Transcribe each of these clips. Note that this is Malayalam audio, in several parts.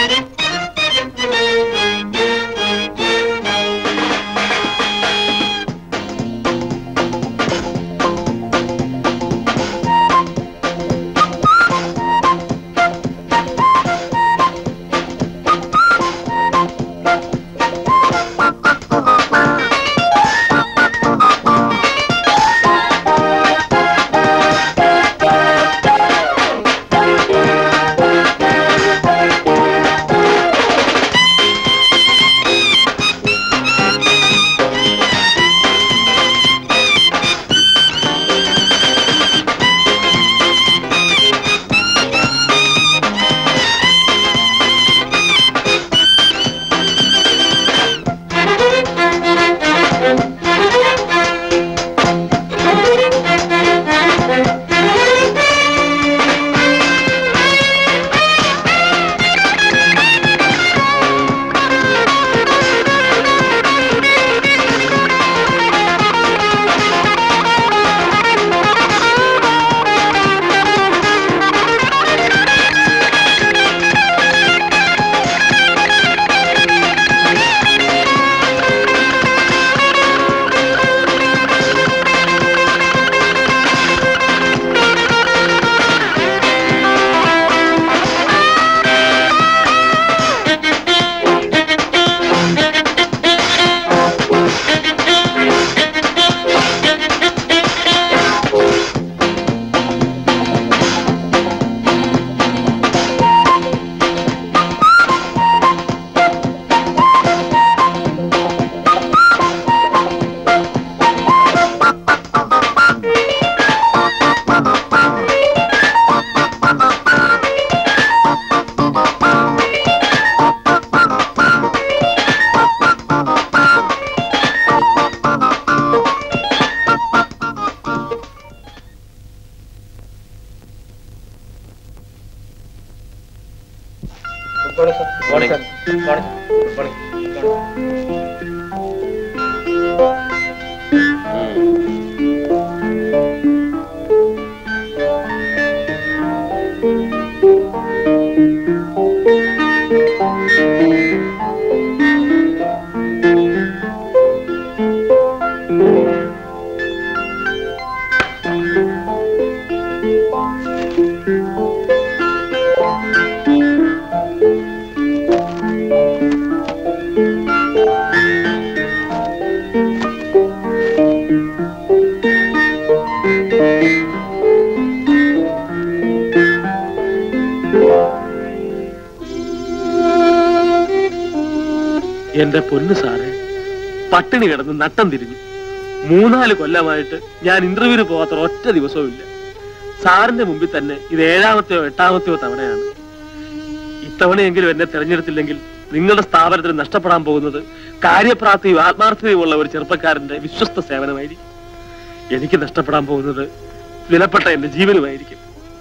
എന്റെ പൊന്നു സാറേ പട്ടിണി കിടന്ന് നട്ടം തിരിഞ്ഞു മൂന്നാല് കൊല്ലമായിട്ട് ഞാൻ ഇന്റർവ്യൂവിന് പോകാത്ത ഒറ്റ ദിവസവും ഇല്ല സാറിന്റെ മുമ്പിൽ തന്നെ ഇത് ഏഴാമത്തെയോ എട്ടാമത്തെയോ തവണയാണ് ഇത്തവണയെങ്കിലും എന്നെ തെരഞ്ഞെടുത്തില്ലെങ്കിൽ നിങ്ങളുടെ സ്ഥാപനത്തിന് നഷ്ടപ്പെടാൻ പോകുന്നത് കാര്യപ്രാപ്തിയും ആത്മാർത്ഥതയും ഉള്ള ഒരു ചെറുപ്പക്കാരന്റെ വിശ്വസ്ത സേവനമായിരിക്കും എനിക്ക് നഷ്ടപ്പെടാൻ പോകുന്നത് വിലപ്പെട്ട എന്റെ ജീവനുമായിരിക്കും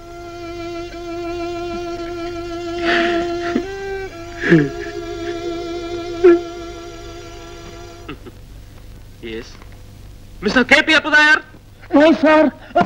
യെസ് മിസ്റ്റർ കെ പി അപ്പുതായർ sir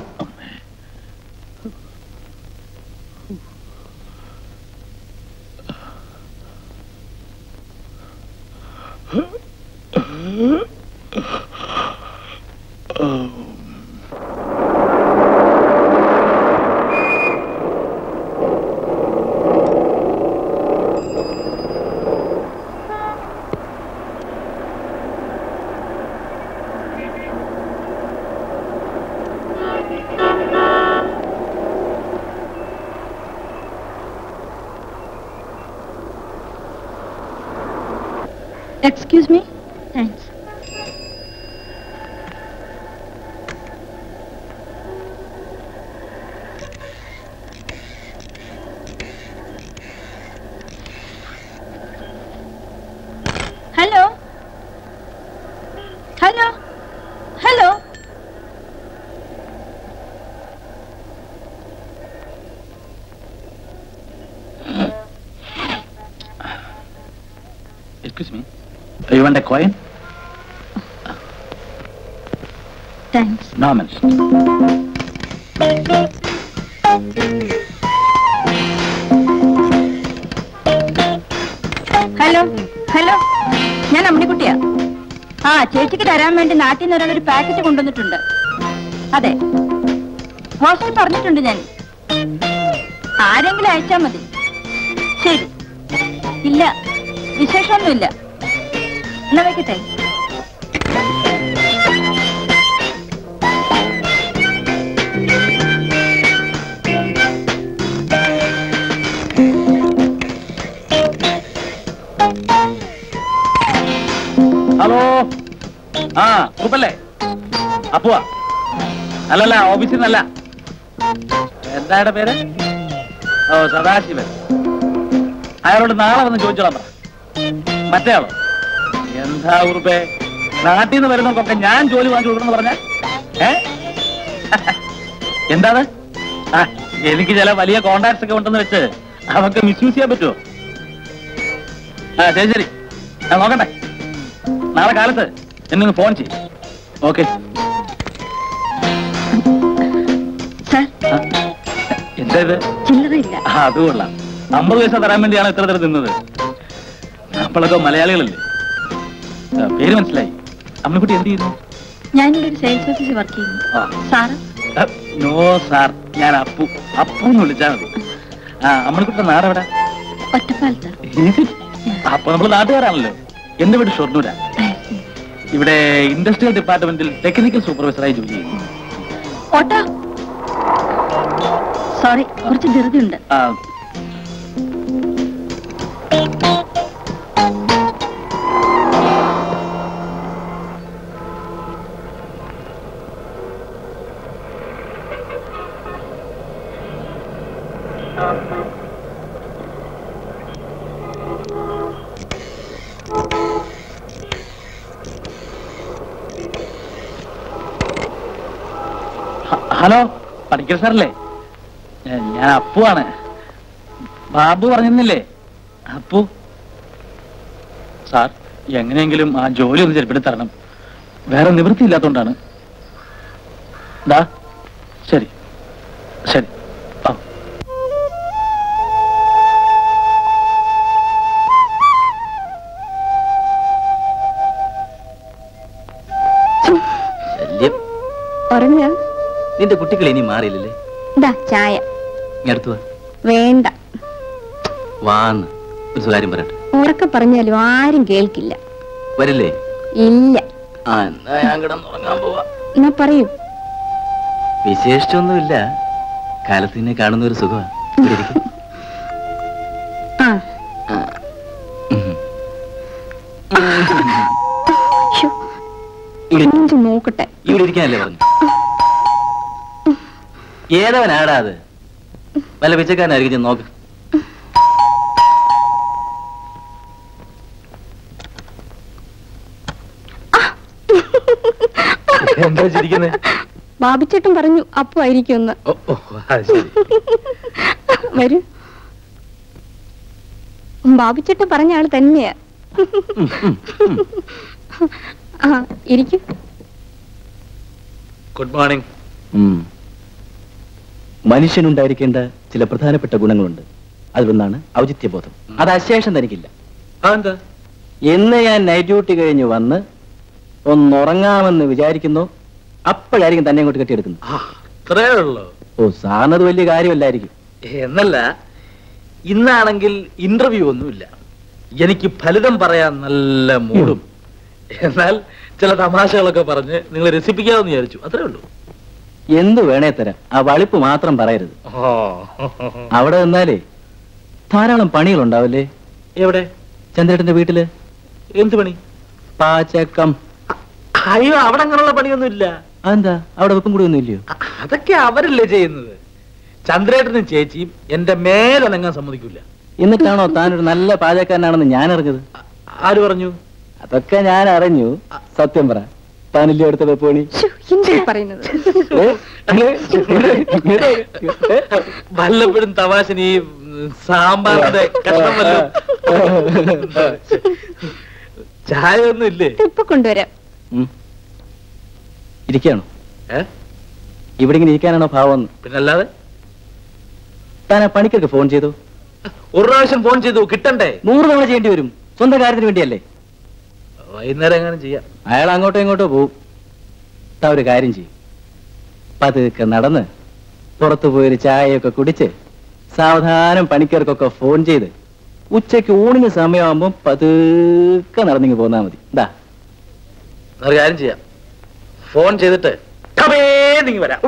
Excuse me? Thanks. Hello? Hello? Hello? Excuse me. You want a coin? Thanks. No, miss. ഞാൻ അമ്മിണിക്കുട്ടിയാ ആ ചേച്ചിക്ക് തരാൻ വേണ്ടി നാട്ടിൽ നിന്ന് ഒരാൾ ഒരു പാക്കറ്റ് കൊണ്ടുവന്നിട്ടുണ്ട് അതെ പോസ്റ്റിൽ പറഞ്ഞിട്ടുണ്ട് ഞാൻ ആരെങ്കിലും അയച്ചാ മതി ശരി ഇല്ല വിശേഷമൊന്നുമില്ല എന്നാ വെക്കട്ടെ ഹലോ ആ കുറുപ്പല്ലേ അപ്പുവാ അല്ലല്ല ഓഫീസിൽ നിന്നല്ല എന്തായുടെ പേര് ഓ സദാശിവൻ അയാളോട് നാളെ വന്ന് ചോദിച്ചോളാം പറ മറ്റേ ആളോ എന്താ കുറുപ്പേ നാട്ടിൽ നിന്ന് വരുന്നവർക്കൊക്കെ ഞാൻ ജോലി വാങ്ങിച്ചു കൊടുക്കണം പറഞ്ഞ ഏ എന്താണ് ആ എനിക്ക് ചില വലിയ കോണ്ടാക്ട്സ് ഒക്കെ ഉണ്ടെന്ന് വെച്ച് അവർക്ക് മിസ്യൂസ് ചെയ്യാൻ പറ്റുമോ ആ ശരി ശരി ആ നോക്കട്ടെ നാളെ കാലത്ത് എന്നെ ഒന്ന് ഫോൺ ചെയ്യും ഓക്കെ സാർ എന്താ ഇത് ചില്ലറയില്ല ആ അത് കൊള്ളാം അമ്പത് പൈസ തരാൻ വേണ്ടിയാണ് ഇത്ര തരം നിന്നത് നമ്മളൊക്കെ മലയാളികളല്ലേ ആ, പേര് മനസ്സിലായി അമ്മക്കുട്ടി എന്ത് ചെയ്യുന്നു ഞാനിവിടെ ഒരു സെയിൽസ് ഓഫീസിൽ വർക്ക് ചെയ്യുന്നു ആ സാറ് ആ, നോ സാർ ഞാൻ അപ്പു അപ്പു എന്ന് വിളിച്ചാൽ മതി ആ അമ്മക്കുട്ടി നാടെവിടെ ഒറ്റപ്പാലത്ത് അപ്പൊ നമ്മൾ നാട്ടുകാരാണല്ലോ എന്റെ വീട് ഷൊർണൂരാ ഇവിടെ ഇൻഡസ്ട്രിയൽ ഡിപ്പാർട്ട്മെന്റിൽ ടെക്നിക്കൽ സൂപ്പർവൈസറായി ജോലി ചെയ്യുന്നു ഓട്ടോ സോറി കുറച്ച് ധൃതിയുണ്ട് ആ, ഹ- ഹലോ പണിക്കർ സാറല്ലേ ഏ, ഞാൻ അപ്പു ആണ് ബാബു പറഞ്ഞിരുന്നില്ലേ അപ്പു സാർ എങ്ങനെയെങ്കിലും ആ ജോലി ഒന്ന് ചെറുപ്പിടി തരണം വേറെ നിവൃത്തിയില്ലാത്തോണ്ടാണ് ദാ ശരി ശരി ആ ശല്യം ഉറങ്ങ നിന്റെ കുട്ടികൾ ഇനി മാറിയില്ലല്ലേ ഇതാ ചായ ഇങ്ങടുത്ത് വാ വേണ്ട വാന്ന് ഒരു സ്വകാര്യം പറയട്ടെ ഉറക്കെ പറഞ്ഞാലും ആരും കേൾക്കില്ല വരില്ലേ ഇല്ല ആ എന്നാ ഞാൻ കിടന്നുറങ്ങാൻ പോവാ എന്നാ പറയൂ വിശേഷിച്ചൊന്നുമില്ല കാലത്ത് നിന്നെ കാണുന്ന ഒരു സുഖമാ ഇവിടെ ഇരിക്ക്. ആ ഉം. ശ്ശോ, ഇവിടെ ഇഞ്ചി നോക്കട്ടെ ഇവിടെ ഇരിക്കാനല്ലേ പറഞ്ഞു ഏതവനാടാ അത് വല്ല പിച്ചക്കാരനായിരിക്കും ചെന്ന് നോക്ക് എന്താ ചിരിക്കുന്നത് ബാബിച്ചേട്ടൻ പറഞ്ഞു അപ്പു ആയിരിക്കുമെന്ന് ഓ ഓ അത് ശരി വരൂ ബാബിച്ചേട്ടൻ പറഞ്ഞ ആള് തന്നെയാ ഉം, ഉം, ഉം. ആ ഇരിക്കും ഗുഡ് മോർണിംഗ് ഉം. മനുഷ്യനുണ്ടായിരിക്കേണ്ട ചില പ്രധാനപ്പെട്ട ഗുണങ്ങളുണ്ട് അതിലൊന്നാണ് ഔചിത്യബോധം അത് അശേഷം തനിക്കില്ല അതെന്താ എന്ന് ഞാൻ നൈറ്റ് ഡ്യൂട്ടി കഴിഞ്ഞ് വന്ന് ഒന്നുറങ്ങാമെന്ന് വിചാരിക്കുന്നു അപ്പോഴായിരിക്കും തന്നെ ഇങ്ങോട്ട് കെട്ടിയെടുക്കുന്നത് അത്രേ ഉള്ളൂ ഓ സാറിനത് വലിയ കാര്യമല്ലായിരിക്കും എന്നല്ല ഇന്നാണെങ്കിൽ ഇന്റർവ്യൂ ഒന്നുമില്ല എനിക്ക് ഫലിതം പറയാൻ നല്ല മൂടും എന്നാൽ ചില തമാശകളൊക്കെ പറഞ്ഞ് നിങ്ങൾ രസിപ്പിക്കാമെന്ന് വിചാരിച്ചു അത്രേ ഉള്ളൂ എന്ത് വേണേ തരാം ആ വളിപ്പ് മാത്രം പറയരുത് അവിടെ നിന്നാലേ ധാരാളം പണികൾ ഉണ്ടാവില്ലേ എവിടെ ചന്ദ്രേട്ടന്റെ വീട്ടില് എന്ത് പണി പാചകം അയ്യോ അവിടെ അങ്ങനെയുള്ള പണിയൊന്നുമില്ല അതെന്താ അവിടെ വെപ്പും കൂടി ഒന്നും ഇല്ലയോ അ- അതൊക്കെ അവരല്ലേ ചെയ്യുന്നത് ചന്ദ്രേട്ടനും ചേച്ചിയും എന്റെ മേലനങ്ങാൻ സമ്മതിക്കില്ല എന്നിട്ടാണോ താനൊരു നല്ല പാചകക്കാരനാണെന്ന് ഞാൻ അറിഞ്ഞത് ആര് പറഞ്ഞു അതൊക്കെ ഞാൻ അറിഞ്ഞു സത്യം പറ താനില്ലേ അടുത്ത വെപ്പണി ശ്ശോ, എന്താ ഈ പറയുന്നത് വല്ലപ്പോഴും തമാശന് ഈ ഉം, സാമ്പാറിന്റെ കഷ്ണം വല്ലതും ചായ ഒന്നും ഇല്ലേ ഇപ്പൊ കൊണ്ടുവരാം ഇരിക്കാണോ ഏ ഇവിടെ ഇങ്ങനെ ഇരിക്കാനാണോ ഭാവം പിന്നല്ലാതെ താൻ ആ പണിക്കൊക്കെ ഫോൺ ചെയ്തു ഒരു പ്രാവശ്യം ഫോൺ ചെയ്തു കിട്ടണ്ടേ നൂറ് തവണ ചെയ്യേണ്ടി വരും സ്വന്തം കാര്യത്തിന് വേണ്ടിയല്ലേ വൈകുന്നേരം എങ്ങനെ ചെയ്യാം അയാൾ അങ്ങോട്ടോ ഇങ്ങോട്ടോ പോവും താ ഒരു കാര്യം ചെയ്യും പതുക്കെ നടന്ന് പുറത്തു പോയൊരു ചായയൊക്കെ കുടിച്ച് സാവധാനം പണിക്കാർക്കൊക്കെ ഫോൺ ചെയ്ത് ഉച്ചയ്ക്ക് ഊണിന് സമയമാകുമ്പോൾ പതുക്കെ നടന്നിങ്ങ് പോന്നാ മതി എന്താ ഒരു കാര്യം ചെയ്യാം ഫോൺ ചെയ്തിട്ട് കമേന്നിങ്ങ് വരാം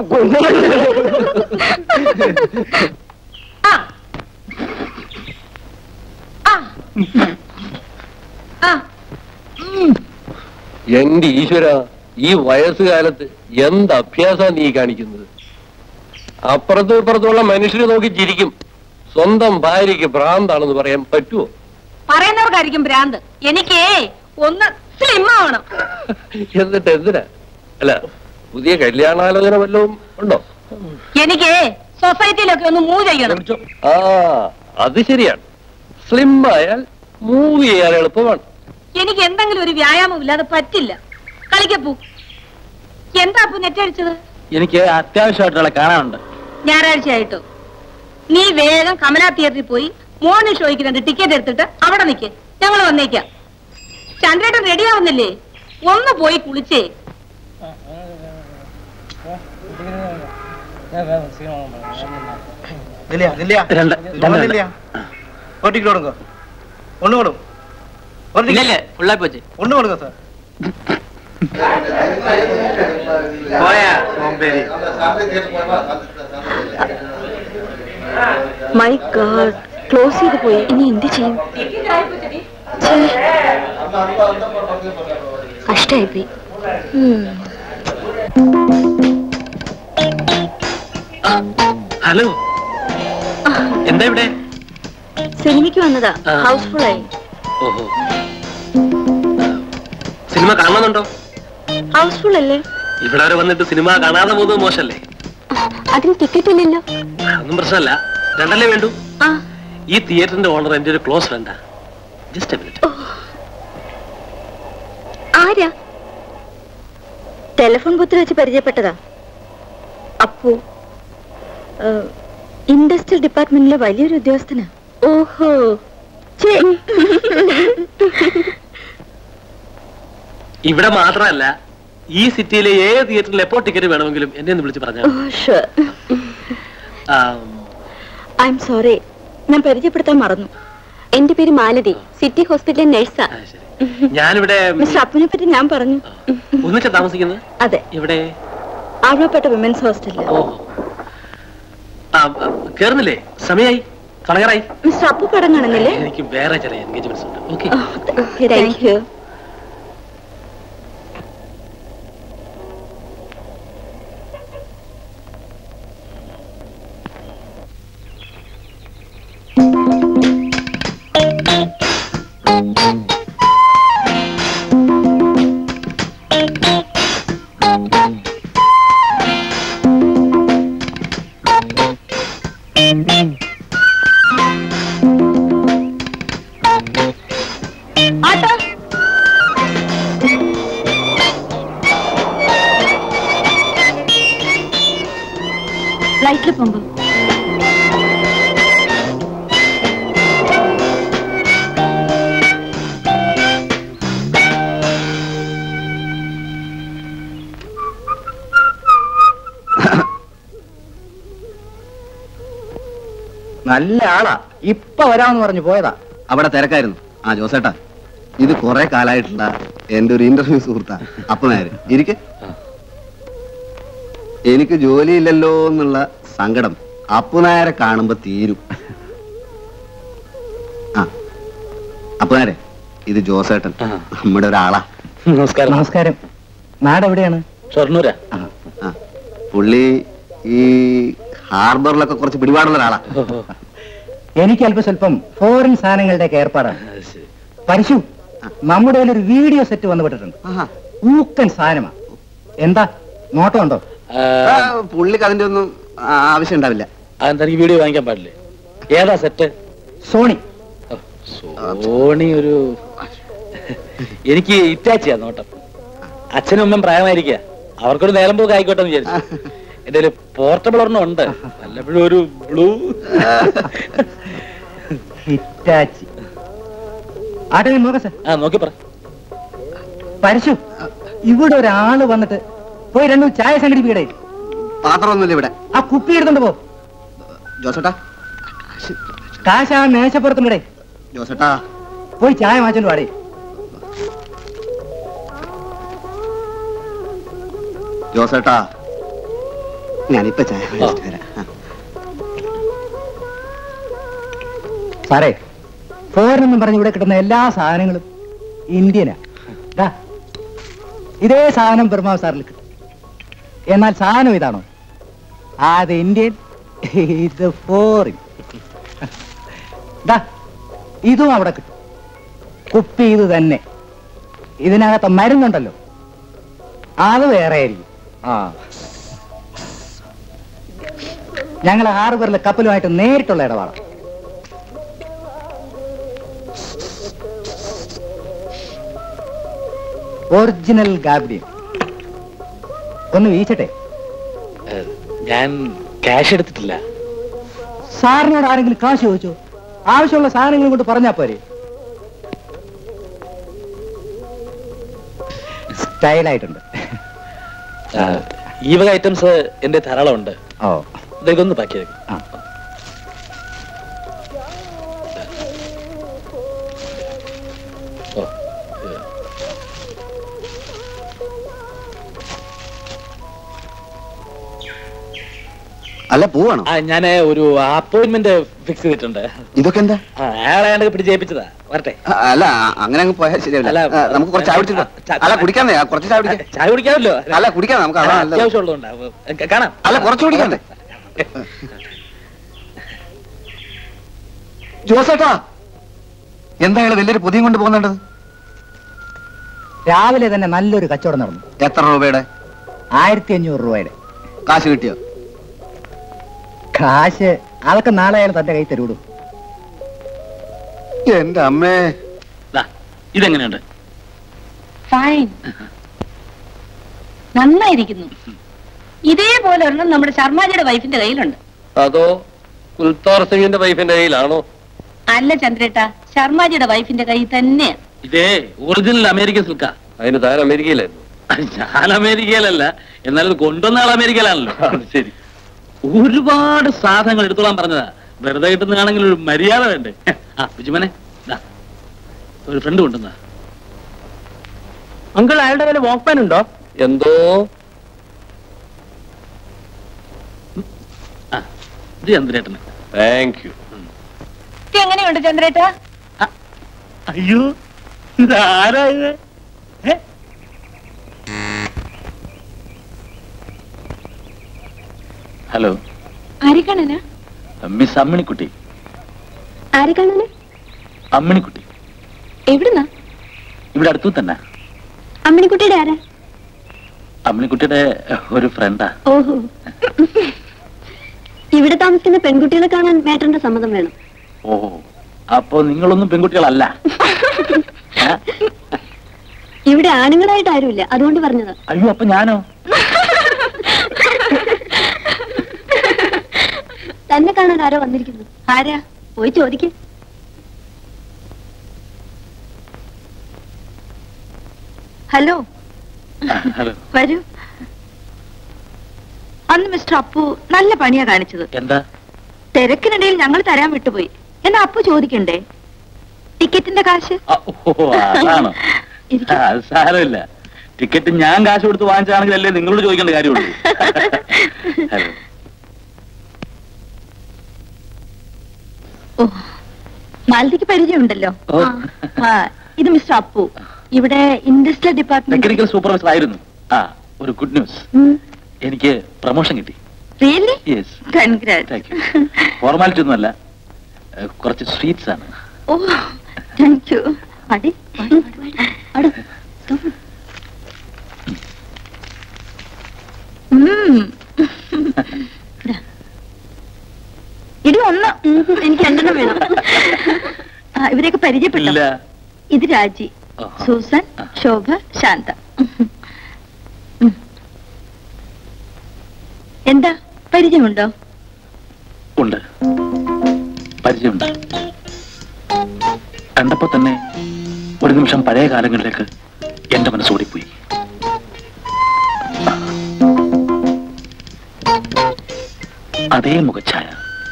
എന്റെ ഈശ്വര ഈ വയസ്സുകാലത്ത് എന്ത് അഭ്യാസാ നീ കാണിക്കുന്നത് അപ്പുറത്തും ഇപ്പുറത്തുള്ള മനുഷ്യരെ നോക്കി ചിരിക്കും സ്വന്തം ഭാര്യയ്ക്ക് ഭ്രാന്താണെന്ന് പറയാൻ പറ്റുമോ പറയുന്നവർക്കായിരിക്കും ഭ്രാന്ത് എനിക്ക് ഒന്ന് സ്ലിം ആവണം എന്നിട്ട് എന്തിനാ അല്ല പുതിയ കല്യാണാലോചന വല്ലതും ഉണ്ടോ എനിക്ക് സൊസൈറ്റിയിലൊക്കെ ഒന്ന് മൂവ് ചെയ്യണം ആ അത് ശരിയാണ് സ്ലിം ആയാൽ മൂവ് ചെയ്യാൻ എളുപ്പമാണ് എനിക്ക് എന്തെങ്കിലും ഒരു വ്യായാമം ഇല്ലാതെ പറ്റില്ല കളിക്കപ്പൂ എന്താ അപ്പു നെറ്റടിച്ചത് എനിക്ക് അത്യാവശ്യമായിട്ടുള്ള കാണാനുണ്ട് ഞായറാഴ്ച ആയിട്ടോ നീ വേഗം കമലാ തിയേറ്ററിൽ പോയി മോർണിംഗ് ഷോയ്ക്ക് രണ്ട് ടിക്കറ്റ് എടുത്തിട്ട് അവിടെ നിൽക്ക് ഞങ്ങൾ വന്നേക്കാം ചന്ദ്രേട്ടൻ റെഡി ആവുന്നില്ലേ ഒന്ന് പോയി കുളിച്ചേ രണ്ട് രണ്ടെണ്ണം. ஓட்டிக்கு கொடுங்க ஒண்ணு கொடுங்க ഇല്ലല്ലേ ഫുള്ളായി പോச்சு ஒண்ணு கொடுங்க சார் പോയാ സോമ്പേരി മൈ ഗാഡ് ക്ലോസ് ചെയ്ത് പോയി ഇനി എന്ത് ചെയ്യും ഛേ. കഷ്ടായിപ്പോയി ഉം. ഹലോ എന്താ ഇവിടെ സിനിമയ്ക്ക് വന്നതാ ആ. ഹൗസ്ഫുൾ ആയി ഓഹോ സിനിമ കാണുന്നുണ്ടോ ഹൗസ്ഫുൾ അല്ലേ ഇവിടെ വരെ വന്നിട്ട് സിനിമ കാണാതെ പോകുന്നത് മോശല്ലേ അതിന് ടിക്കറ്റ് ഇല്ലല്ലോ ഒന്നും പ്രശ്നമല്ല രണ്ടല്ലേ വേണ്ടു ആ ഈ തിയേറ്ററിന്റെ ഓണർ എന്റെ ഒരു ക്ലോസ് ഫ്രണ്ടാ ജസ്റ്റ് മിനിറ്റ് ആരാ ടെലിഫോൺ ബൂത്തിൽ വെച്ച് പരിചയപ്പെട്ടതാ അപ്പു ഇൻഡസ്ട്രിയൽ ഡിപ്പാർട്ട്മെന്റിലെ വലിയൊരു ഉദ്യോഗസ്ഥനാ ഓഹോ ഛേ. ഇവിടെ മാത്രമല്ല ഈ സിറ്റിയിലെ ഏത് തിയേറ്ററിൽ എപ്പോ ടിക്കറ്റ് വേണമെങ്കിലും എന്നെ ഒന്ന് വിളിച്ച് പറഞ്ഞാൽ oh sure I am sorry ഞാൻ പരിചയപ്പെടുത്താൻ മറന്നു എന്റെ പേര് മാലതി സിറ്റി ഹോസ്പിറ്റലിലെ നഴ്സാ ഞാനിവിടെ മിസ്റ്റർ അപ്പുവിനെ പറ്റി ഞാൻ പറഞ്ഞു ഒന്നിച്ച താമസിക്കുന്നത് അതെ ഇവിടെ ആഴ്വപ്പെട്ട വിമൻസ് ഹോസ്റ്റലില് ഓ ആ, ആ, കേറുന്നില്ലേ സമയായി തുടങ്ങാറായി മിസ്റ്റർ അപ്പു പടം കാണുന്നില്ലേ എനിക്ക് വേറെ ചില എൻഗേജ്മെന്റ്സ് ഉണ്ട് ഓക്കെ താങ്ക് യു ആട്ടോ ഫ്ലൈറ്റിൽ പോകുമ്പോ നല്ല ആളാ ഇപ്പൊ വരാമെന്ന് പറഞ്ഞു പോയതാ അവിടെ തിരക്കായിരുന്നു ആ ജോസേട്ടാ ഇത് കുറെ കാലായിട്ടുള്ള എന്റെ ഒരു ഇന്റർവ്യൂ സുഹൃത്താ അപ്പനാര് ഇരിക്കെ എനിക്ക് ജോലിയില്ലല്ലോ എന്നുള്ള സങ്കടം അപ്പുനായരെ കാണുമ്പോ തീരും ആ അപ്പനാരെ ഇത് ജോസേട്ടൻ നമ്മുടെ ഒരാളാ നമസ്കാരം നമസ്കാരം നാട് എവിടെയാണ് ഷൊർണൂരാ ആ, ആ. പുള്ളി ഈ ഹാർബറിലൊക്കെ കുറച്ച് പിടിപാടുള്ള ഒരാളാ എനിക്ക് അല്പം സ്വല്പം ഫോറിൻ സാധനങ്ങളുടെ ഒക്കെ ഏർപ്പാടാണ് പരിശു നമ്മുടെ കയ്യിൽ ഒരു വീഡിയോ സെറ്റ് വന്നു പെട്ടിട്ടുണ്ട് ആഹാ. ഊക്കൻ സാധനമാ എന്താ നോട്ടം ഉണ്ടോ ആ, പുള്ളിക്ക് അതിന്റെ ഒന്നും ആ, ആവശ്യം ഉണ്ടാവില്ല അതെന്താ എനിക്ക് വീഡിയോ വാങ്ങിക്കാൻ പാടില്ലേ ഏതാ സെറ്റ് സോണി സോണി ഒരു എനിക്ക് ഇറ്റാച്ചിയാ നോട്ടം അച്ഛനും അമ്മയും പ്രായമായിരിക്കുക അവർക്കൊരു നേരം പോക്ക് ആയിക്കോട്ടെ എന്ന് വിചാരിച്ചു എന്റെ ഒരു പോർട്ടബിൾ ഒരെണ്ണം ഉണ്ട് വല്ലപ്പോഴും ഒരു ബ്ലൂ ഹിറ്റാച്ചി ആട്ടെ നോക്കാം സാർ ആ നോക്കി പറ പരശു ഇവിടെ ഒരാള് വന്നിട്ട് പോയി രണ്ടു ചായ സംഘടിപ്പിക്കടേ പാത്രമൊന്നുമില്ല ഇവിടെ ആ കുപ്പി എടുത്തോണ്ട് പോ ജോസേട്ടാ കാശ് ആ മേശപ്പുറത്തുണ്ടേ ജോസേട്ടാ പോയി ചായ മാച്ചോണ്ട് പാടേ ജോസേട്ടാ ഞാനിപ്പോ ചായ മേടിച്ചിട്ട് വരാം ആ. സാറേ ഫോറിൻ എന്നും പറഞ്ഞ് ഇവിടെ കിട്ടുന്ന എല്ലാ സാധനങ്ങളും ഇന്ത്യനാ ദാ, ഇതേ സാധനം പെരുമാവ് സാറിൽ കിട്ടും എന്നാൽ സാധനം ഇതാണോ അത് ഇന്ത്യൻ ഇത് ഫോറിൻ ദാ, ഇതും അവിടെ കിട്ടും കുപ്പി ഇത് തന്നെ ഇതിനകത്ത് മരുന്നുണ്ടല്ലോ അത് വേറെ ആയിരിക്കും ആ ഞങ്ങൾ ഹാർബറിലെ കപ്പലുമായിട്ട് നേരിട്ടുള്ള ഇടപാടാണ് ഒറിജിനൽ ഗാബ്ഡിയൻ ഒന്ന് വീച്ചട്ടെ ഞാൻ ക്യാഷ് എടുത്തിട്ടില്ല സാറിനോട് ആരെങ്കിലും കാശ് ചോദിച്ചോ ആവശ്യമുള്ള സാധനങ്ങൾ കൊണ്ട് പറഞ്ഞാ പോരെ സ്റ്റൈലായിട്ടുണ്ട് ആ, ഈ വക ഐറ്റംസ് എന്റെ ധാരാളം ഉണ്ട് ഓ ഇതൊന്ന് പാക്ക് ചെയ്തേക്ക് ആ. ഓ ഇത്. അല്ല പോവാണോ ആ ഞാൻ ഒരു അപ്പോയിന്റ്മെന്റ് ഫിക്സ് ചെയ്തിട്ടുണ്ട് ഇതൊക്കെ എന്താ ആ, അയാളെ ഞാൻ പിടിച്ചേൽപ്പിച്ചതാ വരട്ടെ ആ, അല്ല ആ, അങ്ങനെ അങ്ങ് പോയാൽ ശരിയാവില്ല അല്ല, ആ, നമുക്ക് കുറച്ച് ചായ കുടിച്ചിട്ട് ചാ- അല്ല കുടിക്കാന്നേ ആ, കുറച്ച് ചായ കുടിക്കാം ചായ കുടിക്കാമല്ലോ അല്ല കുടിക്കാം നമുക്ക് അതാ നല്ലത്. അത്യാവശ്യമുള്ളതുകൊണ്ട് കാണാം അല്ല കുറച്ച് കുടിക്കണ്ടേ ജോസേട്ടാ എന്താ അയാള് വലിയൊരു പൊതിയും കൊണ്ട് പോകുന്നുണ്ടത് രാവിലെ തന്നെ നല്ലൊരു കച്ചവടം നടന്നു എത്ര രൂപയുടെ ആയിരത്തി അഞ്ഞൂറ് രൂപയുടെ കാശ് കിട്ടിയോ കാശ് അതൊക്കെ നാളെ അയാൾ തന്റെ കൈ തരൂടും എന്റെ അമ്മേ ദാ, ഇതെങ്ങനെയുണ്ട് ഫൈൻ നന്നായിരിക്കുന്നു ഇതേപോലെ ഒരെണ്ണം നമ്മുടെ ശർമാജിയുടെ വൈഫിന്റെ കയ്യിലുണ്ട് അതോ കുൽത്താർ സിംഗിന്റെ വൈഫിന്റെ കയ്യിലാണോ അല്ല ചന്ദ്രേട്ട ശർമാജിയുടെ വൈഫിന്റെ കയ്യിൽ തന്നെയാ ഇതേ ഒറിജിനൽ അമേരിക്കൻ സിൽക്കാ അതിന് താൻ അമേരിക്കയിലായിരുന്നു ഞാൻ അമേരിക്കയിലല്ല എന്നാൽ ഇത് കൊണ്ടുവന്ന ആൾ അമേരിക്കയിലാണല്ലോ ശരി ഒരുപാട് സാധനങ്ങൾ എടുത്തോളാൻ പറഞ്ഞതാ വെറുതെ കിട്ടുന്നതാണെങ്കിൽ ഒരു മര്യാദ വേണ്ടേ ആ ബിജുമനെ ദാ, ഒരു ഫ്രണ്ട് കൊണ്ടുവന്ന അങ്കിൾ അയാളുടെ കയ്യിൽ വാക്ക്മാൻ ഉണ്ടോ എന്തോ ആ ഇത് ചന്ദ്രേട്ടന് താങ്ക് യു ഇത് എങ്ങനെയുണ്ട് ചന്ദ്രേട്ട അയ്യോ ഇതാരാ ഇത് ഏ? ഹലോ ആരെ കാണാനാ മിസ് അമ്മിണിക്കുട്ടി ആരെ കാണാനാ അമ്മിണിക്കുട്ടി എവിടുന്നാ ഇവിടെ അടുത്തു തന്നെ അമ്മിണിക്കുട്ടിയുടെ ആരാ അമ്മിണിക്കുട്ടിയുടെ ഒരു ഫ്രണ്ടാ ഓഹോ ഇവിടെ താമസിക്കുന്ന പെൺകുട്ടികളെ കാണാൻ മേട്ടന്റെ സമ്മതം വേണം ഓ അപ്പോ നിങ്ങളൊന്നും പെൺകുട്ടികളല്ല ഏ? ഇവിടെ ആണുങ്ങളായിട്ട് ആരുമില്ല അതുകൊണ്ട് പറഞ്ഞതാ അയ്യോ അപ്പൊ ഞാനോ തന്നെ കാണാൻ ആരോ വന്നിരിക്കുന്നു ആരാ പോയി ചോദിക്ക ഹലോ ഹലോ വരൂ അന്ന് മിസ്റ്റർ അപ്പു നല്ല പണിയാ കാണിച്ചത് എന്താ തിരക്കിനിടയിൽ ഞങ്ങൾ തരാൻ വിട്ടുപോയി എന്നാ അപ്പു ചോദിക്കണ്ടേ ടിക്കറ്റിന്റെ കാശ് ആ, ഓ അതാണോ ആ, അത് സാരമില്ല ടിക്കറ്റ് ഞാൻ കാശ് കൊടുത്ത് വാങ്ങിച്ചാണെങ്കിൽ അല്ലേ നിങ്ങളോട് ചോദിക്കേണ്ട കാര്യമുള്ളൂ ഹലോ ഓ മാലതിക്ക് പരിചയമുണ്ടല്ലോ ഓ. ആ ഇത് മിസ്റ്റർ അപ്പു ഇവിടെ ഇൻഡസ്ട്രിയൽ ഡിപ്പാർട്ട്മെന്റ് ടെക്നിക്കൽ സൂപ്പർവൈസർ ആയിരുന്നു ആ ഒരു ഗുഡ് ന്യൂസ് എനിക്ക് പ്രൊമോഷൻ കിട്ടി really yes congrat thank you formality ഒന്നുമല്ല ഏ, കുറച്ച് സ്വീറ്റ്സ് ആണ് ഓ താങ്ക് യു അടി വാടി, വാടി, വാടി. അടോ. ഉം. ഇതാ. ഇടി ഒന്ന് ഉം, എനിക്ക് രണ്ടെണ്ണം വേണം ആ, ഇവരെയൊക്കെ പരിചയപ്പെട്ടു ഇല്ല ഇത് രാജി ഓഹോ. സൂസൻ ആ. ശോഭ ശാന്ത ഉം. എന്താ പരിചയമുണ്ടോ ഉണ്ട് പരിചയമുണ്ട് കണ്ടപ്പോ തന്നെ ഒരു നിമിഷം പഴയ കാലങ്ങളിലേക്ക് എന്റെ മനസ്സോടിപ്പോയി അതേ മുഖച്ഛായ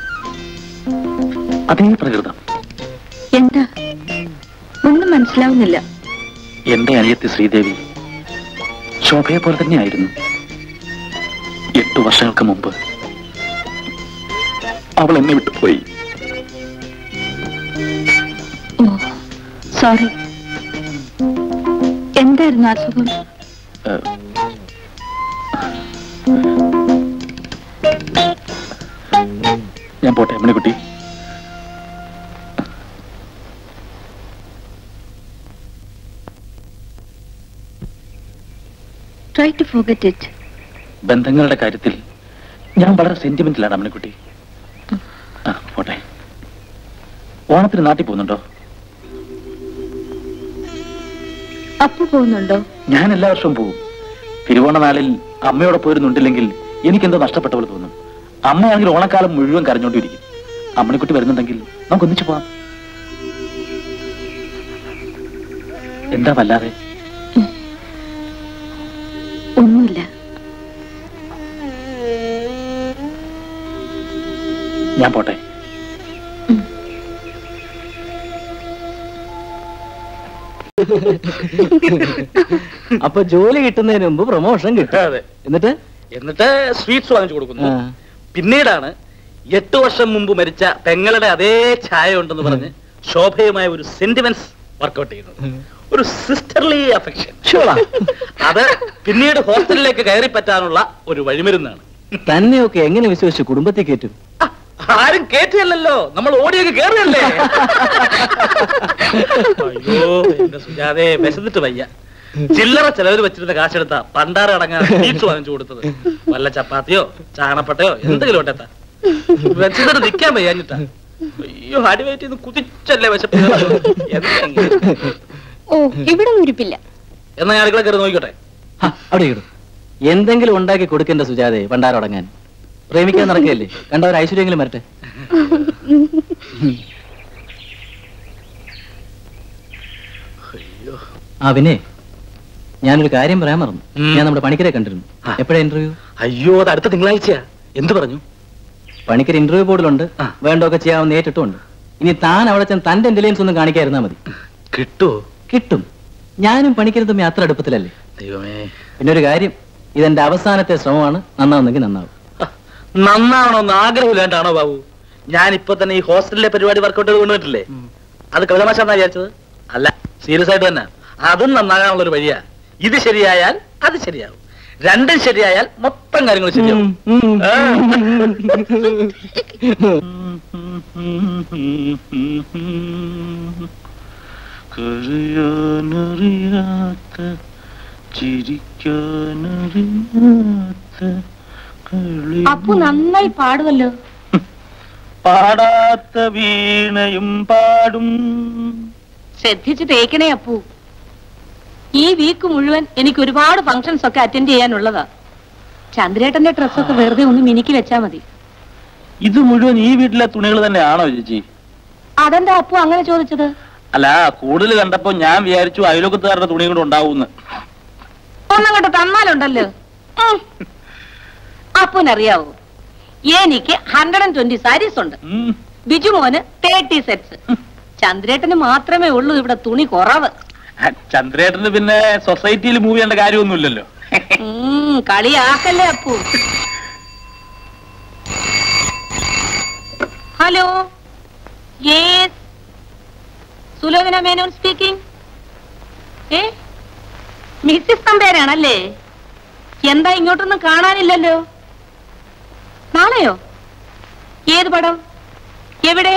അതേ പ്രകൃതം എന്താ ഒന്നും മനസ്സിലാവുന്നില്ല എന്റെ അനിയത്തി ശ്രീദേവി ശോഭയെ പോലെ തന്നെയായിരുന്നു എട്ടു വർഷങ്ങൾക്ക് മുമ്പ് അവൾ എന്നെ വിട്ടുപോയി ഓ സോറി എന്തായിരുന്നു അസുഖം ഏഹ്, ഞാൻ പോട്ടെ Ammanikutty try to forget it ബന്ധങ്ങളുടെ കാര്യത്തിൽ ഞാൻ വളരെ സെന്റിമെന്റിലാണ് അമ്മണിക്കുട്ടി ആ പോട്ടെ ഓണത്തിന് നാട്ടിൽ പോകുന്നുണ്ടോ അപ്പു പോകുന്നുണ്ടോ ഞാൻ എല്ലാ വർഷവും പോകും തിരുവോണ നാളിൽ അമ്മയോടൊപ്പം ഒരു നുണ്ടില്ലെങ്കിൽ എനിക്കെന്തോ നഷ്ടപ്പെട്ട പോലെ തോന്നും അമ്മയാണെങ്കിൽ ഓണക്കാലം മുഴുവൻ കരഞ്ഞോണ്ടിരിക്കും അമ്മണിക്കുട്ടി വരുന്നുണ്ടെങ്കിൽ നമുക്ക് ഒന്നിച്ചു പോവാം എന്താ വല്ലാതെ ഒന്നുമില്ല ഞാൻ പോട്ടെ അപ്പൊ ജോലി കിട്ടുന്നതിന് മുമ്പ് പ്രൊമോഷൻ കിട്ടും അതെ എന്നിട്ട് എന്നിട്ട് സ്വീറ്റ്സ് വാങ്ങിച്ചു കൊടുക്കുന്നു ആ. പിന്നീടാണ് എട്ട് വർഷം മുമ്പ് മരിച്ച പെങ്ങളുടെ അതേ ഛായ ഉണ്ടെന്ന് പറഞ്ഞ് ശോഭയുമായ ഒരു സെന്റിമെന്റ്സ് വർക്കൗട്ട് ചെയ്യുന്നത് ഒരു സിസ്റ്റർലി അഫെക്ഷൻ അത് പിന്നീട് ഹോസ്റ്റലിലേക്ക് കയറി പറ്റാനുള്ള ഒരു വഴിമരുന്നാണ് തന്നെയൊക്കെ എങ്ങനെ വിശ്വസിച്ച് കുടുംബത്തിൽ കയറ്റും ആ, ആരും കേട്ടില്ലല്ലോ നമ്മൾ ഓടിയൊക്കെ കേറിയല്ലേ അയ്യോ എന്റെ സുജാതെ വിശന്നിട്ട് വയ്യ ചില്ലറ ചെലവിൽ വെച്ചിരുന്ന കാശെടുത്ത പണ്ടാറ് അടങ്ങാൻ സ്വീറ്റ്സ് വാങ്ങിച്ചു കൊടുത്തത് വല്ല ചപ്പാത്തിയോ ചാണപ്പട്ടയോ എന്തെങ്കിലും ഉണ്ടെത്താ വെച്ചിട്ട് നിക്കാൻ വയ്യാഞ്ഞിട്ടാ അയ്യോ അടി വെയിറ്റ് ചെയ്ത് കുതിച്ചല്ലേ വിശപ്പ് എന്താ ഇങ്ങനെ? ഓ ഇവിടെ ഉരുപ്പില്ല എന്നാ ഞാൻ അടുക്കള കയറി നോക്കിക്കോട്ടെ ഹ, അവിടെ ഇടും എന്തെങ്കിലും ഉണ്ടാക്കി കൊടുക്കേണ്ട സുജാതെ പണ്ടാരടങ്ങാൻ പ്രേമിക്കാൻ നടക്കുകയല്ലേ കണ്ടവർ ഐശ്വര്യമെങ്കിലും വരട്ടെ ആ പിന്നെ ഞാനൊരു കാര്യം പറയാൻ മറന്നു ഉം. ഞാൻ നമ്മുടെ പണിക്കരെ കണ്ടിരുന്നു ആ. എപ്പോഴാ ഇന്റർവ്യൂ അയ്യോ അത് അടുത്ത തിങ്കളാഴ്ചയാ എന്ത് പറഞ്ഞു പണിക്കർ ഇന്റർവ്യൂ ബോർഡിലുണ്ട് ആ. വേണ്ടതൊക്കെ ചെയ്യാവുന്ന ഏറ്റിട്ടുണ്ട് ഇനി താൻ അവിടെ ചെന്ന് തന്റെ ഇന്റലിജൻസ് ഒന്നും കാണിക്കാതിരുന്നാ മതി കിട്ടുവോ കിട്ടും ഞാനും പണിക്കരും തമ്മിൽ അത്ര അടുപ്പത്തിലല്ലേ ദൈവമേ പിന്നെ ഒരു കാര്യം ഇതെന്റെ അവസാനത്തെ ശ്രമമാണ് നന്നാവുന്നെങ്കിൽ നന്നാവും ആ, നന്നാവണമെന്ന് ആഗ്രഹമില്ലാണ്ടാണോ ബാബു ഞാൻ ഇപ്പൊ തന്നെ ഈ ഹോസ്റ്റലിലെ പരിപാടി വർക്കൗട്ട് ചെയ്ത് കൊണ്ടുവന്നിട്ടില്ലേ അത് കവിതമാശാന്നാ വിചാരിച്ചത് അല്ല സീരിയസ് ആയിട്ട് തന്നെ അതും നന്നാകാനുള്ള ഒരു വഴിയാ ഇത് ശരിയായാൽ അത് ശരിയാവും രണ്ടും ശരിയായാൽ മൊത്തം കാര്യങ്ങൾ ശരിയാവും ആ. കരയാനറിയാത്ത ചിരിക്കാനറിയാത്ത കളി അപ്പു നന്നായി പാടുമല്ലോ പാടാത്ത വീണയും പാടും ശ്രദ്ധിച്ച് തേക്കണേ അപ്പു ഈ വീക്ക് മുഴുവൻ എനിക്ക് ഒരുപാട് ഫംഗ്ഷൻസ് ഒക്കെ അറ്റൻഡ് ചെയ്യാനുള്ളതാ ചന്ദ്രേട്ടന്റെ ഡ്രസ്സൊക്കെ വെറുതെ ഒന്ന് മിനിക്ക് വെച്ചാ മതി ഇത് മുഴുവൻ ഈ വീട്ടിലെ തുണികൾ തന്നെയാണോ ചേച്ചി അതെന്താ അപ്പു അങ്ങനെ ചോദിച്ചത് അല്ല കൂടുതൽ കണ്ടപ്പോ ഞാൻ വിചാരിച്ചു അയലോക്കത്തുകാരുടെ തുണി കൂടെ ഉണ്ടാവൂന്ന് ഒന്നങ്ങോട്ട് തന്നാലുണ്ടല്ലോ ഉം. അപ്പുനറിയാവോ എനിക്ക് ഹൺഡ്രഡ് ആൻഡ് ട്വന്റി സാരീസ് ഉണ്ട് ഉം. ബിജു മോന് തേർട്ടി സെറ്റ്സ് ചന്ദ്രേട്ടന് മാത്രമേ ഉള്ളൂ ഇവിടെ തുണി കുറവ് ആ, ചന്ദ്രേട്ടന് പിന്നെ സൊസൈറ്റിയിൽ മൂവ് ചെയ്യേണ്ട കാര്യമൊന്നുമില്ലല്ലോ ഉം, കളിയാക്കല്ലേ Appu hello yes Sulochana Menon speaking ഏ മിസ്സിസ് തമ്പേരാണല്ലേ എന്താ ഇങ്ങോട്ടൊന്നും കാണാനില്ലല്ലോ നാളെയോ ഏത് പടം എവിടെ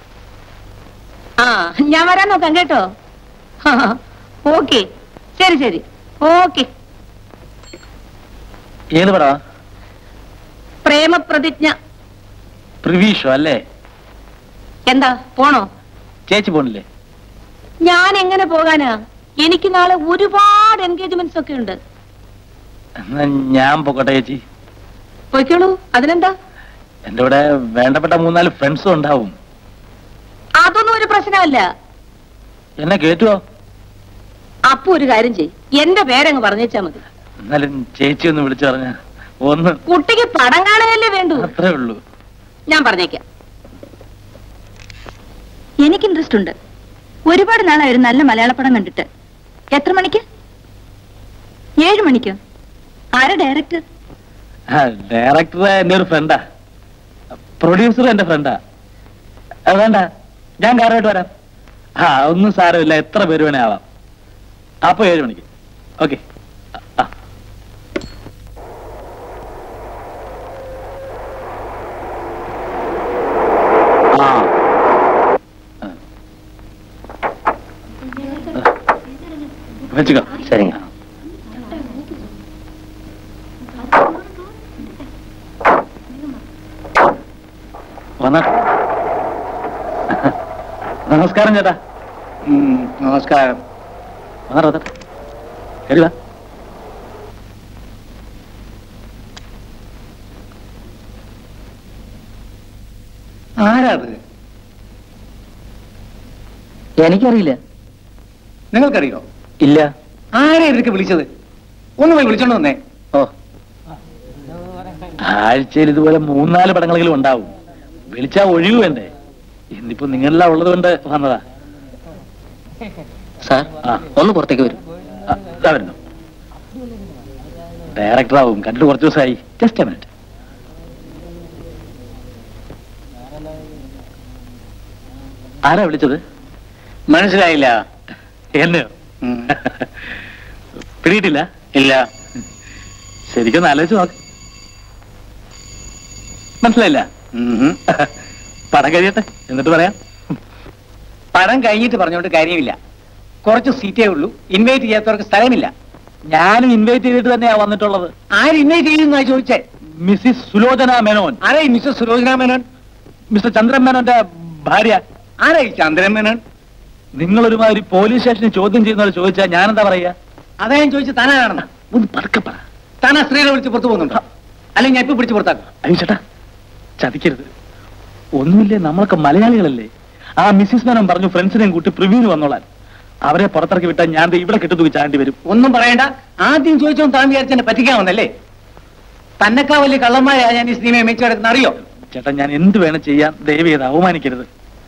ആ ഞാൻ വരാൻ നോക്കാം കേട്ടോ ഓക്കെ ശരി ശരി ഓക്കെ ഏത് പടാ പ്രേമപ്രതിജ്ഞ പ്രിവീഷോ അല്ലേ എന്താ പോണോ ചേച്ചി പോണില്ലേ ഞാൻ എങ്ങനെ പോകാനാ എനിക്ക് നാളെ ഒരുപാട് എൻഗേജ്മെന്റ്സ് ഒക്കെ ഉണ്ട് എന്നാ ഞാൻ പോക്കട്ടെ ചേച്ചി പോയിക്കോളൂ അതിനെന്താ എന്റെ ഇവിടെ വേണ്ടപ്പെട്ട മൂന്നാല് ഫ്രണ്ട്സും ഉണ്ടാവും അതൊന്നും ഒരു പ്രശ്നമല്ല എന്നെ കേട്ടുവോ അപ്പൊ ഒരു കാര്യം ചെയ് എന്റെ പേരങ്ങ് പറഞ്ഞേച്ചാ മതി എന്നാലും ചേച്ചി ഒന്ന് വിളിച്ചു പറഞ്ഞ ഒന്ന് കുട്ടിക്ക് പടം കാണുകയല്ലേ വേണ്ടു അത്രേ ഉള്ളൂ ഞാൻ പറഞ്ഞേക്കാം എനിക്ക് ഇൻട്രസ്റ്റ് ഉണ്ട് ഒരുപാട് നാളായി ഒരു നല്ല മലയാള പടം കണ്ടിട്ട് എത്ര മണിക്ക് ഏഴ് മണിക്കോ ആരാ ഡയറക്ടർ ഡയറക്ടർ എന്റെ ഒരു ഫ്രണ്ടാ പ്രൊഡ്യൂസർ എന്റെ ഫ്രണ്ടാ വേണ്ട ഞാൻ കാറായിട്ട് വരാം ആ ഒന്നും സാരമില്ല എത്ര പേര് വേണേ ആവാം അപ്പൊ ഏഴ് മണിക്ക് ഓക്കെ വെച്ചുക്കോ சரிங்க വന്നാ നമസ്കാരം ചേട്ടാ നമസ്കാരം വന്നാ വന്നാ കയറി വാ ആരാത് എനിക്കറിയില്ല നിങ്ങൾക്കറിയോ ഇല്ല ആരാ ഇവർക്ക് വിളിച്ചത് ഒന്ന് പോയി വിളിച്ചോണ്ട് വന്നേ ഓ ആഴ്ചയിൽ ഇതുപോലെ മൂന്നാല് പടങ്ങളെങ്കിലും ഉണ്ടാവും വിളിച്ചാ ഒഴിവ് വേണ്ടേ ഇന്നിപ്പോ നിങ്ങളെല്ലാം ഉള്ളത് കൊണ്ട് വന്നതാ സാർ ആ ഒന്ന് പുറത്തേക്ക് വരും ആ, ദാ വരുന്നു ഡയറക്ടറാവും കണ്ടിട്ട് കുറച്ച് ദിവസമായി ജസ്റ്റ് മിനിറ്റ് ആരാ വിളിച്ചത് മനസ്സിലായില്ല എന്നെയോ പിടിയിട്ടില്ല ഇല്ല ശരിക്കും ആലോചിച്ച് നോക്ക് മനസ്സിലായില്ല പടം കഴിയട്ടെ എന്നിട്ട് പറയാം പടം കഴിഞ്ഞിട്ട് പറഞ്ഞോണ്ട് കാര്യമില്ല കുറച്ച് സീറ്റേ ഉള്ളൂ ഇൻവൈറ്റ് ചെയ്യാത്തവർക്ക് സ്ഥലമില്ല ഞാനും ഇൻവൈറ്റ് ചെയ്തിട്ട് തന്നെയാ വന്നിട്ടുള്ളത് ആര് ഇൻവൈറ്റ് ചെയ്യുന്ന ചോദിച്ചേ മിസ്സിസ് സുലോചന മേനോൻ ആരാ ഈ മിസ്റ്റർ സുലോചന മേനോൻ മിസ്റ്റർ ചന്ദ്രൻ മേനോന്റെ ഭാര്യ ആരാ ഈ ചന്ദ്രൻ മേനോൻ നിങ്ങൾ ഒരുമാതിരി പോലീസ് സ്റ്റേഷനിൽ ചോദ്യം ചെയ്യുന്നവർ ചോദിച്ചാൽ ഞാൻ എന്താ പറയാ അതാ ഞാൻ ചോദിച്ചു താനാണെന്ന് ഒന്ന് പതുക്കെ പറ താനാ സ്ത്രീകളെ വിളിച്ച് പുറത്തു പോകുന്നുണ്ടോ അല്ലെങ്കിൽ ഞാൻ ഇപ്പൊ പിടിച്ച് പുറത്താക്കും അയ്യോ ചേട്ടാ ചതിക്കരുത് ഒന്നുമില്ലേ നമ്മളൊക്കെ മലയാളികളല്ലേ ആ മിസ്സിസ് മേനോൻ പറഞ്ഞു ഫ്രണ്ട്സിനെയും കൂട്ടി പ്രിവ്യൂവിന് വന്നോളാൻ അവരെ പുറത്തിറക്കി വിട്ടാൽ ഞാൻ ദേ ഇവിടെ കെട്ടുതൂക്കി ചാണ്ടി വരും ഒന്നും പറയണ്ട ആദ്യം ചോദിച്ചോ താൻ വിചാരിച്ച് എന്നെ പറ്റിക്കാമെന്നല്ലേ തന്നെക്കാ വലിയ കള്ളന്മാരാ ഞാൻ ഈ സിനിമയെ മിച്ചു കിടക്കുന്ന അറിയോ ചേട്ടാ ഞാൻ എന്ത് വേണം ചെയ്യാൻ ദയവ് ചെയ്ത് അവമാനിക്കരുത്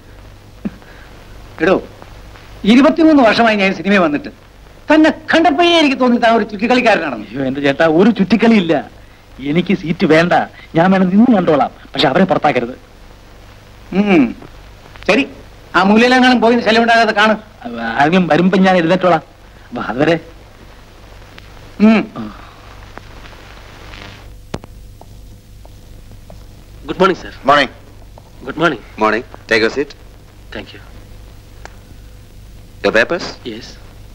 എടോ ഇരുപത്തിമൂന്ന് വർഷമായി ഞാൻ ഈ സിനിമയിൽ വന്നിട്ട് തന്നെ കണ്ടപ്പോഴേ എനിക്ക് തോന്നി താൻ ഒരു ചുറ്റിക്കളിക്കാരനാണെന്ന് അയ്യോ എന്റെ ചേട്ടാ ഒരു ചുറ്റിക്കളിയില്ല എനിക്ക് സീറ്റ് വേണ്ട ഞാൻ വേണം നിന്ന് കണ്ടോളാം പക്ഷെ അവരെ പുറത്താക്കരുത് ഉം. ശരി ആ മൂലയിലെങ്ങാനും പോയി ശല്യം ഉണ്ടാകാതെ കാണും ആരെങ്കിലും വരുമ്പോ ഞാൻ എഴുന്നേറ്റോളാം അപ്പൊ അതുവരെ ഉം. Good morning sir morning good morning morning take your seat thank you your papers yes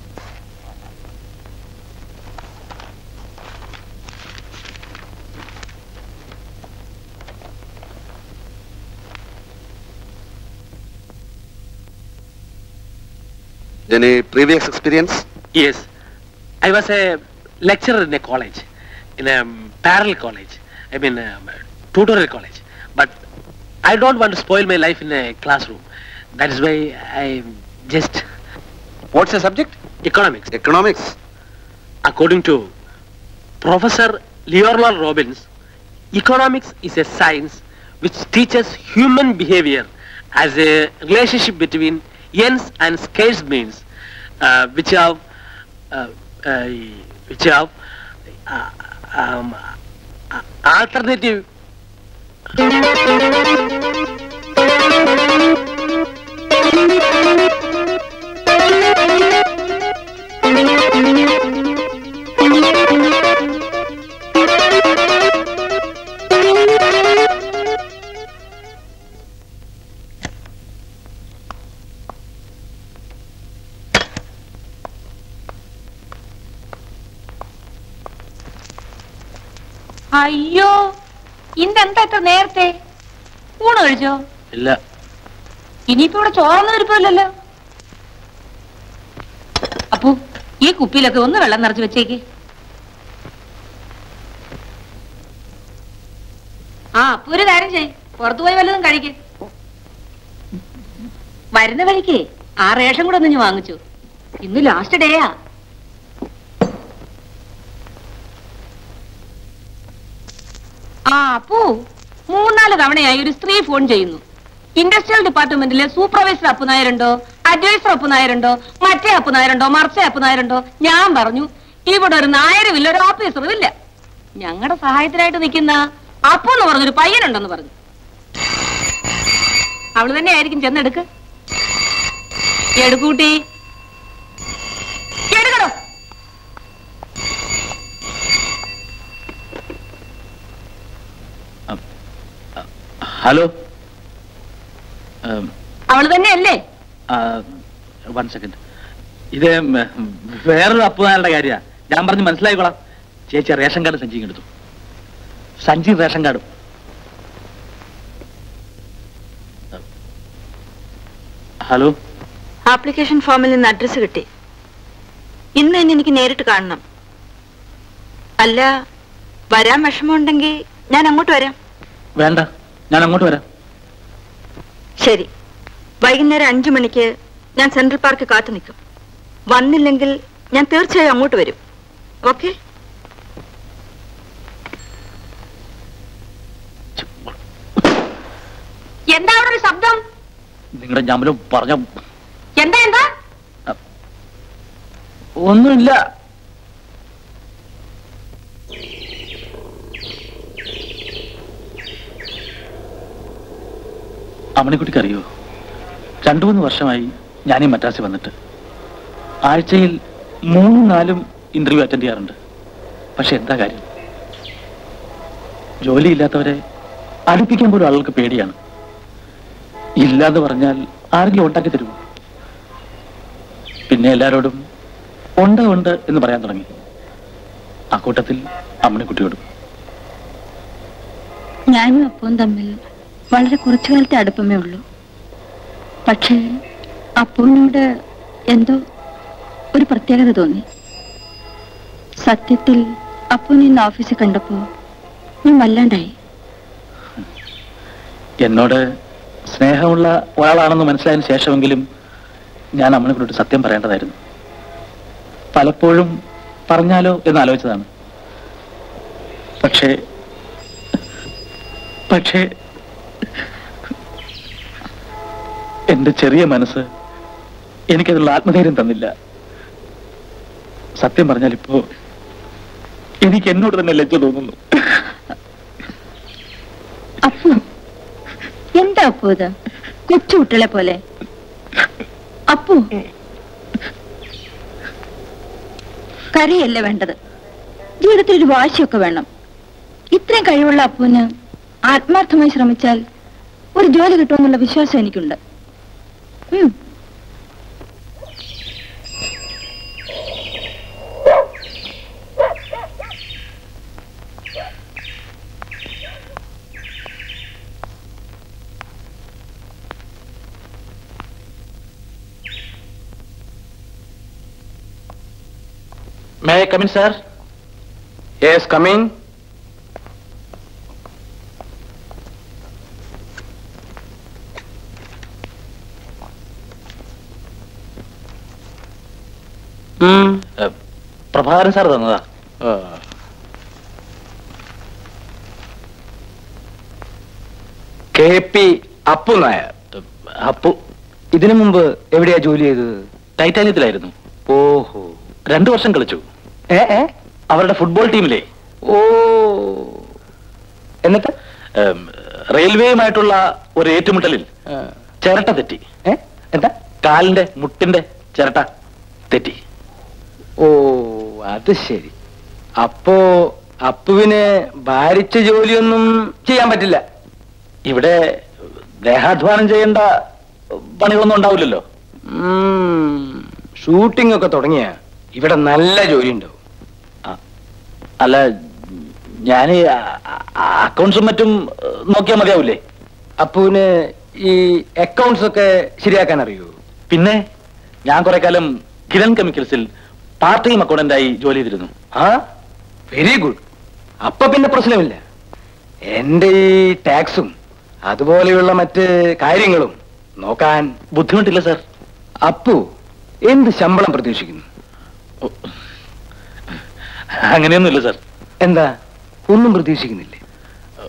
Any previous experience? Yes. I was a lecturer in a college, in a um, parallel college. I mean, um, tutorial college. But I don't want to spoil my life in a classroom. That is why I just What's the subject? economics. Economics. According to Professor Leonard Robbins, economics is a science which teaches human behavior as a relationship between ends and scarce means, uh, which have, uh, uh, which have uh, um, uh, alternative. അയ്യോ ഇന്നെന്താ ഇത്ര നേരത്തെ ഊണ് കഴിച്ചോ ഇല്ല ഇനിയിപ്പോ ഇവിടെ ചോറൊന്നും ഇരിപ്പില്ലല്ലോ അപ്പു ഈ കുപ്പിയിലൊക്കെ ഒന്ന് വെള്ളം നിറച്ച് വെച്ചേക്ക് ആ അപ്പൊ ഒരു കാര്യം ചെയ് പുറത്തു പോയി വല്ലതും കഴിക്ക് വരുന്ന വഴിക്ക് ആ റേഷൻ കൂടെ ഒന്ന് ഞാൻ വാങ്ങിച്ചു ഇന്ന് ലാസ്റ്റ് ഡേയാ ആ അപ്പു മൂന്നാല് തവണയായി ഒരു സ്ത്രീ ഫോൺ ചെയ്യുന്നു ഇൻഡസ്ട്രിയൽ ഡിപ്പാർട്ട്മെന്റിലെ സൂപ്പർവൈസർ അപ്പു നായരുണ്ടോ അഡ്വൈസർ അപ്പു നായരുണ്ടോ മറ്റേ അപ്പു നായരുണ്ടോ മറിച്ചേ അപ്പു നായരുണ്ടോ ഞാൻ പറഞ്ഞു ഇവിടെ ഒരു നായരുമില്ല ഒരു ഓഫീസറും ഇല്ല ഞങ്ങളുടെ സഹായത്തിനായിട്ട് നിൽക്കുന്ന അപ്പു എന്ന് പറഞ്ഞൊരു പയ്യനുണ്ടെന്ന് പറഞ്ഞു അവള് തന്നെ ആയിരിക്കും ചെന്നെടുക്ക് എടുക്കൂട്ടി എടുക്കടോ ഹലോ അവള് തന്നെയല്ലേ വൺ സെക്കൻഡ് ഇത് ഉം, വേറൊരു അപ്പുനാളുടെ കാര്യ ഞാൻ പറഞ്ഞ് മനസ്സിലായിക്കോളാം ചേച്ചി റേഷൻ കാർഡ് സഞ്ചി എടുത്തു സഞ്ചി റേഷൻ കാർഡും ഹലോ ആപ്ലിക്കേഷൻ ഫോമിൽ നിന്ന് അഡ്രസ്സ് കിട്ടി ഇന്ന് തന്നെ എനിക്ക് നേരിട്ട് കാണണം അല്ല വരാൻ വിഷമമുണ്ടെങ്കിൽ ഞാൻ അങ്ങോട്ട് വരാം വേണ്ട ഞാൻ അങ്ങോട്ട് വരാം ശരി വൈകുന്നേരം അഞ്ചു മണിക്ക് ഞാൻ സെൻട്രൽ പാർക്ക് കാത്തു നിൽക്കും വന്നില്ലെങ്കിൽ ഞാൻ തീർച്ചയായും അങ്ങോട്ട് വരും ഓക്കെ എന്താ അവിടെ ഒരു ശബ്ദം നിങ്ങളുടെ ഞമ്മലും പറഞ്ഞ എന്താ എന്താ ഒന്നുമില്ല അമ്മണിക്കുട്ടിക്ക് അറിയോ രണ്ടു മൂന്ന് വർഷമായി ഞാൻ ഈ മദ്രാസിൽ വന്നിട്ട് ആഴ്ചയിൽ മൂന്നും നാലും ഇന്റർവ്യൂ അറ്റൻഡ് ചെയ്യാറുണ്ട് പക്ഷെ എന്താ കാര്യം ജോലിയില്ലാത്തവരെ അടുപ്പിക്കാൻ പോലും ആളുകൾക്ക് പേടിയാണ് ഇല്ലാന്ന് പറഞ്ഞാൽ ആരെങ്കിലും ഉണ്ടാക്കി തരുമോ പിന്നെ എല്ലാരോടും ഉണ്ട് ഉണ്ട് എന്ന് പറയാൻ തുടങ്ങി ആ കൂട്ടത്തിൽ അമ്മണിക്കുട്ടിയോടും ഞാനും അപ്പവും തമ്മിൽ വളരെ കുറച്ചു കാലത്തെ അടുപ്പമേ ഉള്ളൂ പക്ഷേ അപ്പുവിനോട് എന്തോ ഒരു പ്രത്യേകത തോന്നി സത്യത്തിൽ അപ്പുവിനെ ഇന്ന് ഓഫീസിൽ കണ്ടപ്പോ ഞാൻ വല്ലാണ്ടായി എന്നോട് സ്നേഹമുള്ള ഒരാളാണെന്ന് മനസ്സിലായതിനു ശേഷമെങ്കിലും ഞാൻ അമ്മണിക്കുട്ടിയോട് സത്യം പറയേണ്ടതായിരുന്നു പലപ്പോഴും പറഞ്ഞാലോ എന്ന് ആലോചിച്ചതാണ് പക്ഷേ പക്ഷേ എന്റെ ചെറിയ മനസ്സ് എനിക്കതിനുള്ള ആത്മധൈര്യം തന്നില്ല സത്യം പറഞ്ഞാൽ ഇപ്പോ എനിക്ക് എന്നോട് തന്നെ ലജ്ജ തോന്നുന്നു അപ്പു എന്താ അപ്പു ഇത് കൊച്ചു കുട്ടികളെ പോലെ അപ്പു കരയല്ല വേണ്ടത് ജീവിതത്തിൽ ഒരു വാശിയൊക്കെ വേണം ഇത്രയും കഴിവുള്ള അപ്പുവിന് ആത്മാർത്ഥമായി ശ്രമിച്ചാൽ ഒരു ജോലി കിട്ടുമെന്നുള്ള വിശ്വാസം എനിക്കുണ്ട് ഉം. May I come in, sir? Yes, come in. ഏഹ്, പ്രഭാകരൻ സാർ തന്നതാ കെ പി അപ്പു നായർ അപ്പു ഇതിനു മുമ്പ് എവിടെയാ ജോലി ചെയ്തത് ടൈറ്റാനിയത്തിലായിരുന്നു ഓഹോ രണ്ടു വർഷം കളിച്ചു ഏ ഏ അവരുടെ ഫുട്ബോൾ ടീമിലെ ഓ എന്നിട്ട് ഏം, റെയിൽവേയുമായിട്ടുള്ള ഒരു ഏറ്റുമുട്ടലിൽ ചിരട്ട തെറ്റി ഏ എന്താ കാലിന്റെ മുട്ടിന്റെ ചിരട്ട തെറ്റി ഓ അത് ശരി അപ്പോ അപ്പുവിന് ഭാരിച്ച ജോലിയൊന്നും ചെയ്യാൻ പറ്റില്ല ഇവിടെ ദേഹാധ്വാനം ചെയ്യേണ്ട പണികളൊന്നും ഉണ്ടാവില്ലല്ലോ ഷൂട്ടിംഗ് ഒക്കെ തുടങ്ങിയ ഇവിടെ നല്ല ജോലി ഉണ്ടാവും അല്ല ഞാൻ അക്കൗണ്ട്സും മറ്റും നോക്കിയാൽ മതിയാവൂലേ അപ്പുവിന് ഈ അക്കൗണ്ട്സ് ഒക്കെ ശരിയാക്കാൻ അറിയൂ പിന്നെ ഞാൻ കുറെ കാലം കിരൺ കെമിക്കൽസിൽ പാർട്ട് ടൈം അക്കൗണ്ടന്റായി ജോലി ചെയ്തിരുന്നു ആ വെരി ഗുഡ് അപ്പൊ പിന്നെ പ്രശ്നമില്ല എന്റെ ഈ ടാക്സും അതുപോലെയുള്ള മറ്റ് കാര്യങ്ങളും നോക്കാൻ ബുദ്ധിമുട്ടില്ല സാർ അപ്പു എന്ത് ശമ്പളം പ്രതീക്ഷിക്കുന്നു അങ്ങനെയൊന്നുമില്ല സാർ എന്താ ഒന്നും പ്രതീക്ഷിക്കുന്നില്ലേ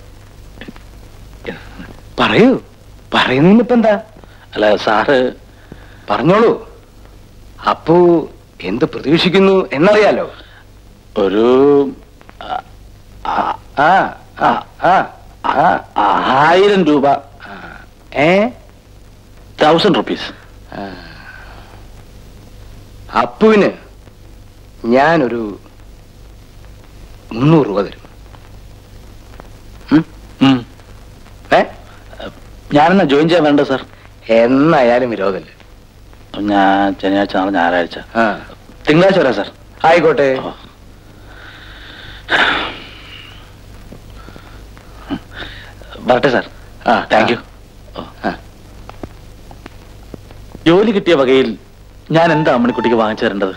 പറയൂ പറയുന്നതിനിപ്പോ എന്താ അല്ല സാറ് പറഞ്ഞോളൂ അപ്പു എന്ത് പ്രതീക്ഷിക്കുന്നു എന്നറിയാലോ ഒരു ആ ആ ആ ആ ആ ആയിരം രൂപ ഏ തൗസൻഡ് റുപ്പീസ് അപ്പുവിന് ഞാനൊരു മുന്നൂറ് രൂപ തരും ഉം? ഏ ഞാനെന്നാ ജോയിൻ ചെയ്യാൻ വേണ്ട സാർ എന്നായാലും വിരോധമില്ല ഞാൻ ശനിയാഴ്ച നാളെ ഞായറാഴ്ച ആ തിങ്കളാഴ്ച വരാം സാർ ആയിക്കോട്ടെ ഓ. വരട്ടെ സാർ ആ താങ്ക് യു ആ. ജോലി കിട്ടിയ വകയിൽ ഞാൻ എന്താ അമ്മണിക്കുട്ടിക്ക് വാങ്ങിച്ചു തരേണ്ടത്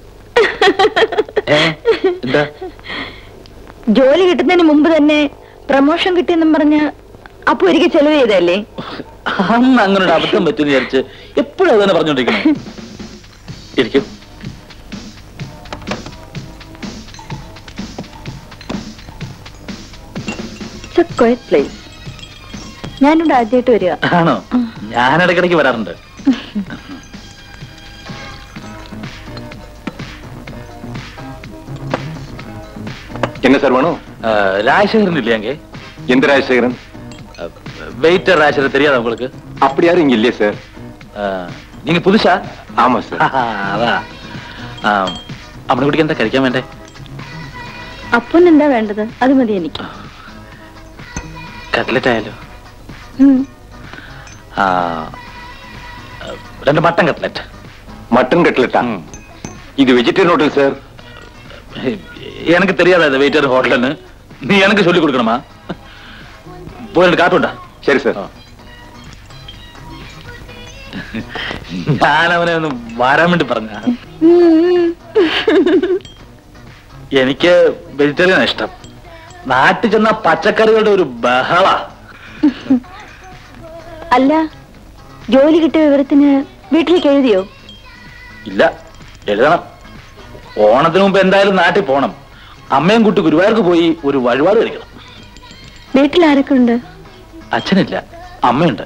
ഏ? എന്താ ജോലി കിട്ടുന്നതിന് മുമ്പ് തന്നെ പ്രമോഷൻ കിട്ടിയെന്നും പറഞ്ഞ് അപ്പൊ ഒരിക്കൽ ചെലവ് ചെയ്തല്ലേ അന്ന് അങ്ങനെ ഒരു അബദ്ധം പറ്റുമെന്ന് വിചാരിച്ച് എപ്പോഴും അത് തന്നെ പറഞ്ഞോണ്ടിരിക്കണം ഇരിക്കും പ്ലേസ് ഞാനിവിടെ ആദ്യമായിട്ട് വരിക ആണോ ഞാൻ ഇടയ്ക്കിടയ്ക്ക് വരാറുണ്ട് என்ன சார் வேணும் ആ, രാജശേഖരൻ ഇല്ലേ அங்கே எந்த ராஜசேகரன் வெயிட்டர் ராஜசேகரன் தெரியாதா உங்களுக்கு அப்படி யாரும் இங்க இல்லையே சார் ஆ, நீங்க புதுசா ஆமா சார் അതാ അമ്മണിക്കുട്ടിക്ക് എന്താ കഴിക്കാൻ വേണ്ടേ അപ്പന് എന്താ വേണ്ടത് അത് മതി എനിക്ക് കട്ട്ലറ്റ് ആയാലോ ഉം. ആ, രണ്ട് മട്ടൻ കട്ട്ലറ്റ് மட்டன் கட்லெட்டா இது வெஜிடேரியன் ஹோட்டல் சார் எனக்கு தெரியாதா இந்த வெயிட்டர் ஹோட்டல்னு நீ எனக்கு சொல்லி கொடுக்கணுமா போய் ரெண்டு காட்டுண்டா சரி சார் ഞാൻ അവനെ ഒന്ന് വരാൻ വേണ്ടി പറഞ്ഞ ഉം. എനിക്ക് വെജിറ്റേറിയൻ ഇഷ്ടം നാട്ടിൽ ചെന്ന പച്ചക്കറികളുടെ ഒരു ബഹള അല്ല ജോലി കിട്ടിയ വിവരത്തിന് വീട്ടിലേക്ക് എഴുതിയോ ഇല്ല എഴുതണം ഓണത്തിന് മുമ്പ് എന്തായാലും നാട്ടിൽ പോണം അമ്മയും കുട്ടി ഗുരുവായൂർക്ക് പോയി ഒരു വഴിപാട് കഴിക്കണം വീട്ടിൽ ആരൊക്കെ ഉണ്ട് അച്ഛനില്ല അമ്മയുണ്ട്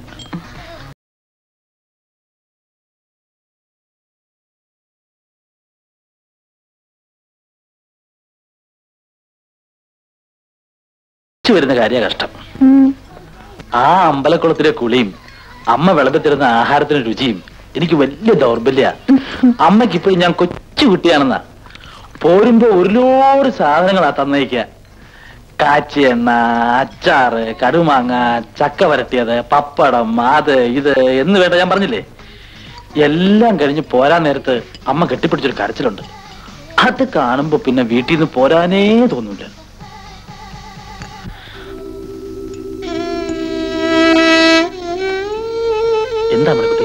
തിരിച്ചു വരുന്ന കാര്യ കഷ്ടം ഉം. ആ അമ്പലക്കുളത്തിലെ കുളിയും അമ്മ വിളമ്പത്തിരുന്ന ആഹാരത്തിന് രുചിയും എനിക്ക് വലിയ ദൗർബല്യ അമ്മയ്ക്ക് ഇപ്പോഴും ഞാൻ കൊച്ചു കുട്ടിയാണെന്നാ പോരുമ്പോ ഒരു ലോഡ് സാധനങ്ങളാ തന്നേക്ക കാച്ചി എണ്ണ അച്ചാറ് കടുമാങ്ങ ചക്ക വരട്ടിയത് പപ്പടം അത് ഇത് എന്ന് വേണ്ട ഞാൻ പറഞ്ഞില്ലേ എല്ലാം കഴിഞ്ഞ് പോരാൻ നേരത്ത് അമ്മ കെട്ടിപ്പിടിച്ചൊരു കരച്ചിലുണ്ട് അത് കാണുമ്പോ പിന്നെ വീട്ടിൽ നിന്ന് പോരാനേ തോന്നൂല എന്താ കുട്ടി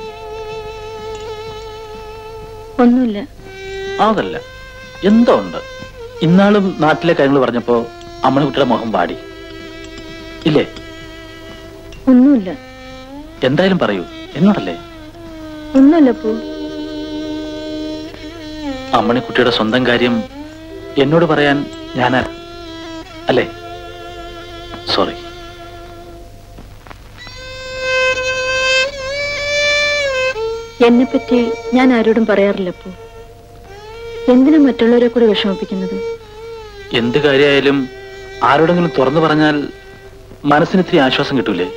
ഒന്നുമില്ല അതല്ല എന്തോ ഉണ്ട് ഇന്നാളും നാട്ടിലെ കാര്യങ്ങൾ പറഞ്ഞപ്പോ അമ്മണിക്കുട്ടിയുടെ മുഖം വാടി ഇല്ലേ ഒന്നുമില്ല എന്തായാലും പറയൂ എന്നോടല്ലേ ഒന്നുമില്ല പൂ അമ്മണിക്കുട്ടിയുടെ സ്വന്തം കാര്യം എന്നോട് പറയാൻ ഞാനാ അല്ലേ സോറി എന്നെ പറ്റി ഞാൻ ആരോടും പറയാറില്ല പൂ എന്തിനാ മറ്റുള്ളവരെ കൂടി വിഷമിപ്പിക്കുന്നത് എന്ത് കാര്യമായാലും ആരോടെങ്കിലും തുറന്നു പറഞ്ഞാൽ മനസ്സിന് ഇത്തിരി ആശ്വാസം കിട്ടൂലേ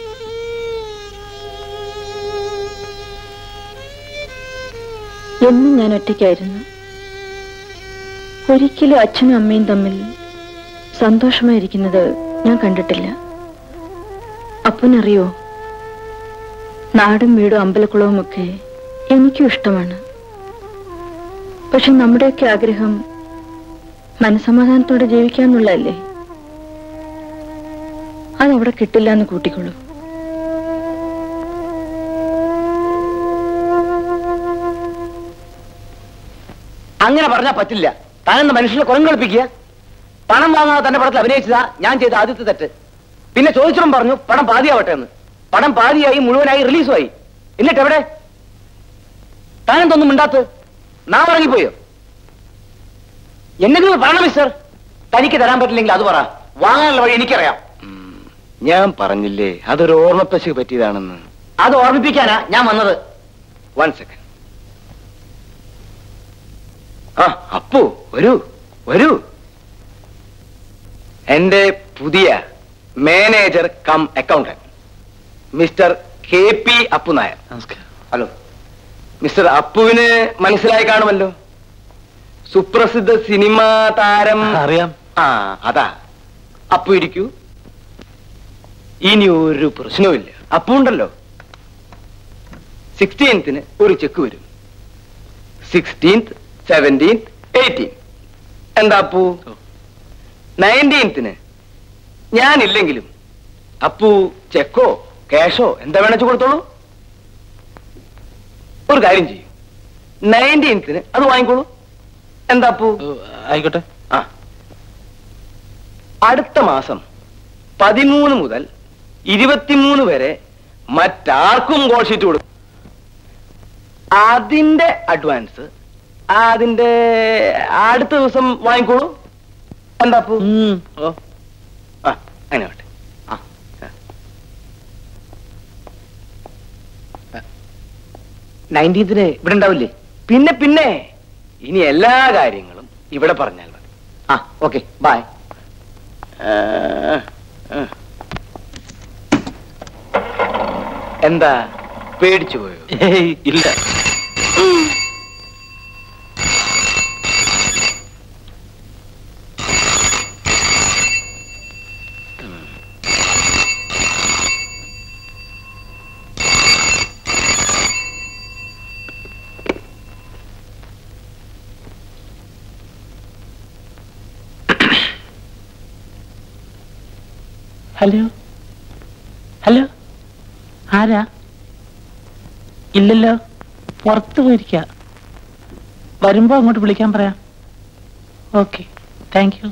എന്നും ഞാൻ ഒറ്റയ്ക്കായിരുന്നു ഒരിക്കലും അച്ഛനും അമ്മയും തമ്മിൽ സന്തോഷമായിരിക്കുന്നത് ഞാൻ കണ്ടിട്ടില്ല അപ്പനറിയോ നാടും വീടും അമ്പലക്കുളവും ഒക്കെ എനിക്കും ഇഷ്ടമാണ് പക്ഷെ നമ്മുടെയൊക്കെ ആഗ്രഹം മനസമാധാനത്തോടെ ജീവിക്കാന്നുള്ളതല്ലേ അതവിടെ കിട്ടില്ല എന്ന് കൂട്ടിക്കൊള്ളൂ അങ്ങനെ പറഞ്ഞാൽ പറ്റില്ല താനെന്ന മനുഷ്യനെ കുരം കളിപ്പിക്കുക പണം വാങ്ങാതെ തന്റെ പടത്തിൽ അഭിനയിച്ചതാ ഞാൻ ചെയ്ത ആദ്യത്തെ തെറ്റ് പിന്നെ ചോദിച്ചവൻ പറഞ്ഞു പടം പാതിയാവട്ടെ എന്ന് പടം പാതിയായി മുഴുവനായി റിലീസുമായി എന്നിട്ട് എവിടെ താനെന്തൊന്നും മിണ്ടാത്ത് നാ ഇറങ്ങിപ്പോയോ എന്തെങ്കിലും പറയണം മിസ്റ്റർ തനിക്ക് തരാൻ പറ്റില്ലെങ്കിൽ അത് പറ വാങ്ങാനുള്ള വഴി എനിക്കറിയാം ഞാൻ പറഞ്ഞില്ലേ അതൊരു ഓർമ്മപ്പശക്ക് പറ്റിയതാണെന്ന് അത് ഓർമ്മിപ്പിക്കാനാ ഞാൻ വന്നത് വൺ സെക്കൻഡ് ആ അപ്പു വരൂ വരൂ എന്റെ പുതിയ manager cum accountant mister K P Appu Nair നമസ്കാരം ഹലോ മിസ്റ്റർ അപ്പുവിന് മനസ്സിലായി കാണുമല്ലോ സുപ്രസിദ്ധ സിനിമാ താരം അറിയാം ആ അതാ അപ്പു ഇരിക്കൂ ഇനി ഒരു പ്രശ്നവുമില്ല അപ്പു ഉണ്ടല്ലോ സിക്സ്റ്റീൻത്തിന് ഒരു ചെക്ക് വരും സിക്സ്റ്റീൻത്ത് സെവൻറ്റീൻത്ത് എയ്റ്റീൻ എന്താ അപ്പു നയൻറ്റീൻത്തിന് ഞാനില്ലെങ്കിലും അപ്പു ചെക്കോ ക്യാഷോ എന്താ വേണച്ചു കൊടുത്തോളൂ ഒരു കാര്യം ചെയ്യും നയൻറ്റീൻത്തിന് അത് വാങ്ങിക്കോളൂ എന്താ അപ്പു ഓ, ആയിക്കോട്ടെ ആ അടുത്ത മാസം പതിമൂന്ന് മുതൽ ഇരുപത്തിമൂന്ന് വരെ മറ്റാർക്കും കോൾ ഷീറ്റ് കൊടുക്കും അതിന്റെ അഡ്വാൻസ് അതിന്റെ അടുത്ത ദിവസം വാങ്ങിക്കോളൂ എന്താ അപ്പു ഉം, ഓ ആ അങ്ങനെ ആവട്ടെ ആ നയൻറ്റീൻത്തിന് ഇവിടെ ഉണ്ടാവില്ലേ പിന്നെ പിന്നെ ഇനി എല്ലാ കാര്യങ്ങളും ഇവിടെ പറഞ്ഞാൽ മതി ആ ഓക്കെ ബൈ ആ, ആ. എന്താ പേടിച്ചു പോയോ ഏയ് ഇല്ല ഹലോ ഹലോ ആരാ ഇല്ലല്ലോ പുറത്ത് പോയിരിക്ക വരുമ്പോ അങ്ങോട്ട് വിളിക്കാൻ പറയാം ഓക്കെ താങ്ക് യു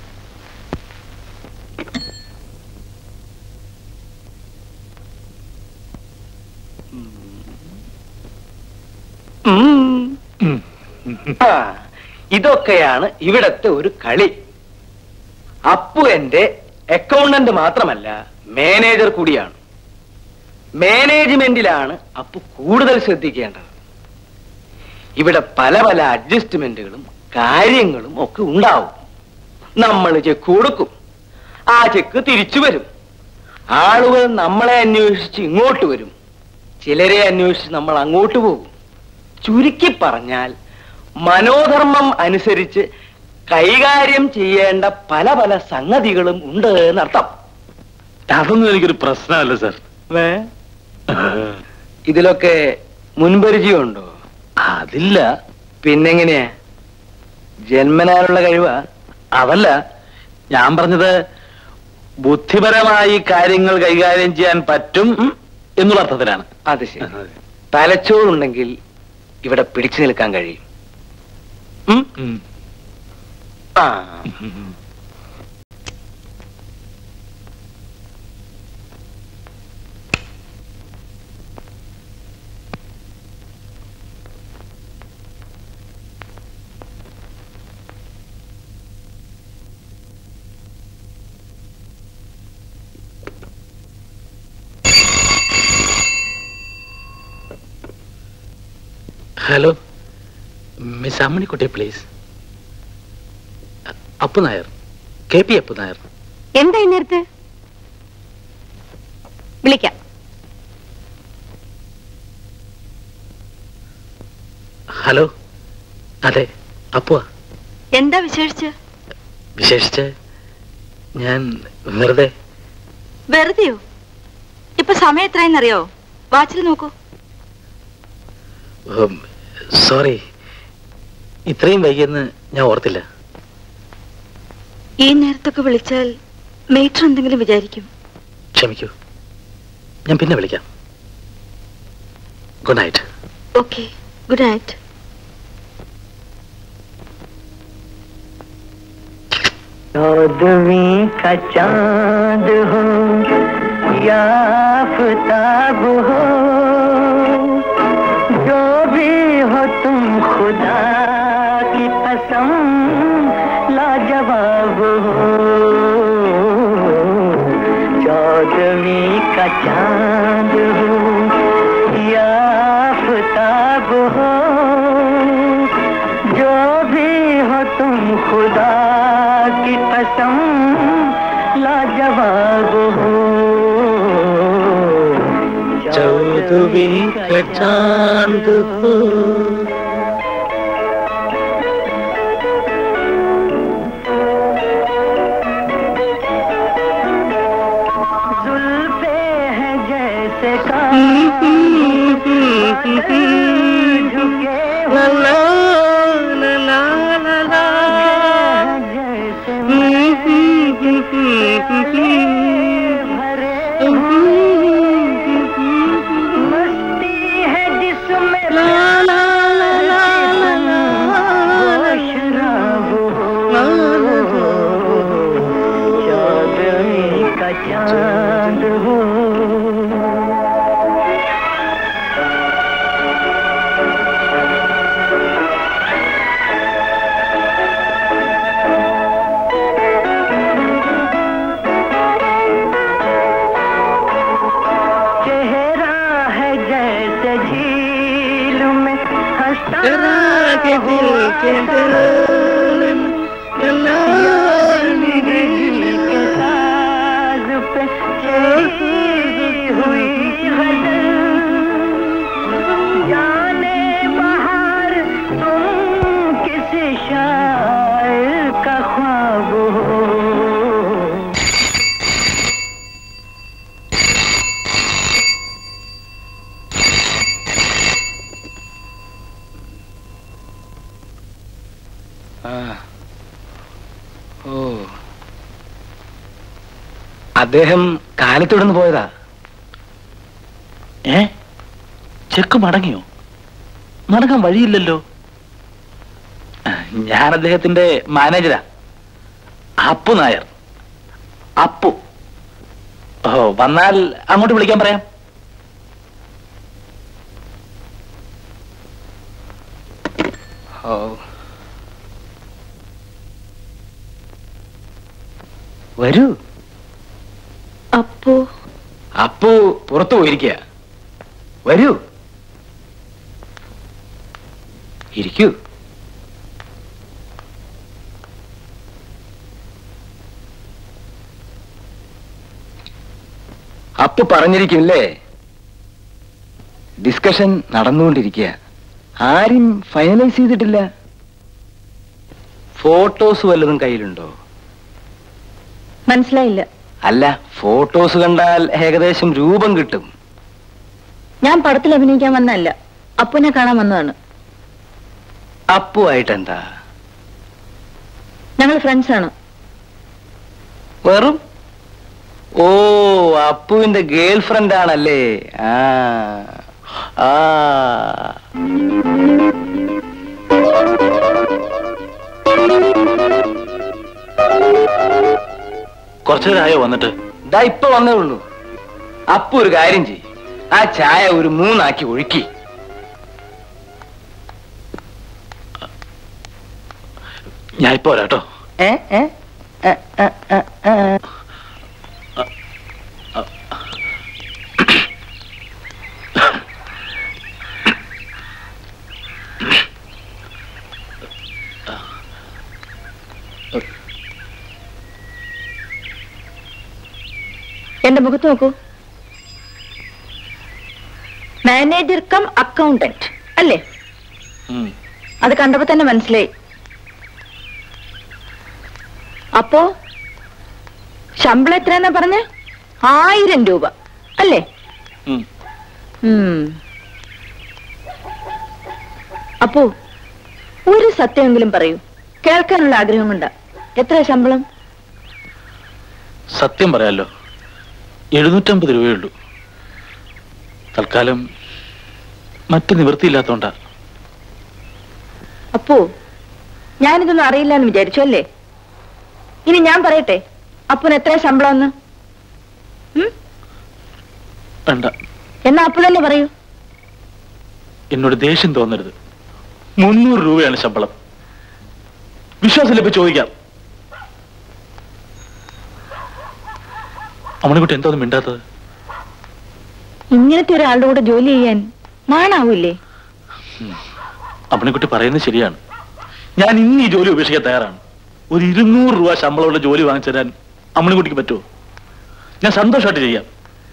ഉം. ആ, ഇതൊക്കെയാണ് ഇവിടത്തെ ഒരു കളി അപ്പു എന്റെ അക്കൗണ്ടന്റ് മാത്രമല്ല മാനേജർ കൂടിയാണ് മാനേജ്മെന്റിലാണ് അപ്പു കൂടുതൽ ശ്രദ്ധിക്കേണ്ടത് ഇവിടെ പല പല അഡ്ജസ്റ്റ്മെന്റുകളും കാര്യങ്ങളും ഒക്കെ ഉണ്ടാവും നമ്മൾ ചെക്ക് കൊടുക്കും ആ ചെക്ക് തിരിച്ചു വരും ആളുകൾ നമ്മളെ അന്വേഷിച്ച് ഇങ്ങോട്ട് വരും ചിലരെ അന്വേഷിച്ച് നമ്മൾ അങ്ങോട്ട് പോകും ചുരുക്കി പറഞ്ഞാൽ മനോധർമ്മം അനുസരിച്ച് കൈകാര്യം ചെയ്യേണ്ട പല പല സംഗതികളും ഉണ്ട് എന്നർത്ഥം അതൊന്നും എനിക്കൊരു പ്രശ്നമല്ല സാർ ഏ? ഇതിലൊക്കെ മുൻപരിചയമുണ്ടോ അതില്ല പിന്നെങ്ങനെയാ ജന്മനാലുള്ള കഴിവാ അതല്ല ഞാൻ പറഞ്ഞത് ബുദ്ധിപരമായി കാര്യങ്ങൾ കൈകാര്യം ചെയ്യാൻ പറ്റും എന്നുള്ള അർത്ഥത്തിലാണ് അത് ശരി തലച്ചോറുണ്ടെങ്കിൽ ഇവിടെ പിടിച്ചു നിൽക്കാൻ കഴിയും ഉം? ഉം. ആ hello miss Ammanikutty please Appu Nair K P Appu Nair എന്താ ഈ നേരത്ത് വിളിക്കാം ഹലോ അതെ അപ്പുവാ എന്താ വിശേഷിച്ച് വിശേഷിച്ച് ഞാൻ വെറുതെ വെറുതെയോ ഇപ്പൊ സമയം എത്രയെന്നറിയോ വാച്ചിൽ നോക്കൂ ഉം, സോറി ഇത്രയും വൈകിയെന്ന് ഞാൻ ഓർത്തില്ല ഈ നേരത്തൊക്കെ വിളിച്ചാൽ മേറ്റർ എന്തെങ്കിലും വിചാരിക്കും ക്ഷമിക്കൂ ഞാൻ പിന്നെ വിളിക്കാം good night okay good night चौदवी का चांद हो या आफताब हो जो भी हो तुम खुदा की कसम लाजवाब हो चांद हो या आफताब हो जो भी हो तुम खुदा की कसम लाजवाब हो चौदहवीं का चांद हो जुल्फे हैं जैसे झुके मस्ती है जिसमें चांदनी का चांद हो चेहरा है जैसे झील में हंसता के दिल के के साज पे छेड़ी हुई गजल जाने बाहर तुम किस शायर का ख्वाब हो ഓ അദ്ദേഹം കാലത്തോടൊന്ന് പോയതാ ഏ ചെക്ക് മടങ്ങിയോ മടങ്ങാൻ വഴിയില്ലല്ലോ ഞാൻ അദ്ദേഹത്തിന്റെ മാനേജരാ അപ്പു നായർ അപ്പു ഓ വന്നാൽ അങ്ങോട്ട് വിളിക്കാൻ പറയാം ഓ വരൂ അപ്പോ അപ്പു പുറത്തു പോയിരിക്കുക വരൂ ഇരിക്കൂ അപ്പു പറഞ്ഞിരിക്കുമല്ലേ ഡിസ്കഷൻ നടന്നുകൊണ്ടിരിക്കുക ആരും ഫൈനലൈസ് ചെയ്തിട്ടില്ല ഫോട്ടോസ് വല്ലതും കയ്യിലുണ്ടോ മനസ്സിലായില്ല അല്ല ഫോട്ടോസ് കണ്ടാൽ ഏകദേശം രൂപം കിട്ടും ഞാൻ പടത്തിൽ അഭിനയിക്കാൻ വന്നതല്ല അപ്പുനെ കാണാൻ വന്നതാണ് അപ്പുവായിട്ട് എന്താ ഞങ്ങൾ ഫ്രണ്ട്സ് ആണ് വെറും ഓ അപ്പുവിന്റെ ഗേൾ ഫ്രണ്ട് ആണല്ലേ ആ ആ കുറച്ചു നേരമായോ വന്നിട്ട് ദാ ഇപ്പൊ വന്നേ ഉള്ളൂ അപ്പു ഒരു കാര്യം ചെയ് ആ ചായ ഒരു മൂന്നാക്കി ഒഴുക്കി ഞാൻ ഇപ്പൊ വരാട്ടോ ഏ ഏ ഏ, ഏ, ഏ, ഏ. എന്റെ മുഖത്ത് നോക്കൂ മാനേജർ കം അക്കൗണ്ടന്റ് അല്ലേ ഉം. അത് കണ്ടപ്പോ തന്നെ മനസ്സിലായി അപ്പോ ശമ്പളം എത്രയെന്നാ പറഞ്ഞ ആയിരം രൂപ അല്ലേ ഉം. ഉം. അപ്പോ ഒരു സത്യമെങ്കിലും പറയൂ കേൾക്കാനുള്ള ആഗ്രഹമുണ്ട് എത്ര ശമ്പളം സത്യം പറയാലോ എഴുന്നൂറ്റമ്പത് രൂപയുള്ളൂ തൽക്കാലം മറ്റു നിവൃത്തിയില്ലാത്തോണ്ടാ അപ്പോ ഞാനിതൊന്നും അറിയില്ല എന്ന് വിചാരിച്ചു അല്ലേ ഇനി ഞാൻ പറയട്ടെ അപ്പന് എത്ര ശമ്പളം എന്ന് വേണ്ട എന്നാ അപ്പു തന്നെ പറയൂ എന്നോട് ദേഷ്യം തോന്നരുത് മുന്നൂറ് രൂപയാണ് ശമ്പളം വിശ്വാസം ഇപ്പൊ ചോദിക്കാം അമ്മണിക്കുട്ടി എന്താ ഒന്നും മിണ്ടാത്തത് ഇങ്ങനത്തെ ഒരാളുടെ കൂടെ ജോലി ചെയ്യാൻ നാണാവൂലേ അമ്മണിക്കുട്ടി പറയുന്നത് ശരിയാണ് ഞാൻ ഇന്ന് ഈ ജോലി ഉപേക്ഷിക്കാൻ തയ്യാറാണ് ഒരു ഇരുന്നൂറ് രൂപ ശമ്പളമുള്ള ജോലി വാങ്ങിച്ചു തരാൻ അമ്മണിക്കുട്ടിക്ക് പറ്റുമോ ഞാൻ സന്തോഷമായിട്ട് ചെയ്യാം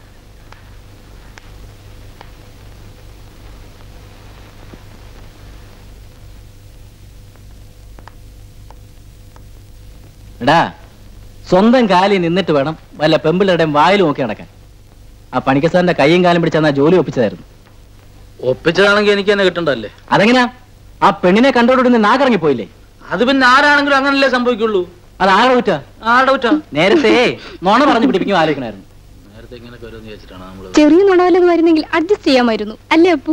എടാ സ്വന്തം കാലിൽ നിന്നിട്ട് വേണം വല്ല പെമ്പിളുടെയും വായിൽ നോക്കി നടക്കാൻ ആ പണിക്കസാറിന്റെ കൈയും കാലും പിടിച്ചാൽ ആ ജോലി ഒപ്പിച്ചതായിരുന്നു ഒപ്പിച്ചതാണെങ്കിൽ എനിക്ക് തന്നെ കിട്ടണ്ടല്ലേ അതെങ്ങനെയാ ആ പെണ്ണിനെ കണ്ടോടുകൂടി നീ നാക്കിറങ്ങി പോയില്ലേ അത് പിന്നെ ആരാണെങ്കിലും അങ്ങനല്ലേ സംഭവിക്കുള്ളൂ അത് ആരുടെ കുറ്റാ ആരുടെ കുറ്റാ നേരത്തെ നോണ പറഞ്ഞു പിടിപ്പിക്കും ആലോചിക്കണായിരുന്നു നേരത്തെ ഇങ്ങനെയൊക്കെ വരുമെന്ന് വിചാരിച്ചിട്ടാണ് നമ്മള് ചെറിയ നുണവല്ലത് വരുന്നെങ്കിൽ അഡ്ജസ്റ്റ് ചെയ്യാമായിരുന്നു അല്ലേ അപ്പു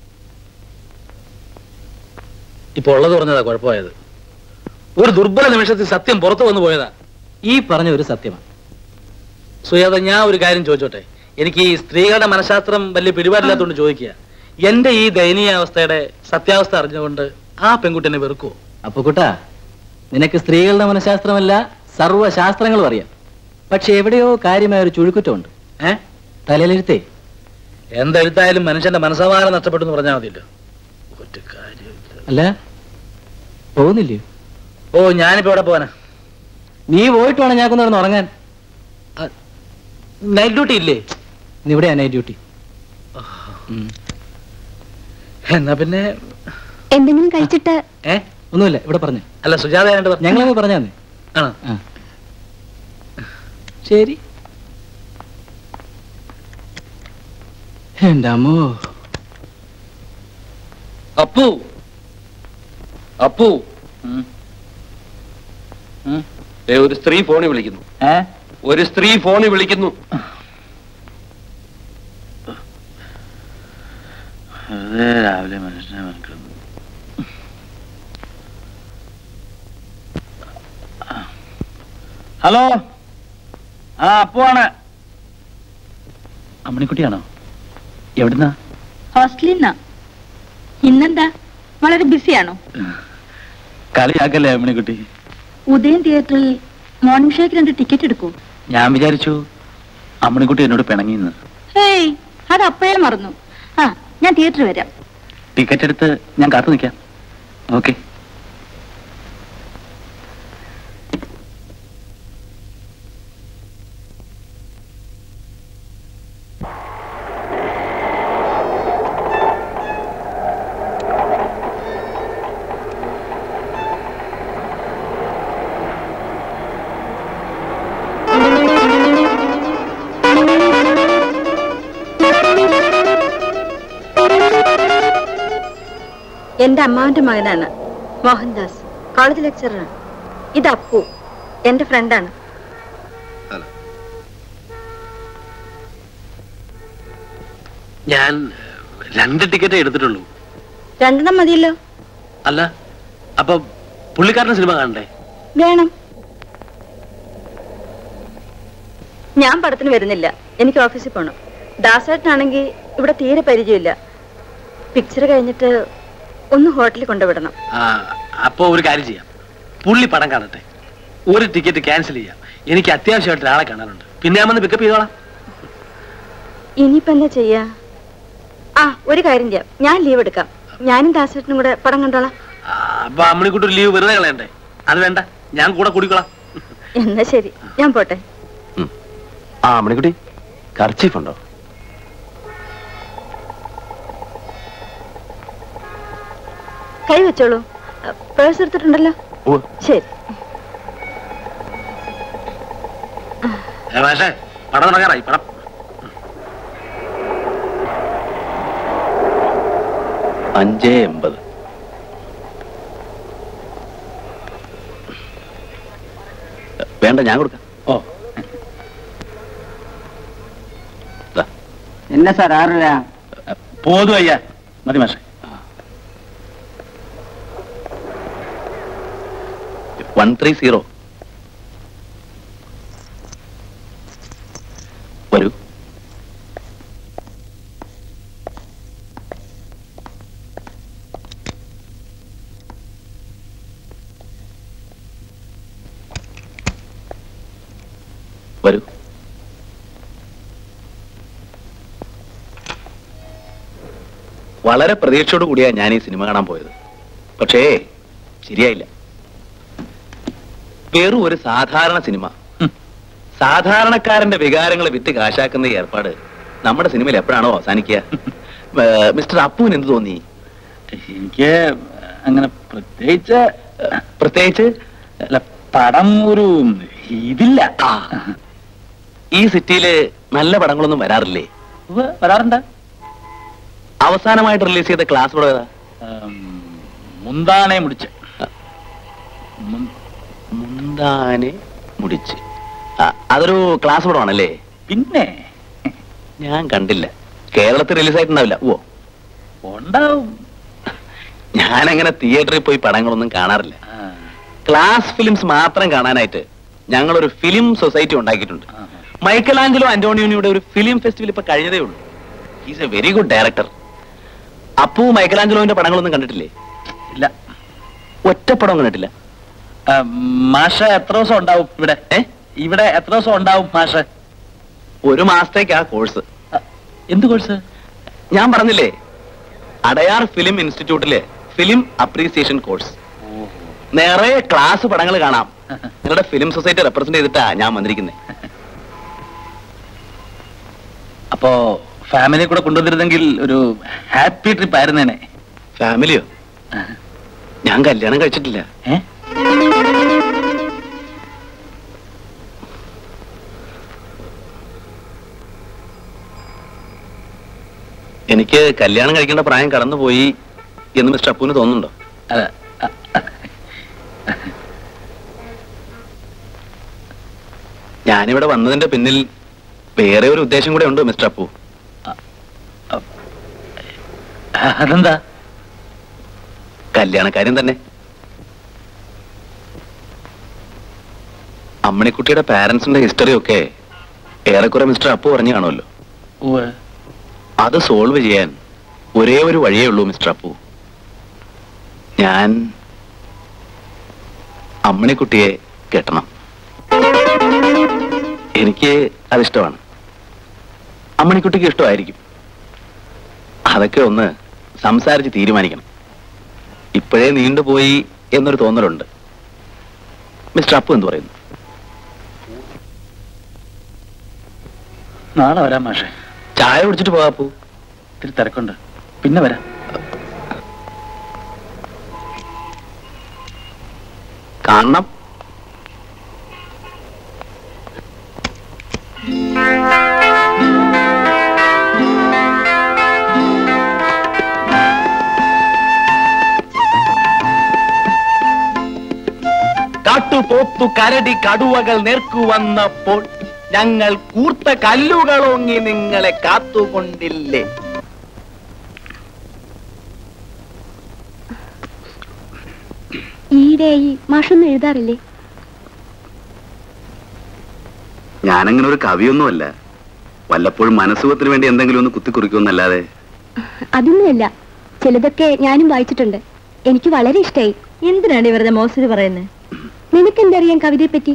ഇപ്പൊ ഉള്ളത് പറഞ്ഞതാ കുഴപ്പമായത് ഒരു ദുർബല നിമിഷത്തിൽ സത്യം പുറത്തു വന്നു പോയതാ ഈ പറഞ്ഞ ഒരു സത്യമാണ് സുയാത ഞാൻ ഒരു കാര്യം ചോദിച്ചോട്ടെ എനിക്ക് ഈ സ്ത്രീകളുടെ മനഃശാസ്ത്രം വലിയ പിടിപാടില്ലാത്തതുകൊണ്ട് ചോദിക്കുക എന്റെ ഈ ദയനീയ അവസ്ഥയുടെ സത്യാവസ്ഥ അറിഞ്ഞുകൊണ്ട് ആ പെൺകുട്ടിനെ വെറുക്കുവോ അപ്പൊ കുട്ടാ നിനക്ക് സ്ത്രീകളുടെ മനഃശാസ്ത്രമല്ല സർവ്വശാസ്ത്രങ്ങളും അറിയാം പക്ഷെ എവിടെയോ കാര്യമായ ഒരു ചുഴുക്കുറ്റമുണ്ട് ഏ തലയിലെഴുത്തേ എന്തെഴുത്തായാലും മനുഷ്യന്റെ മനസ്സമാനം നഷ്ടപ്പെട്ടു എന്ന് പറഞ്ഞാൽ മതിയല്ലോ ഒരു കാര്യമില്ല അല്ല പോകുന്നില്ലയോ ഓ ഞാനിപ്പോ എവിടെ പോവാനാ നീ പോയിട്ട് വേണം ഞാൻ നടന്ന് ഉറങ്ങാൻ നൈറ്റ് ഡ്യൂട്ടി ഇല്ലേ ഇന്ന് ഇവിടെയാ നൈറ്റ് ഡ്യൂട്ടി എന്നാ പിന്നെ എന്തെങ്കിലും കഴിച്ചിട്ട് ഏ ഒന്നുമില്ല ഇവിടെ പറഞ്ഞു അല്ല സുജാത ആയിട്ട് പറഞ്ഞു ഞങ്ങളങ്ങ് പറഞ്ഞാ മതി ആണോ ആ. ശരി എന്റെ അമ്മോ അപ്പു അപ്പു ഉം. ഉം. ദേ, ഒരു സ്ത്രീ ഫോണിൽ വിളിക്കുന്നു ഏ ഒരു സ്ത്രീ ഫോണിൽ വിളിക്കുന്നു വെറുതെ രാവിലെ മനുഷ്യനെ മെനക്കെടുന്നു ഹലോ ആ അപ്പുവാണ് അമ്മണിക്കുട്ടിയാണോ എവിടുന്നാ ഹോസ്റ്റലിൽ നിന്നാ ഇന്നെന്താ വളരെ ബിസിയാണോ കളിയാക്കല്ലേ അമ്മണിക്കുട്ടി ഉദയൻ തിയേറ്ററിൽ മോർണിംഗ് ഷോയ്ക്ക് രണ്ട് ടിക്കറ്റ് എടുക്കൂ ഞാൻ വിചാരിച്ചു അമ്മണിക്കുട്ടി എന്നോട് പിണങ്ങിന്ന് ഹേയ് അത് അപ്പോഴേ മറന്നു ആ ഞാൻ തിയേറ്ററിൽ വരാം ടിക്കറ്റ് എടുത്ത് ഞാൻ കാത്തു നിൽക്കാം ഓക്കെ എന്റെ അമ്മാവന്റെ മകനാണ് മോഹൻദാസ് കോളേജ് ലെക്ചറാണ് ഇത് അപ്പു എന്റെ ഫ്രണ്ടാണ് ഞാൻ രണ്ട് ടിക്കറ്റേ എടുത്തിട്ടുള്ളൂ രണ്ടെണ്ണം മതിയല്ലോ അല്ല അപ്പൊ പുള്ളിക്കാരന്റെ സിനിമ കാണണ്ടേ വേണം ഞാൻ പടത്തിന് വരുന്നില്ല എനിക്ക് ഓഫീസിൽ പോകണം ദാസേട്ടനാണെങ്കിൽ ഇവിടെ തീരെ പരിചയമില്ല പിക്ചർ കഴിഞ്ഞിട്ട് ഒന്ന് ഹോട്ടലിൽ കൊണ്ടുവിടണം ആ അപ്പൊ ഒരു കാര്യം ചെയ്യാം പുള്ളി പടം കാണട്ടെ ഒരു ടിക്കറ്റ് ക്യാൻസൽ ചെയ്യാം എനിക്ക് അത്യാവശ്യമായിട്ട് ഒരാളെ കാണാനുണ്ട് പിന്നെ ഞാൻ വന്ന് പിക്കപ്പ് ചെയ്തോളാം ഇനിയിപ്പോ എന്താ ചെയ്യാ ആ ഒരു കാര്യം ചെയ്യാം ഞാൻ ലീവ് എടുക്കാം ഞാനും ദാസേട്ടനും കൂടെ പടം കണ്ടോളാം ആ, അപ്പൊ അമ്മണിക്കുട്ടി ഒരു ലീവ് വെറുതെ കളയണ്ടേ അത് വേണ്ട ഞാൻ കൂടെ കൂടിക്കോളാം എന്നാ ശരി ഞാൻ പോട്ടെ ആ മണിക്കുട്ടി കർച്ചീഫ് ഉണ്ടോ കൈ വെച്ചോളൂ പേഴ്സ് എടുത്തിട്ടുണ്ടല്ലോ ഓ ശരി ഏ, മാഷേ പടം തുടങ്ങാറായി പടം അഞ്ചേ എൺപത് വേണ്ട ഞാൻ കൊടുക്കാം ഓ என்ன சார் ஆறுல പോതു അയ്യ മതി മാഷെ വൺ ത്രീ സീറോ വരൂ വരൂ വളരെ പ്രതീക്ഷയോട് കൂടിയാ ഞാൻ ഈ സിനിമ കാണാൻ പോയത് പക്ഷേ ശരിയായില്ല വെറും ഒരു സാധാരണ സിനിമ ഹും. സാധാരണക്കാരന്റെ വികാരങ്ങളെ വിറ്റ് കാശാക്കുന്ന ഈ ഏർപ്പാട് നമ്മുടെ സിനിമയിൽ എപ്പോഴാണോ അവസാനിക്കുക ഏ, മിസ്റ്റർ അപ്പുവിന് എന്ത് തോന്നി എനിക്ക് അങ്ങനെ പ്രത്യേകിച്ച് പ്രത്യേകിച്ച് അല്ല പടം ഒരു ഇതില്ല ആ, ഈ സിറ്റിയില് നല്ല പടങ്ങളൊന്നും വരാറില്ലേ ഉവ്വ്, വരാറുണ്ട് അവസാനമായിട്ട് റിലീസ് ചെയ്ത ക്ലാസ് പടം ഏതാ ഉം, മുന്താനെ മുടിച്ച് മുൻ- മുന്താനെ മുടിച്ച് ആ, അതൊരു ക്ലാസ് പടമാണല്ലേ പിന്നെ ഞാൻ കണ്ടില്ല കേരളത്തിൽ റിലീസ് ആയിട്ടുണ്ടാവില്ല ഓ ഉണ്ടാവും ഞാൻ അങ്ങനെ തിയേറ്ററിൽ പോയി പടങ്ങളൊന്നും കാണാറില്ല ആ, ക്ലാസ് ഫിലിംസ് മാത്രം കാണാനായിട്ട് ഞങ്ങളൊരു ഫിലിം സൊസൈറ്റി ഉണ്ടാക്കിയിട്ടുണ്ട് ആ, മൈക്കൽ ആഞ്ചലോ അന്റോണിയോനിയുടെ ഒരു ഫിലിം ഫെസ്റ്റിവൽ ഇപ്പൊ കഴിഞ്ഞതേ ഉള്ളൂ is a very good director Appu Michael ആഞ്ചലോന്റെ പടങ്ങളൊന്നും കണ്ടിട്ടില്ലേ ഇല്ല ഒറ്റപ്പടം കണ്ടിട്ടില്ല ആ, മാഷ എത്ര ദിവസം ഉണ്ടാവും ഇവിടെ ഏ? ഇവിടെ എത്ര ദിവസം ഉണ്ടാവും മാഷ് ഒരു മാസത്തേക്കാ കോഴ്സ് ആ, എന്ത് കോഴ്സ് ഞാൻ പറഞ്ഞില്ലേ അടയാർ ഫിലിം ഇൻസ്റ്റിറ്റ്യൂട്ടിലെ ഫിലിം അപ്രീസിയേഷൻ കോഴ്സ് നിറയെ ക്ലാസ് പടങ്ങൾ കാണാം നിങ്ങളുടെ ഫിലിം സൊസൈറ്റി റെപ്രസെന്റ് ചെയ്തിട്ടാ ഞാൻ വന്നിരിക്കുന്നത് അപ്പോ ഫാമിലിയെ കൂടെ കൊണ്ടുവന്നിരുന്നെങ്കിൽ ഒരു ഹാപ്പി ട്രിപ്പ് ആയിരുന്നേനെ ഫാമിലിയോ ഞാൻ കല്യാണം കഴിച്ചിട്ടില്ല ഏ? എനിക്ക് കല്യാണം കഴിക്കേണ്ട പ്രായം കടന്നുപോയി എന്ന് മിസ്റ്റർ അപ്പുവിന് തോന്നുന്നുണ്ടോ അല്ല, അ, അ, ഞാനിവിടെ വന്നതിന്റെ പിന്നിൽ വേറെ ഒരു ഉദ്ദേശം കൂടെ ഉണ്ട് മിസ്റ്റർ അപ്പു അതെന്താ കല്യാണക്കാര്യം തന്നെ അമ്മണിക്കുട്ടിയുടെ പാരന്റ്സിന്റെ ഹിസ്റ്ററി ഒക്കെ ഏറെക്കുറെ മിസ്റ്റർ അപ്പു പറഞ്ഞു കാണുമല്ലോ ഉവ്വ്. അത് സോൾവ് ചെയ്യാൻ ഒരേ ഒരു വഴിയേ ഉള്ളൂ മിസ്റ്റർ അപ്പു ഞാൻ അമ്മണിക്കുട്ടിയെ കെട്ടണം എനിക്ക് അതിഷ്ടമാണ് അമ്മണിക്കുട്ടിക്ക് ഇഷ്ടമായിരിക്കും അതൊക്കെ ഒന്ന് സംസാരിച്ച് തീരുമാനിക്കണം ഇപ്പോഴേ നീണ്ടുപോയി എന്നൊരു തോന്നലുണ്ട് മിസ്റ്റർ അപ്പു എന്ത് പറയുന്നു നാളെ വരാം മാഷെ ചായ കുടിച്ചിട്ട് പോകാ അപ്പു ഇത്തിരി തിരക്കുണ്ട് പിന്നെ വരാം കാണണം കാട്ടുപോത്തു കരടി കടുവകൾ നേർക്കു വന്നപ്പോൾ ഞങ്ങൾ കൂർത്ത കല്ലുകളോങ്ങി നിങ്ങളെ കാത്തുകൊണ്ടില്ലേ ഈയിടെയായി മാഷൊന്നും എഴുതാറില്ലേ ഞാനങ്ങനെ ഒരു കവിയൊന്നുമല്ല വല്ലപ്പോഴും മനസ്സുഖത്തിന് വേണ്ടി എന്തെങ്കിലും ഒന്ന് കുത്തിക്കുറിക്കുമെന്നല്ലാതെ അതൊന്നുമല്ല ചിലതൊക്കെ ഞാനും വായിച്ചിട്ടുണ്ട് എനിക്ക് വളരെ ഇഷ്ടമായി എന്തിനാണ് വെറുതെ മോശം പറയുന്നത് നിനക്ക് എന്തറിയാം കവിതയെ പറ്റി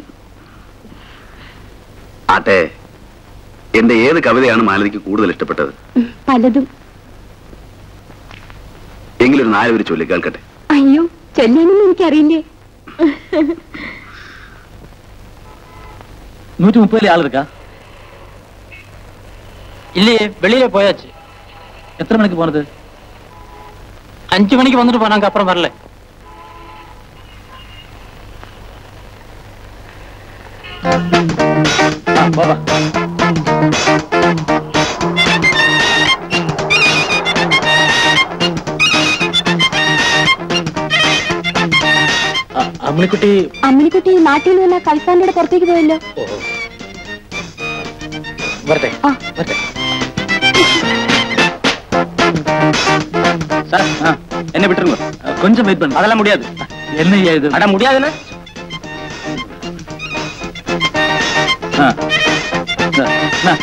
ആട്ടെ എന്റെ ഏത് കവിതയാണ് മാലതിക്ക് കൂടുതൽ ഇഷ്ടപ്പെട്ടത് ഉം, പലതും എങ്കിലും ഒരു നാലുപേര് ചൊല്ലി കേൾക്കട്ടെ അയ്യോ ചൊല്ലാനൊന്നും എനിക്കറിയില്ലേ നൂറ്റി മുപ്പതിലെ ആളെടുക്കാ ഇല്ലേ വെളിയിലെ പോയാച്ച് എത്ര മണിക്ക് പോണത് അഞ്ചു മണിക്ക് വന്നിട്ട് പോനാ അപ്പുറം വരല്ലേ ആ, വാ, വാ. ആ, അമ്മിണിക്കുട്ടി അമ്മിനിക്കുട്ടി നാട്ടിൽ നിന്ന് കളിക്കാൻ്റെ പുറത്തേക്ക് പോയല്ലോ വരട്ടെ ആ. വരട്ടെ சார் ஆ, என்ன விட்டுருங்க அஹ், கொஞ்சம் வெயிட் பண்ணுங்க அதெல்லாம் முடியாது என்ன ஐயா இது அட முடியாதுன்னு ஆ. சார், நா.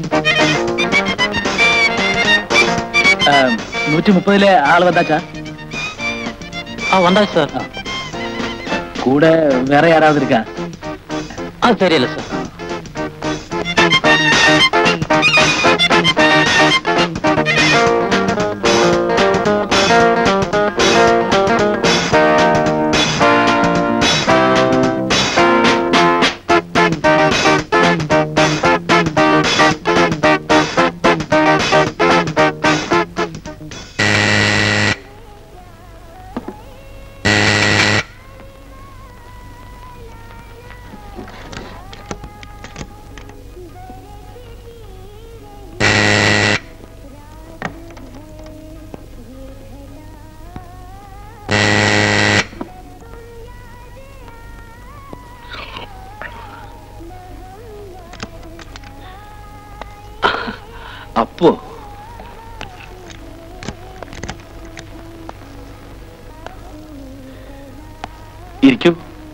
அஹ், நூற்றி முப்பதுல ஆள் வந்தாச்சா ஆ வந்தாச்சு சார் ஆ. கூட வேற யாராவது இருக்கா அது தெரியல சார் അപ്പോ ഇരിക്കൂ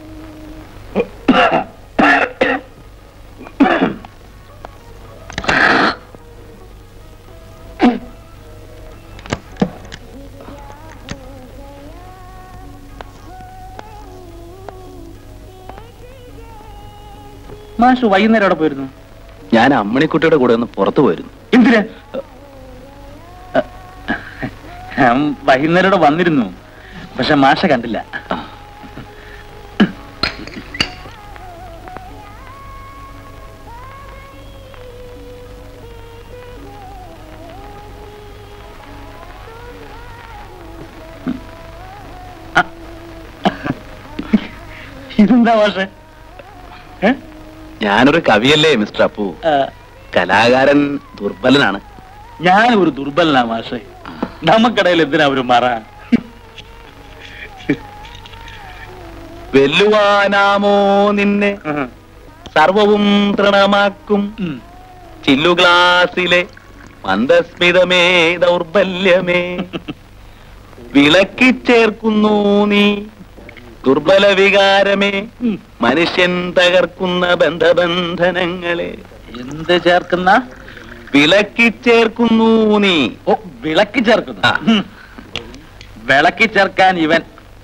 മാഷ് വൈകുന്നേരം അവിടെ പോയിരുന്നു ഞാൻ അമ്മണിക്കുട്ടിയുടെ കൂടെ ഒന്ന് പുറത്തു പോയിരുന്നു എന്തിനാ ഞാൻ വൈകുന്നേരം ഇവിടെ വന്നിരുന്നു പക്ഷെ മാഷ കണ്ടില്ല ഇതെന്താ മാഷെ ഏ? ഞാനൊരു കവിയല്ലേ മിസ്റ്റർ അപ്പു ആ, കലാകാരൻ ദുർബലനാണ് ഞാൻ ഒരു ദുർബലനാ മാഷെ നമുക്കിടയിൽ എന്തിനാ ഒരു മറ വെല്ലുവാനാമോ നിന്നെ സർവവും തൃണമാക്കും ഉം. ചില്ലു ഗ്ലാസിലെ മന്ദസ്മിതമേ ദൗർബല്യമേ വിളക്കി ചേർക്കുന്നു നീ ദുർബല വികാരമേ മനുഷ്യൻ തകർക്കുന്ന ബന്ധബന്ധനങ്ങളെ എന്ത് ചേർക്കുന്ന വിളക്കി ചേർക്കുന്നു നീ ഓ വിളക്കി ചേർക്കുന്നു ആ. ഉം. വിളക്കി ചേർക്കാൻ ഇവൻ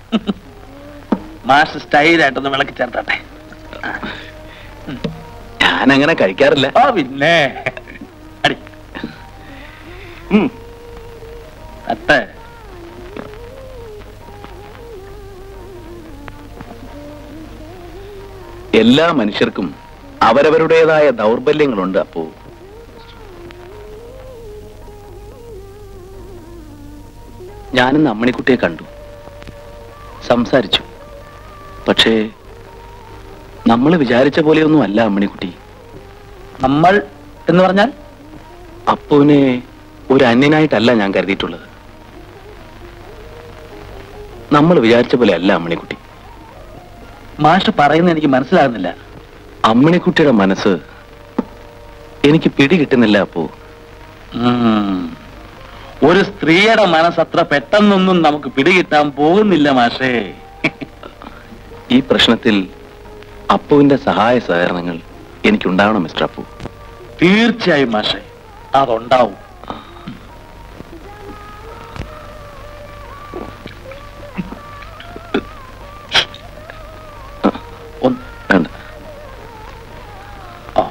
മാഷ് സ്റ്റൈലായിട്ടൊന്ന് വിളക്കി ചേർത്തട്ടെ ഞാൻ അങ്ങനെ കഴിക്കാറില്ല ഓ പിന്നെ അടി ഉം. അട്ടെ എല്ലാ മനുഷ്യർക്കും അവരവരുടേതായ ദൗർബല്യങ്ങളുണ്ട് അപ്പോ ഞാനിന്ന് അമ്മണിക്കുട്ടിയെ കണ്ടു സംസാരിച്ചു പക്ഷേ നമ്മൾ വിചാരിച്ച പോലെയൊന്നും അല്ല അമ്മണിക്കുട്ടി നമ്മൾ എന്ന് പറഞ്ഞാൽ അപ്പുവിനെ ഒരു അന്യനായിട്ടല്ല ഞാൻ കരുതിയിട്ടുള്ളത് നമ്മൾ വിചാരിച്ച പോലെ അല്ല അമ്മണിക്കുട്ടി മാഷ് പറയുന്നത് എനിക്ക് മനസ്സിലാകുന്നില്ല അമ്മിണിക്കുട്ടിയുടെ മനസ്സ് എനിക്ക് പിടി കിട്ടുന്നില്ല അപ്പോ ഉം. ഒരു സ്ത്രീയുടെ മനസ്സത്ര പെട്ടെന്നൊന്നും നമുക്ക് പിടികിട്ടാൻ പോകുന്നില്ല മാഷേ ഈ പ്രശ്നത്തിൽ അപ്പുവിന്റെ സഹായ സഹകരണങ്ങൾ എനിക്കുണ്ടാവണം മിസ്റ്റർ അപ്പു തീർച്ചയായും മാഷേ അതുണ്ടാവും ഒന്ന് വേണ്ട ആ.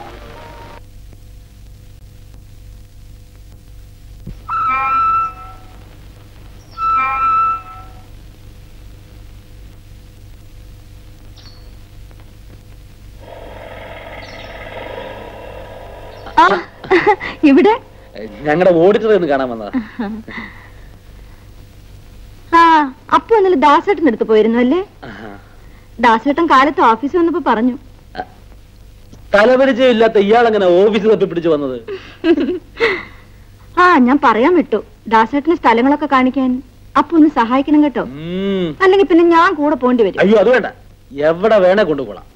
ആ ഇവിടെ ഞങ്ങളുടെ ഓഡിറ്ററെ ഒന്ന് കാണാൻ വന്നതാ ആ അപ്പൊ ഇന്നലെ ദാസേട്ടൻ എടുത്ത് പോയിരുന്നു അല്ലേ ദാസേട്ടൻ കാലത്ത് ഓഫീസിൽ വന്നപ്പോ പറഞ്ഞു തലപരിചയം ഇല്ലാത്ത ഇയാളെങ്ങനെ ഓഫീസിൽ തപ്പി പിടിച്ചു വന്നത് ആ ഞാൻ പറയാൻ വിട്ടു ദാസേട്ടന് സ്ഥലങ്ങളൊക്കെ കാണിക്കാൻ അപ്പൊ ഒന്ന് സഹായിക്കണം കേട്ടോ ഉം. അല്ലെങ്കിൽ പിന്നെ ഞാൻ കൂടെ പോണ്ടി വരും അയ്യോ അത് വേണ്ട എവിടെ വേണേ കൊണ്ടുപോകണം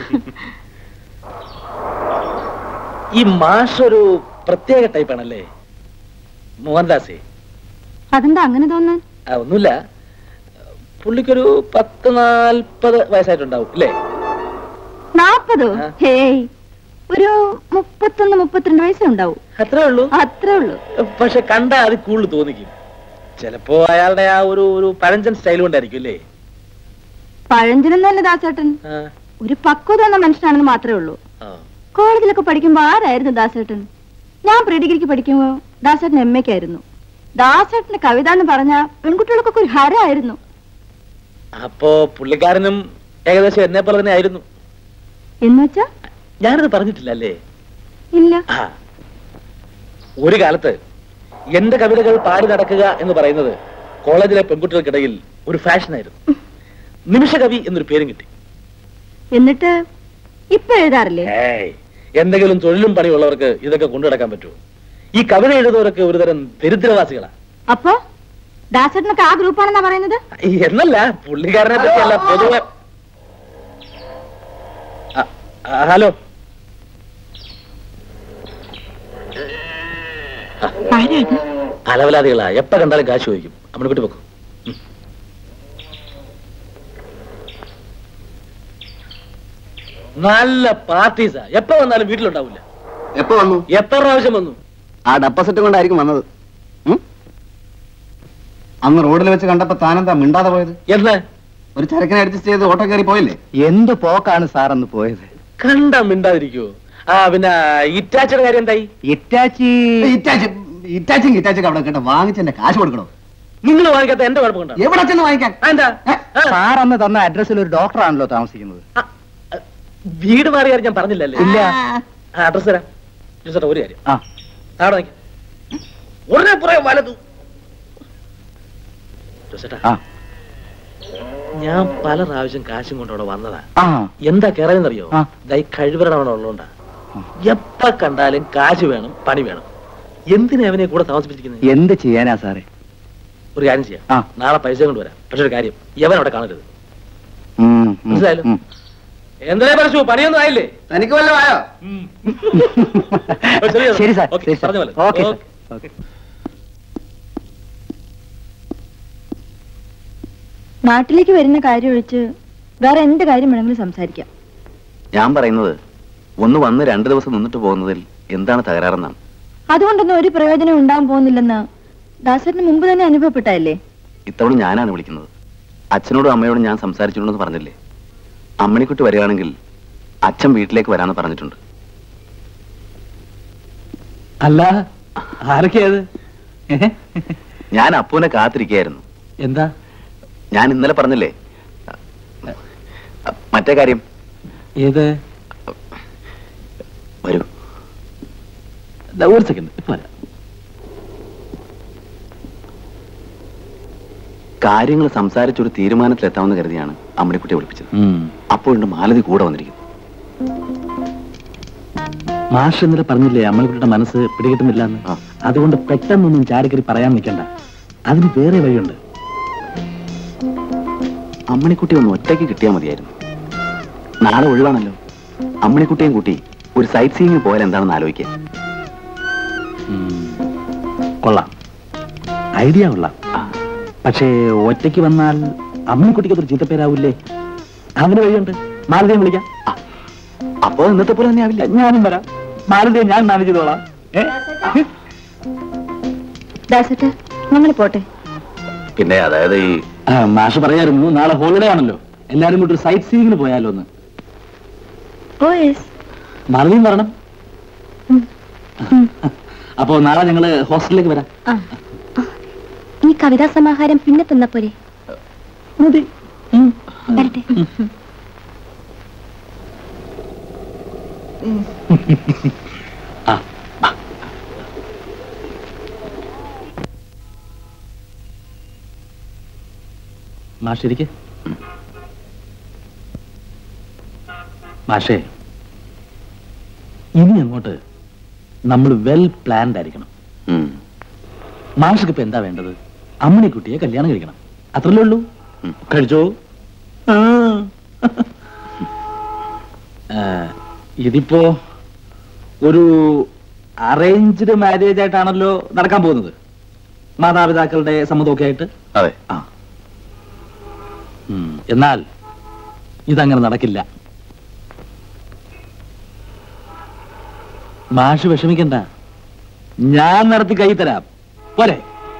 ഈ മാഷ് ഒരു പ്രത്യേക ടൈപ്പാണല്ലേ മോഹൻദാസേ അതെന്താ അങ്ങനെ തോന്നാൻ ആ, ഒന്നുമില്ല പുള്ളിക്കൊരു പത്ത് നാൽപ്പത് വയസ്സായിട്ടുണ്ടാവും അല്ലേ നാപ്പതോ ആ. ഹേയ് ഒരു മുപ്പത്തൊന്ന് മുപ്പത്തിരണ്ട് വയസ്സേ ഉണ്ടാവും അത്രേ ഉള്ളൂ അത്രേ ഉള്ളൂ പക്ഷെ കണ്ടാ അത് കൂടുതൽ തോന്നിക്കും ചിലപ്പോ അയാളുടെ ആ ഒരു ഒരു പഴഞ്ചൻ സ്റ്റൈൽ കൊണ്ടായിരിക്കും അല്ലേ പഴഞ്ചനൊന്നല്ല ദാസേട്ടൻ ആ, ഒരു പക്വത എന്ന മനുഷ്യനാണെന്ന് മാത്രമേ ഉള്ളൂ ആ. കോളേജിലൊക്കെ പഠിക്കുമ്പോ ആരായിരുന്നു ദാസേട്ടൻ ഞാൻ പ്രീ ഡിഗ്രിക്ക് പഠിക്കുമ്പോ ദാസേട്ടൻ എം എക്കായിരുന്നു ദാസേട്ടന്റെ കവിത എന്ന് പറഞ്ഞ പെൺകുട്ടികൾക്കൊക്കെ ഒരു ഹരമായിരുന്നു അപ്പോ പുള്ളിക്കാരനും ഏകദേശം എന്നെ പോലെ തന്നെ ആയിരുന്നു എന്നുവെച്ചാ ഞാനത് പറഞ്ഞിട്ടില്ല അല്ലേ ഇല്ല ആ ഒരു കാലത്ത് എന്റെ കവിതകൾ പാടി നടക്കുക എന്ന് പറയുന്നത് കോളേജിലെ പെൺകുട്ടികൾക്കിടയിൽ ഒരു ഫാഷനായിരുന്നു നിമിഷകവി എന്നൊരു പേരും കിട്ടി എന്നിട്ട് ഇപ്പൊ എഴുതാറില്ലേ ഏയ് എന്തെങ്കിലും തൊഴിലും പണിയുള്ളവർക്ക് ഇതൊക്കെ കൊണ്ടു നടക്കാൻ പറ്റുമോ ഈ കവിത എഴുതുന്നവരൊക്കെ ഒരുതരം ദരിദ്രവാസികളാ അപ്പൊ ദാസേട്ടനൊക്കെ ആ ഗ്രൂപ്പാണെന്നാ പറയുന്നത് എന്നല്ല പുള്ളിക്കാരനെ പറ്റിയല്ല പൊതുവെ ആ, ആ, ഹലോ ആരാത് അലവലാദികളാ എപ്പ കണ്ടാലും കാശ് ചോദിക്കും അമ്മണിക്കുട്ടി വെക്കും നല്ല പാർട്ടീസാ എപ്പ വന്നാലും വീട്ടിലുണ്ടാവില്ല എപ്പോ വന്നു എത്ര പ്രാവശ്യം വന്നു ആ ഡപ്പസെറ്റ് കൊണ്ടായിരിക്കും വന്നത് ഉം? അന്ന് റോഡിൽ വെച്ച് കണ്ടപ്പോ താനെന്താ മിണ്ടാതെ പോയത് എന്ന് ഒരു ചരക്കിനെ അഡ്ജസ്റ്റ് ചെയ്ത് ഓട്ടോ കയറി പോയില്ലേ എന്ത് പോക്കാണ് സാറന്ന് പോയത് കണ്ടാ മിണ്ടാതിരിക്കോ ആ പിന്നെ ഇറ്റാച്ചിയുടെ കാര്യം എന്തായി ഇറ്റാച്ചി ഇറ്റാച്ചി ഇറ്റാച്ചും ഇറ്റാച്ചൊക്കെ അവിടെ കേട്ടോ വാങ്ങിച്ചെന്റെ കാശ് കൊടുക്കണോ നിങ്ങൾ വാങ്ങിക്കാത്ത എന്റെ കുഴപ്പമുണ്ടോ എവിടെ ചെന്ന് വാങ്ങിക്കാൻ എന്താ സാർ അന്ന് തന്ന അഡ്രസ്സിൽ ഒരു ഡോക്ടറാണല്ലോ താമസിക്കുന്നത് വീട് മാറിയാൽ ഞാൻ പറഞ്ഞില്ലല്ലേ ഇല്ല അഡ്രസ് തരാം ജോസേട്ടാ ഒരു കാര്യം ആ അവിടെ നിൽക്ക്. ഉടനെ പുറകെ വലതു ജോസേട്ടാ ആ ഞാൻ പല പ്രാവശ്യം കാശും കൊണ്ട് അവിടെ വന്നതാ ആ എന്താ കേറലെന്നറിയോ ആ. ദൈ കഴിവരണം അവിടെ ഉള്ളതുകൊണ്ടാ എപ്പ കണ്ടാലും കാശ് വേണം പണി വേണം എന്തിനാ അവനെ കൂടെ താമസിപ്പിച്ചിരിക്കുന്നത് എന്ത് ചെയ്യാനാ സാറേ ഒരു കാര്യം ചെയ്യാം ആ. നാളെ പൈസ കൊണ്ടുവരാം പക്ഷെ ഒരു കാര്യം യവൻ അവിടെ കാണരുത് ഉം, ഉം, മനസ്സിലായല്ലോ? ഉം. എന്തിനാ പരശു പണിയൊന്നും ആയില്ലേ തനിക്ക് വല്ലതും ആയോ ശരി സാർ ഓക്കേ, ശരി സാർ പറഞ്ഞ പോലെ. Okay sir okay. ഓക്കെ നാട്ടിലേക്ക് വരുന്ന കാര്യം ഒഴിച്ച് വേറെ എന്ത് കാര്യം വേണമെങ്കിലും സംസാരിക്കാം ഞാൻ പറയുന്നത് ഒന്ന് വന്ന് രണ്ടു ദിവസം നിന്നിട്ട് പോകുന്നതിൽ എന്താണ് തകരാറെന്നാണ് അതുകൊണ്ടൊന്നും ഒരു പ്രയോജനം ഉണ്ടാകാൻ പോകുന്നില്ലെന്ന് ദാസറിന് മുമ്പ് തന്നെ അനുഭവപ്പെട്ടല്ലേ ഇത്തവണ ഞാനാണ് വിളിക്കുന്നത് അച്ഛനോടും അമ്മയോടും ഞാൻ സംസാരിച്ചിട്ടുണ്ടെന്ന് പറഞ്ഞില്ലേ അമ്മണിക്കുട്ടി വരികയാണെങ്കിൽ അച്ഛൻ വീട്ടിലേക്ക് വരാമെന്ന് പറഞ്ഞിട്ടുണ്ട് അല്ല ആരൊക്കെയത് ഞാൻ അപ്പൂനെ കാത്തിരിക്കുകയായിരുന്നു എന്താ ഞാൻ ഇന്നലെ പറഞ്ഞില്ലേ മറ്റേ കാര്യം ഏത് വരൂ ദാ ഒരു സെക്കൻഡ് ഇപ്പൊ വരാം കാര്യങ്ങൾ സംസാരിച്ചൊരു തീരുമാനത്തിലെത്താമെന്ന് കരുതിയാണ് അമ്മണിക്കുട്ടിയെ വിളിപ്പിച്ചത് അപ്പോഴുണ്ട് മാലതി കൂടെ വന്നിരിക്കുന്നു മാഷ് ഇന്നലെ പറഞ്ഞില്ലേ അമ്മക്കുട്ടിയുടെ മനസ്സ് പിടികിട്ടുന്നില്ല എന്ന് ആ. അതുകൊണ്ട് പെട്ടെന്നൊന്നും ചാടിക്കറി പറയാൻ നിൽക്കണ്ട അതിന് വേറെ വഴിയുണ്ട് അമ്മണിക്കുട്ടി ഒന്ന് ഒറ്റയ്ക്ക് കിട്ടിയാൽ മതിയായിരുന്നു നാളെ ഒഴിവാണല്ലോ അമ്മണിക്കുട്ടിയും കൂട്ടി ഒരു സൈറ്റ് സീയിങ് പോയാൽ എന്താണെന്ന് ആലോചിക്കുക ഉം. കൊള്ളാം ഐഡിയ കൊള്ളാം പക്ഷേ ഒറ്റയ്ക്ക് വന്നാൽ അമ്മക്കുട്ടിക്ക് അതൊരു ചീത്തപ്പേരാവൂലേ അതിന് വഴിയുണ്ട് മാലതയും വിളിക്കാം അപ്പോ ഇന്നത്തെ പോലെ തന്നെ ആവില്ല ഞാനും വരാം മാലതയെ ഞാൻ മാനേജ് ചെയ്തോളാം ഏ? ദാസേട്ട ഞങ്ങൾ പോട്ടെ പിന്നെ അതായത് ഈ ആ, മാഷ് പറയായിരുന്നു നാളെ ഹോളിഡേ ആണല്ലോ എല്ലാരും കൂടി ഒരു സൈറ്റ് സീയിങ്ങിന് പോയാലോ എന്ന് ഓ യെസ് മാലതിയും വരണം അപ്പോ നാളെ ഞങ്ങള് ഹോസ്റ്റലിലേക്ക് വരാം ആ ഈ കവിതാ സമാഹാരം പിന്നെ തന്നപ്പോരെ മതി ഉം. വരട്ടെ ആ ആ. മാഷിരിക്കെ മാഷേ ഇനി അങ്ങോട്ട് നമ്മൾ വെൽ പ്ലാൻഡ് ആയിരിക്കണം ഉം. മാഷക്ക് ഇപ്പൊ എന്താ വേണ്ടത് അമ്മണിക്കുട്ടിയെ കല്യാണം കഴിക്കണം അത്രല്ലേ ഉള്ളൂ ഉം. കഴിച്ചോ ആ. ആ, ഇതിപ്പോ ഒരു അറേഞ്ച്ഡ് മാരേജ് ആയിട്ടാണല്ലോ നടക്കാൻ പോകുന്നത് മാതാപിതാക്കളുടെ സമ്മതമൊക്കെ ആയിട്ട് അതെ ആ ഉം. എന്നാൽ ഇതങ്ങനെ നടക്കില്ല മാഷ് വിഷമിക്കണ്ട ഞാൻ നടത്തി കൈ തരാം പോരെ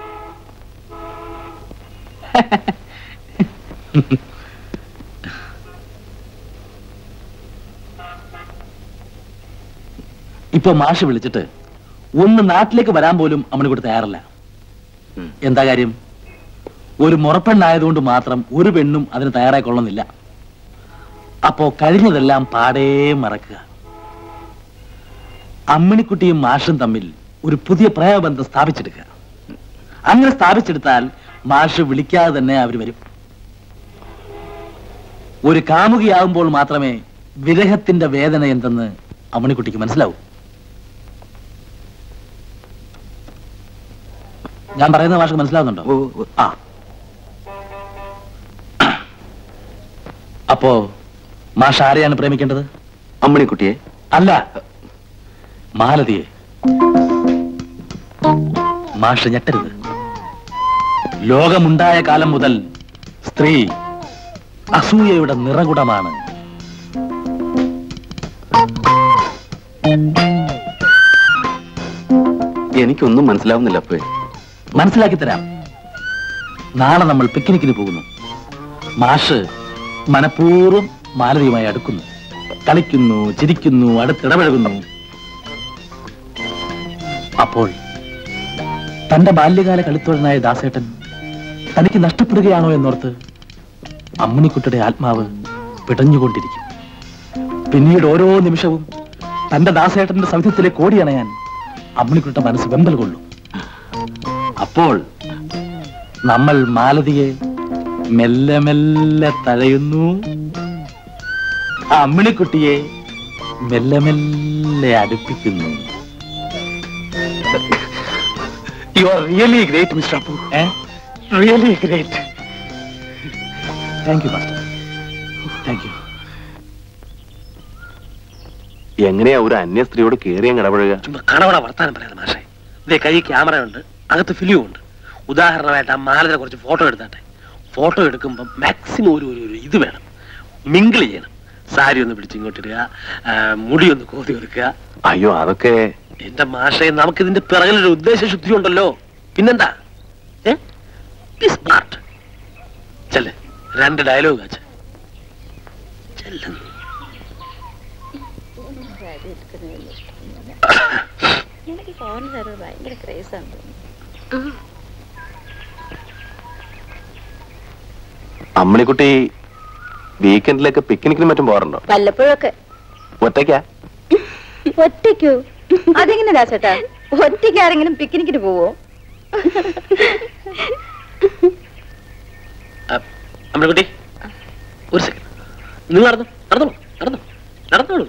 ഇപ്പൊ മാഷ് വിളിച്ചിട്ട് ഒന്ന് നാട്ടിലേക്ക് വരാൻ പോലും അമ്മണിക്കൂടെ തയ്യാറല്ല ഉം. എന്താ കാര്യം ഒരു മുറപ്പെണ്ണായതുകൊണ്ട് മാത്രം ഒരു പെണ്ണും അതിന് തയ്യാറായിക്കൊള്ളുന്നില്ല അപ്പോ കഴിഞ്ഞതെല്ലാം പാടേ മറക്കുക അമ്മിണിക്കുട്ടിയും മാഷും തമ്മിൽ ഒരു പുതിയ പ്രേമബന്ധം സ്ഥാപിച്ചെടുക്കുക അങ്ങനെ സ്ഥാപിച്ചെടുത്താൽ മാഷ് വിളിക്കാതെ തന്നെ അവർ വരും ഒരു കാമുകിയാകുമ്പോൾ മാത്രമേ വിരഹത്തിന്റെ വേദന എന്തെന്ന് അമ്മിണിക്കുട്ടിക്ക് മനസ്സിലാവൂ ഞാൻ പറയുന്ന മാഷ് മനസ്സിലാവുന്നുണ്ടോ ഓ, ഓ. ആ അപ്പോ മാഷ ആരെയാണ് പ്രേമിക്കേണ്ടത് അമ്മണിക്കുട്ടിയെ അല്ല മാലതിയെ മാഷ് ഞെട്ടരുത് ലോകമുണ്ടായ കാലം മുതൽ സ്ത്രീ അസൂയയുടെ നിറകുടമാണ് എനിക്കൊന്നും മനസ്സിലാവുന്നില്ല അപ്പേ മനസ്സിലാക്കി തരാം നാളെ നമ്മൾ പിക്നിക്കിന് പോകുന്നു മാഷ് മനഃപൂർവ്വം മാലതിയുമായി അടുക്കുന്നു കളിക്കുന്നു ചിരിക്കുന്നു അടുത്തിടപഴകുന്നു അപ്പോൾ തന്റെ ബാല്യകാല കളിത്തോഴനായ ദാസേട്ടൻ തനിക്ക് നഷ്ടപ്പെടുകയാണോ എന്നോർത്ത് അമ്മണിക്കുട്ടിയുടെ ആത്മാവ് പിടഞ്ഞുകൊണ്ടിരിക്കും പിന്നീട് ഓരോ നിമിഷവും തന്റെ ദാസേട്ടന്റെ സവിധത്തിലെ കോടിയണയാൻ അമ്മണിക്കുട്ടിയുടെ മനസ്സ് വെമ്പൽ കൊള്ളും അപ്പോൾ നമ്മൾ മാലതിയെ മെല്ലെ മെല്ലെ തഴയുന്നു ആ അമ്മിണിക്കുട്ടിയെ മെല്ലെ മെല്ലെ അടുപ്പിക്കുന്നു you are really great mister Appu really great thank you master thank you എങ്ങനെയാ ഒരു അന്യ സ്ത്രീയോട് കേറിയും ഇടപഴകുക ചുമ്മാ കണവണ വർത്താനം പറയാതെ മാഷേ ഇതേ കൈ ക്യാമറ ഉണ്ട് അകത്ത് ഫിലിം ഉണ്ട് ഉദാഹരണമായിട്ട് ആ മാലയുടെ കുറച്ച് ഫോട്ടോ എടുത്താട്ടെ ഫോട്ടോ എടുക്കുമ്പോൾ മാക്സിമം ഒരു ഒരു ഒരു ഇത് വേണം മിങ്കിൾ ചെയ്യണം സാരി ഒന്ന് പിടിച്ച് ഇങ്ങോട്ടിടുക ആ, മുടി ഒന്ന് കോതി കൊടുക്കുക അയ്യോ അതൊക്കെ എന്റെ മാഷെ നമുക്ക് ഇതിന്റെ പിറകിലൊരു ഉദ്ദേശശുദ്ധി ഉണ്ടല്ലോ പിന്നെന്താ ഏ സ്മാർട്ട് ചെല്ല് രണ്ട് ഡയലോഗ് വെച്ച് ചെല്ലുന്നു അമ്മണിക്കുട്ടി വീക്കെൻഡിലേക്ക് പിക്നിക്കിനും മറ്റും പോകാറുണ്ടോ വല്ലപ്പോഴൊക്കെ ഒറ്റയ്ക്കാ ഒറ്റയ്ക്കോ അതെങ്ങനെ ദാസേട്ടാ ഒറ്റയ്ക്ക് ആരെങ്കിലും പിക്നിക്കിന് പോവോ അമ്മക്കുട്ടി ഒരു സെക്കൻഡ് നിങ്ങൾ നടന്നു നടന്നോളൂ നടന്നു നടന്നോളൂ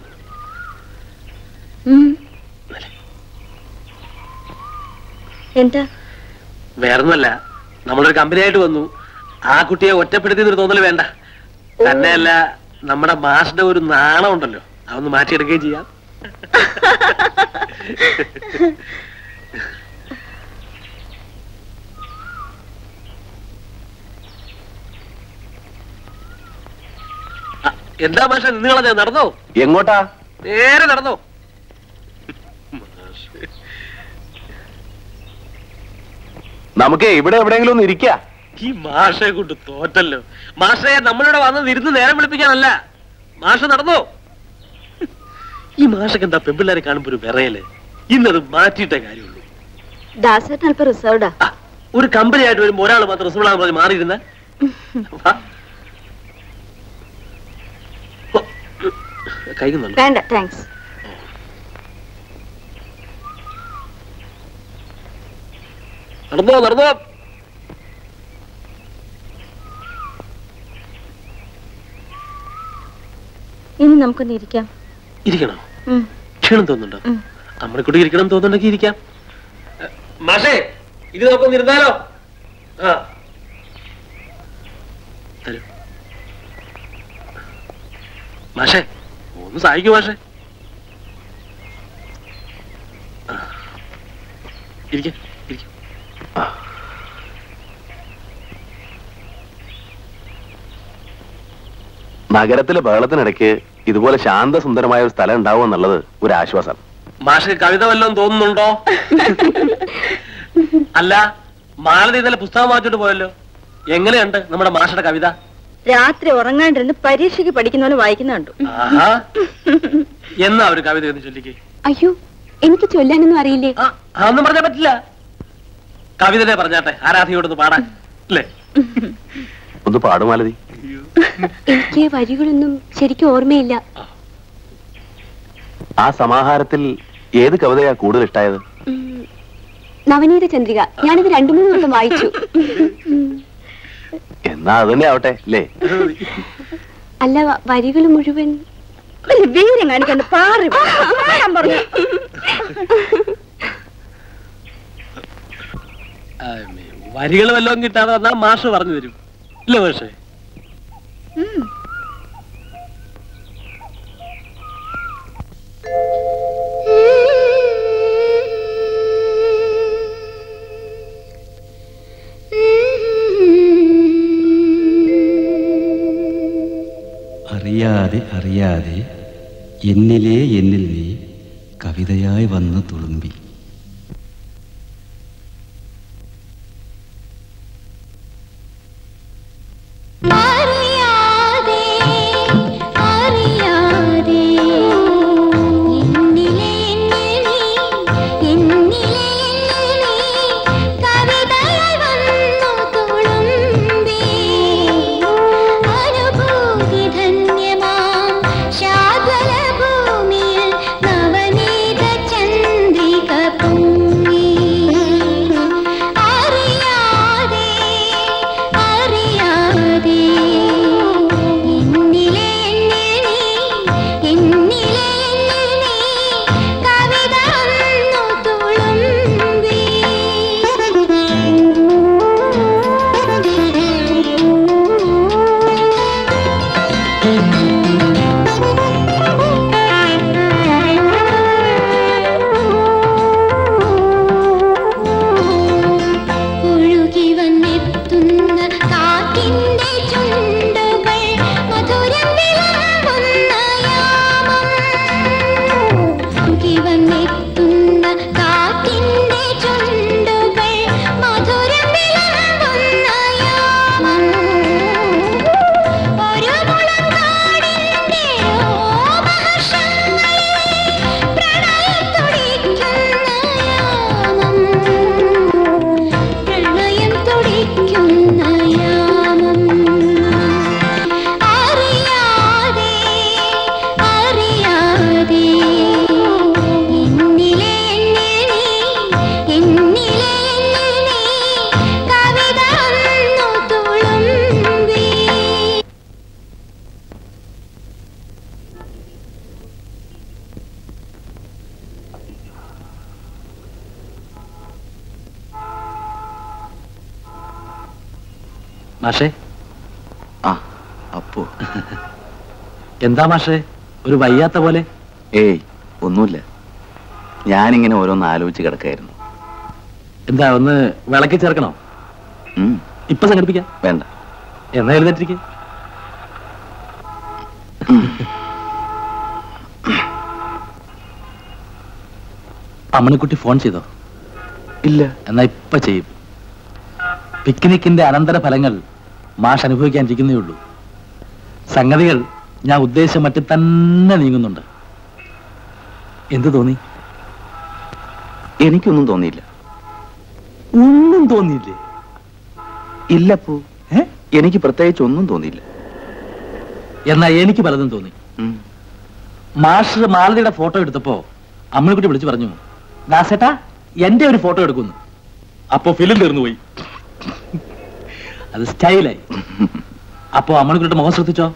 എന്താ വേറൊന്നുമല്ല നമ്മളൊരു കമ്പനി ആയിട്ട് വന്നു ആ കുട്ടിയെ ഒറ്റപ്പെടുത്തി എന്നൊരു തോന്നൽ വേണ്ട തന്നെയല്ല നമ്മുടെ മാഷിന്റെ ഒരു നാണം ഉണ്ടല്ലോ അതൊന്ന് മാറ്റിയെടുക്കുകയും ചെയ്യാം ആ, എന്താ മാഷ നിങ്ങളെ നടന്നോ എങ്ങോട്ടാ നേരെ നടന്നോ നമുക്ക് ഇവിടെ എവിടെയെങ്കിലും ഒന്ന് ഇരിക്കാ ഈ മാഷെ കൊണ്ട് തോറ്റല്ലോ മാഷെ നമ്മളിവിടെ വന്നത് ഇരുന്ന് നേരം വിളിപ്പിക്കാനല്ല മാഷ നടന്നോ ഈ മാഷക്ക് എന്താ പെമ്പിള്ളേരെ കാണുമ്പോ ഒരു വിറയല് ഇന്നത് മാറ്റിയിട്ടേ കാര്യമുള്ളൂ ദാസേട്ടൻ അല്പം റിസർവ്ഡാ ആ, ഒരു കമ്പനി ആയിട്ട് വരുമ്പോ ഒരാൾ മാത്രം റിസൾട്ട് പറഞ്ഞ് മാറിയിരുന്ന കഴിക്കുന്നുണ്ട് വേണ്ട താങ്ക്സ് നടന്നോ നടന്നോ ഇനി നമുക്കൊന്ന് ഇരിക്കാം ഇരിക്കണോ ഉം. ക്ഷീണം തോന്നുന്നുണ്ടോ ഉം. അമ്മനെക്കുട്ടി ഇരിക്കണം തോന്നുന്നുണ്ടെങ്കിൽ ഇരിക്കാം ഏ, മാഷേ ഇത് നമുക്കൊന്ന് ഇരുന്നാലോ ആ തരൂ മാഷേ ഒന്ന് സഹായിക്കൂ മാഷേ ആ. ഇരിക്ക്, ഇരിക്ക്. നഗരത്തിലെ ബഹളത്തിനിടയ്ക്ക് ഇതുപോലെ ശാന്തസുന്ദരമായ ഒരു സ്ഥലം ഉണ്ടാവും എന്നുള്ളത് ഒരു ആശ്വാസം മാഷ് കവിത വല്ലതും തോന്നുന്നുണ്ടോ അല്ല മാലതി ഇന്നലെ പുസ്തകം വാങ്ങിച്ചോണ്ട് പോയല്ലോ എങ്ങനെയുണ്ട് നമ്മുടെ മാഷയുടെ കവിത രാത്രി ഉറങ്ങാണ്ടിരുന്ന് പരീക്ഷയ്ക്ക് പഠിക്കുന്ന പോലെ വായിക്കുന്ന കണ്ടു ആഹാ എന്നാ ഒരു കവിത എന്ന് ചൊല്ലിക്കേ അയ്യോ എനിക്ക് ചൊല്ലാനൊന്നും അറിയില്ലേ ആ അതൊന്നും പറഞ്ഞാ പറ്റില്ല കവിതനെ പറഞ്ഞാട്ടെ ആരാധയോടൊന്ന് പാടാൻ അല്ലേ ഒന്ന് പാടുമാലതി എനിക്ക് വരികളൊന്നും ശരിക്കും ഓർമ്മയില്ല ആ സമാഹാരത്തിൽ ഏത് കവിതയാ കൂടുതൽ ഇഷ്ടായത് ഉം, നവനീത ചന്ദ്രിക ഞാനിത് രണ്ടു മൂന്ന് വട്ടം വായിച്ചു എന്നാ അത് തന്നെ ആവട്ടെ അല്ലേ അല്ല വ- വരികൾ മുഴുവൻ വീര്യം കാണിക്കണ്ട പാറി പാടാൻ പറഞ്ഞു വരികൾ വല്ലതും കിട്ടാതെ വന്നാ മാഷ് പറഞ്ഞു തരും ഇല്ല മാഷേ അറിയാതെ അറിയാതെ എന്നിലേ എന്നിൽ നീ കവിതയായി വന്നു തുളുമ്പി അറിയാതെ അറിയാതെ എന്നിലെ എന്നിലെ എന്നിലെ എന്നിലെ കവിതയായി വന്നു തുളുമ്പി അനുഭൂതി ധന്യമാം ശാദ്വല ഭൂമിയിൽ നവനീത ചന്ദ്രിക പൊങ്ങി അറിയാതെ അറിയാതെ എന്നിലെ എന്നിലെ എന്നിലെ എന്നിലെ കവിത വന്നു തുളുമ്പി ഒഴുകി വന്നെത്തുന്ന കാറ്റിന്റെ ചുണ്ടുകൾ മധുരം വിളമ്പുന്ന യാമം ഒഴുകി വന്നെത്തുന്ന കാറ്റിന്റെ ചുണ്ടുകൾ മധുരം വിളമ്പുന്ന യാമം ഒരു മുളങ്കാടിന്റെ രോമഹർഷങ്ങളിൽ പ്രണയം തുടിക്കുന്ന യാമം പ്രണയം തുടിക്കുന്ന യാമം അറിയാതെ അറിയാതെ എന്നിലെ എന്നിലെ എന്നിലെ എന്നിലെ കവിത വന്നു തുളുമ്പി മാഷേ ആ അപ്പോ എന്താ മാഷേ ഒരു വയ്യാത്ത പോലെ ഏയ് ഒന്നുമില്ല ഞാനിങ്ങനെ ഓരോന്ന് ആലോചിച്ച് കിടക്കായിരുന്നു എന്താ ഒന്ന് വിളക്കി ചേർക്കണോ ഉം, ഇപ്പൊ സംഘടിപ്പിക്കാം വേണ്ട എന്നാ എഴുന്നേറ്റിരിക്കെ അമ്മണിക്കുട്ടി ഫോൺ ചെയ്തോ ഇല്ല എന്നാ ഇപ്പൊ ചെയ്യും പിക്നിക്കിന്റെ അനന്തര ഫലങ്ങൾ മാഷ് അനുഭവിക്കാനിരിക്കുന്നേ ഉള്ളൂ സംഗതികൾ ഞാൻ ഉദ്ദേശിച്ച മട്ടിൽ തന്നെ നീങ്ങുന്നുണ്ട് എന്ത് തോന്നി എനിക്കൊന്നും തോന്നിയില്ല ഒന്നും തോന്നിയില്ലേ ഇല്ലപ്പോ ഏ? എനിക്ക് പ്രത്യേകിച്ച് ഒന്നും തോന്നിയില്ല എന്നാ എനിക്ക് പലതും തോന്നി ഉം. മാസ്റ്റർ മാലതിയുടെ ഫോട്ടോ എടുത്തപ്പോ അമ്മണിക്കുട്ടി വിളിച്ചു പറഞ്ഞു ദാസേട്ടാ എന്റെ ഒരു ഫോട്ടോ എടുക്കുന്നു അപ്പോ ഫിലിം തീർന്നു പോയി അത് സ്റ്റൈലായി അപ്പോ അമ്മണിക്കുട്ടിയുടെ മുഖം ശ്രദ്ധിച്ചോ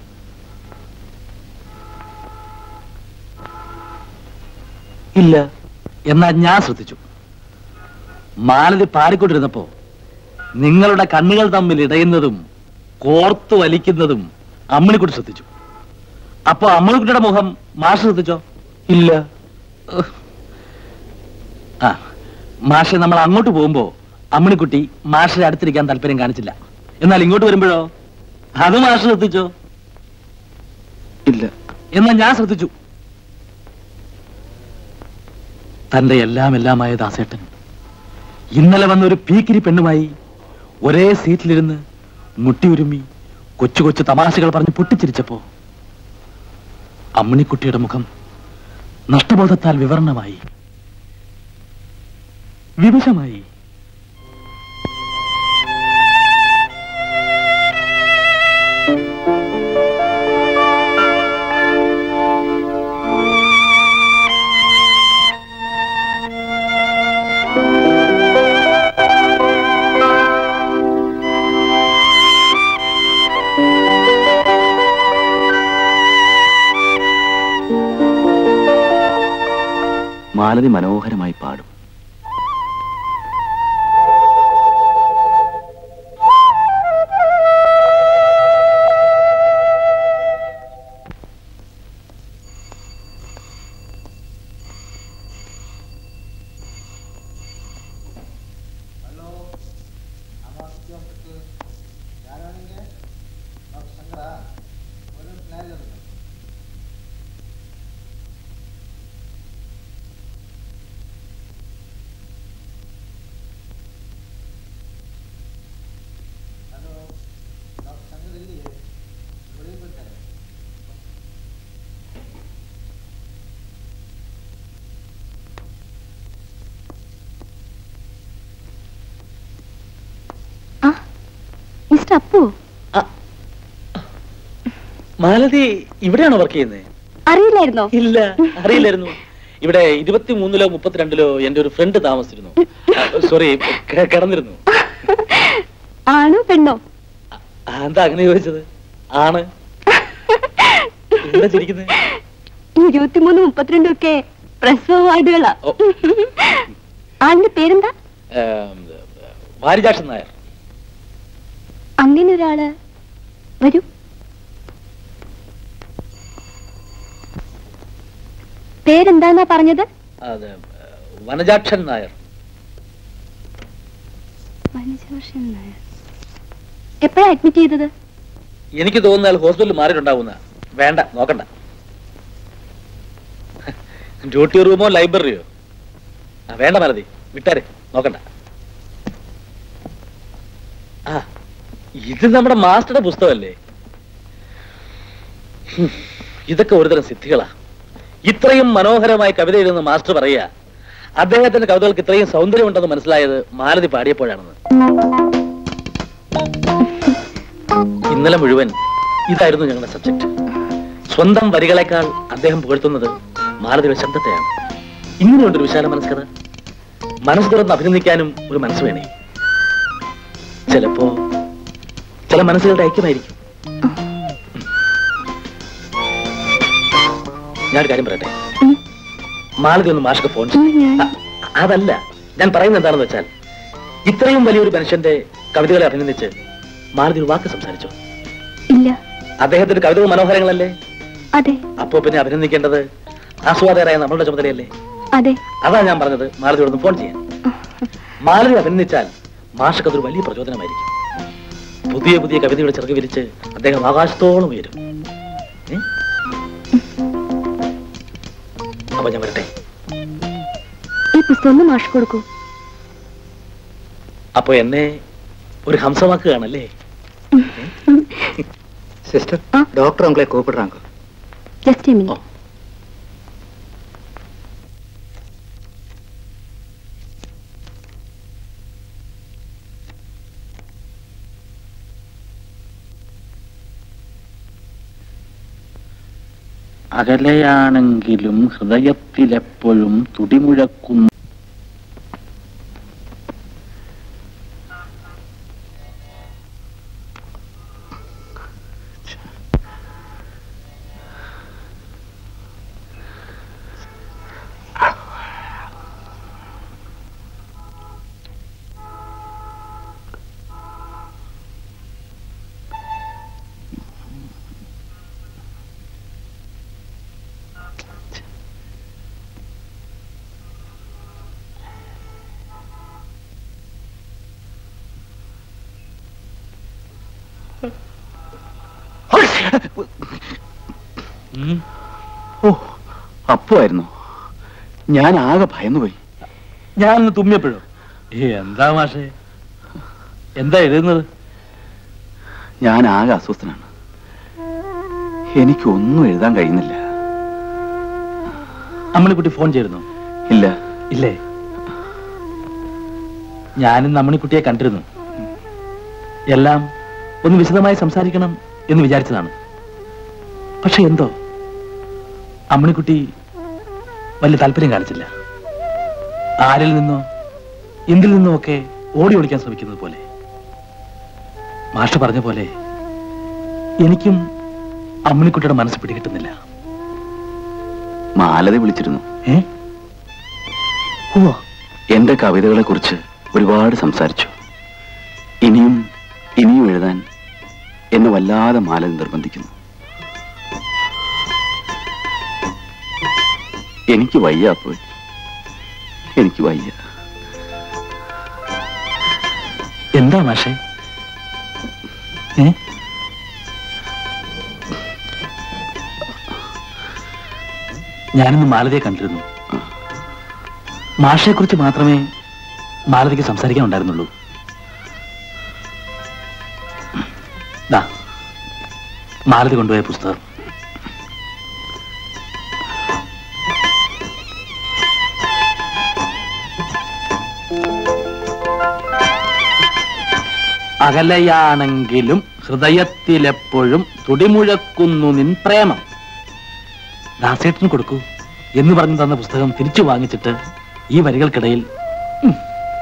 ഇല്ല എന്നാ ഞാൻ ശ്രദ്ധിച്ചു മാലതി പാടിക്കൊണ്ടിരുന്നപ്പോ നിങ്ങളുടെ കണ്ണുകൾ തമ്മിൽ ഇടയുന്നതും കോർത്തു വലിക്കുന്നതും അമ്മണിക്കുട്ടി ശ്രദ്ധിച്ചു അപ്പോ അമ്മണിക്കുട്ടിയുടെ മുഖം മാഷ് ശ്രദ്ധിച്ചോ ഇല്ല ഉഹ്. ആ മാഷെ നമ്മൾ അങ്ങോട്ട് പോകുമ്പോ അമ്മണിക്കുട്ടി മാഷിന്റെ അടുത്തിരിക്കാൻ താല്പര്യം കാണിച്ചില്ല എന്നാൽ ഇങ്ങോട്ട് വരുമ്പോഴോ അത് മാഷ് ശ്രദ്ധിച്ചോ ഇല്ല എന്നാൽ ഞാൻ ശ്രദ്ധിച്ചു തന്റെ എല്ലാം എല്ലാമായ ദാസേട്ടൻ ഇന്നലെ വന്ന ഒരു പീക്കിരി പെണ്ണുമായി ഒരേ സീറ്റിലിരുന്ന് മുട്ടിയുരുമ്മി കൊച്ചു കൊച്ചു തമാശകൾ പറഞ്ഞ് പൊട്ടിച്ചിരിച്ചപ്പോ അമ്മിണിക്കുട്ടിയുടെ മുഖം നഷ്ടബോധത്താൽ വിവരണമായി വിവശമായി മാലതി മനോഹരമായി പാടും മിസ്റ്റർ അപ്പു മാലതി ഇവിടെയാണോ വർക്ക് ചെയ്യുന്നത് അറിയില്ലായിരുന്നോ ഇല്ല അറിയില്ലായിരുന്നു ഇവിടെ ഇരുപത്തിമൂന്നിലോ മുപ്പത്തിരണ്ടിലോ എന്റെ ഒരു ഫ്രണ്ട് താമസിച്ചിരുന്നു സോറി കിടന്നിരുന്നു ആണോ പെണ്ണോ ആ, എന്താ അങ്ങനെ ചോദിച്ചത് ആണ് എന്താ ചിരിക്കുന്നത് ഇരുപത്തിമൂന്ന് മുപ്പത്തിരണ്ടും ഒക്കെ പ്രസവ വാർഡുകളാ ഓ. ആളിന്റെ പേരെന്താ വാരിജാക്ഷൻ നായർ അങ്ങനെ ഒരാള് വരൂ പേരെന്താന്നാ പറഞ്ഞത് അതെ വനജാക്ഷൻ നായർ വനജോഷൻ നായർ എപ്പോഴാ അഡ്മിറ്റ് ചെയ്തത് എനിക്ക് തോന്നുന്നാൽ ഹോസ്പിറ്റലിൽ മാറിയിട്ടുണ്ടാവുന്ന വേണ്ട നോക്കണ്ട ഡ്യൂട്ടി റൂമോ ലൈബ്രറിയോ ആ വേണ്ട മലതി വിട്ടാരെ നോക്കണ്ട ആ ഇത് നമ്മുടെ മാസ്റ്ററുടെ പുസ്തകമല്ലേ ഹും, ഇതൊക്കെ ഒരുതരം സിദ്ധികളാ ഇത്രയും മനോഹരമായി കവിത എഴുതുന്ന മാസ്റ്റർ പറയുക അദ്ദേഹത്തിന്റെ കവിതകൾക്ക് ഇത്രയും സൗന്ദര്യമുണ്ടെന്ന് മനസ്സിലായത് മാലതി പാടിയപ്പോഴാണെന്ന് ഇന്നലെ മുഴുവൻ ഇതായിരുന്നു ഞങ്ങളുടെ സബ്ജക്ട് സ്വന്തം വരികളെക്കാൾ അദ്ദേഹം പുകഴ്ത്തുന്നത് മാലതിയുടെ ശബ്ദത്തെയാണ് ഇങ്ങനെയുണ്ടൊരു വിശാല മനസ്കഥ മനസ്സ് തുറന്ന് അഭിനന്ദിക്കാനും ഒരു മനസ്സ് വേണേ ചിലപ്പോ ചില മനസ്സുകളുടെ ഐക്യമായിരിക്കും ഞാനൊരു കാര്യം പറയട്ടെ മാലതി ഒന്ന് മാഷക്ക് ഫോൺ ചെയ്യും അ- അതല്ല ഞാൻ പറയുന്നത് എന്താണെന്ന് വെച്ചാൽ ഇത്രയും വലിയൊരു മനുഷ്യന്റെ കവിതകളെ അഭിനന്ദിച്ച് മാലതി ഒരു വാക്ക് സംസാരിച്ചു ഇല്ല അദ്ദേഹത്തിന്റെ കവിതകൾ മനോഹരങ്ങളല്ലേ അതെ അപ്പോ പിന്നെ അഭിനന്ദിക്കേണ്ടത് ആസ്വാദകരായ നമ്മളുടെ ചുമതലയല്ലേ അതെ അതാ ഞാൻ പറഞ്ഞത് മാലതിയോടൊന്ന് ഫോൺ ചെയ്യാൻ മാലതി അഭിനന്ദിച്ചാൽ മാഷക്ക് അതൊരു വലിയ പ്രചോദനമായിരിക്കും പുതിയ പുതിയ കവിതയുടെ ചിറക് വിരിച്ച് അദ്ദേഹം ആകാശത്തോളം ഉയരും ഏ? അപ്പൊ ഞാൻ വരട്ടെ ഈ പുസ്തകം ഒന്ന് മാഷ് കൊടുക്കൂ അപ്പൊ എന്നെ ഒരു ഹംസമാക്കുകയാണല്ലേ சிஸ்டர் டாக்டர் உங்களை கூப்பிடுறாங்க ജസ്റ്റ് എ മിനിറ്റ് അകലെയാണെങ്കിലും ഹൃദയത്തിലെപ്പോഴും തുടിമുഴക്കുന്നു ഓ അപ്പുവായിരുന്നു ഞാൻ ആകെ ഭയന്നുപോയി ഞാൻ തുമ്മിയപ്പോഴോ എന്താ മാഷേ എന്താ എഴുതുന്നത് ഞാൻ ആകെ അസ്വസ്ഥനാണ് എനിക്കൊന്നും എഴുതാൻ കഴിയുന്നില്ല അമ്മണിക്കുട്ടി ഫോൺ ചെയ്തിരുന്നു ഇല്ല ഇല്ലേ ഞാനും അമ്മണിക്കുട്ടിയെ കണ്ടിരുന്നു എല്ലാം ഒന്ന് വിശദമായി സംസാരിക്കണം എന്ന് വിചാരിച്ചതാണ് പക്ഷെ എന്തോ അമ്മണിക്കുട്ടി വലിയ താല്പര്യം കാണിച്ചില്ല ആരിൽ നിന്നോ എന്തിൽ നിന്നോ ഒക്കെ ഓടി ഒളിക്കാൻ ശ്രമിക്കുന്നത് പോലെ മാഷ പറഞ്ഞ പോലെ എനിക്കും അമ്മണിക്കുട്ടിയുടെ മനസ്സ് പിടികിട്ടുന്നില്ല മാലതി വിളിച്ചിരുന്നു ഏ ഓ എന്റെ കവിതകളെ കുറിച്ച് ഒരുപാട് സംസാരിച്ചു ഇനിയും ഇനിയും എഴുതാൻ എന്നെ വല്ലാതെ മാലതി നിർബന്ധിക്കുന്നു എനിക്ക് വയ്യ പോയി എനിക്ക് വയ്യ എന്താ മാഷേ ഏ ഞാനിന്ന് മാലതിയെ കണ്ടിരുന്നു മാഷയെക്കുറിച്ച് മാത്രമേ മാലതിക്ക് സംസാരിക്കാൻ ഉണ്ടായിരുന്നുള്ളൂ ദാ മാലതി കൊണ്ടുപോയ പുസ്തകം അകലയാണെങ്കിലും ഹൃദയത്തിലെപ്പോഴും തുടിമുഴക്കുന്നു നിൻ പ്രേമം ദാസേട്ടന് കൊടുക്കൂ എന്ന് പറഞ്ഞു തന്ന പുസ്തകം തിരിച്ചു വാങ്ങിച്ചിട്ട് ഈ വരികൾക്കിടയിൽ ഉം,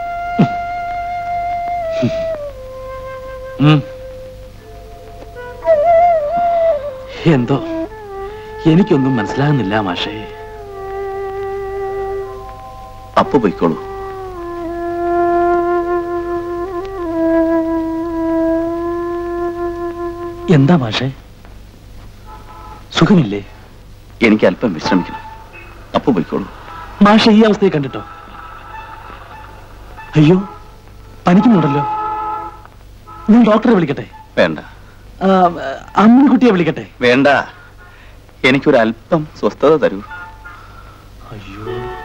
ഉം, ഉം. എന്തോ എനിക്കൊന്നും മനസ്സിലാകുന്നില്ല മാഷേ അപ്പു പൊയ്ക്കോളൂ എന്താ മാഷേ സുഖമില്ലേ എനിക്ക് അല്പം വിശ്രമിക്കണം അപ്പു പൊയ്ക്കോളൂ മാഷ ഈ അവസ്ഥയെ കണ്ടിട്ടോ അയ്യോ പനിക്കുന്നുണ്ടല്ലോ ഞാൻ ഡോക്ടറെ വിളിക്കട്ടെ വേണ്ട ആ, അമ്മിക്കുട്ടിയെ വിളിക്കട്ടെ വേണ്ട എനിക്കൊരു അല്പം സ്വസ്ഥത തരൂ അയ്യോ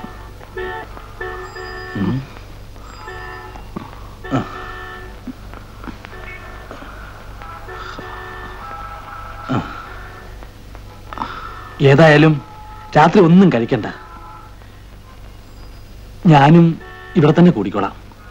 ഏതായാലും രാത്രി ഒന്നും കഴിക്കണ്ട ഞാനും ഇവിടെ തന്നെ കൂടിക്കോളാം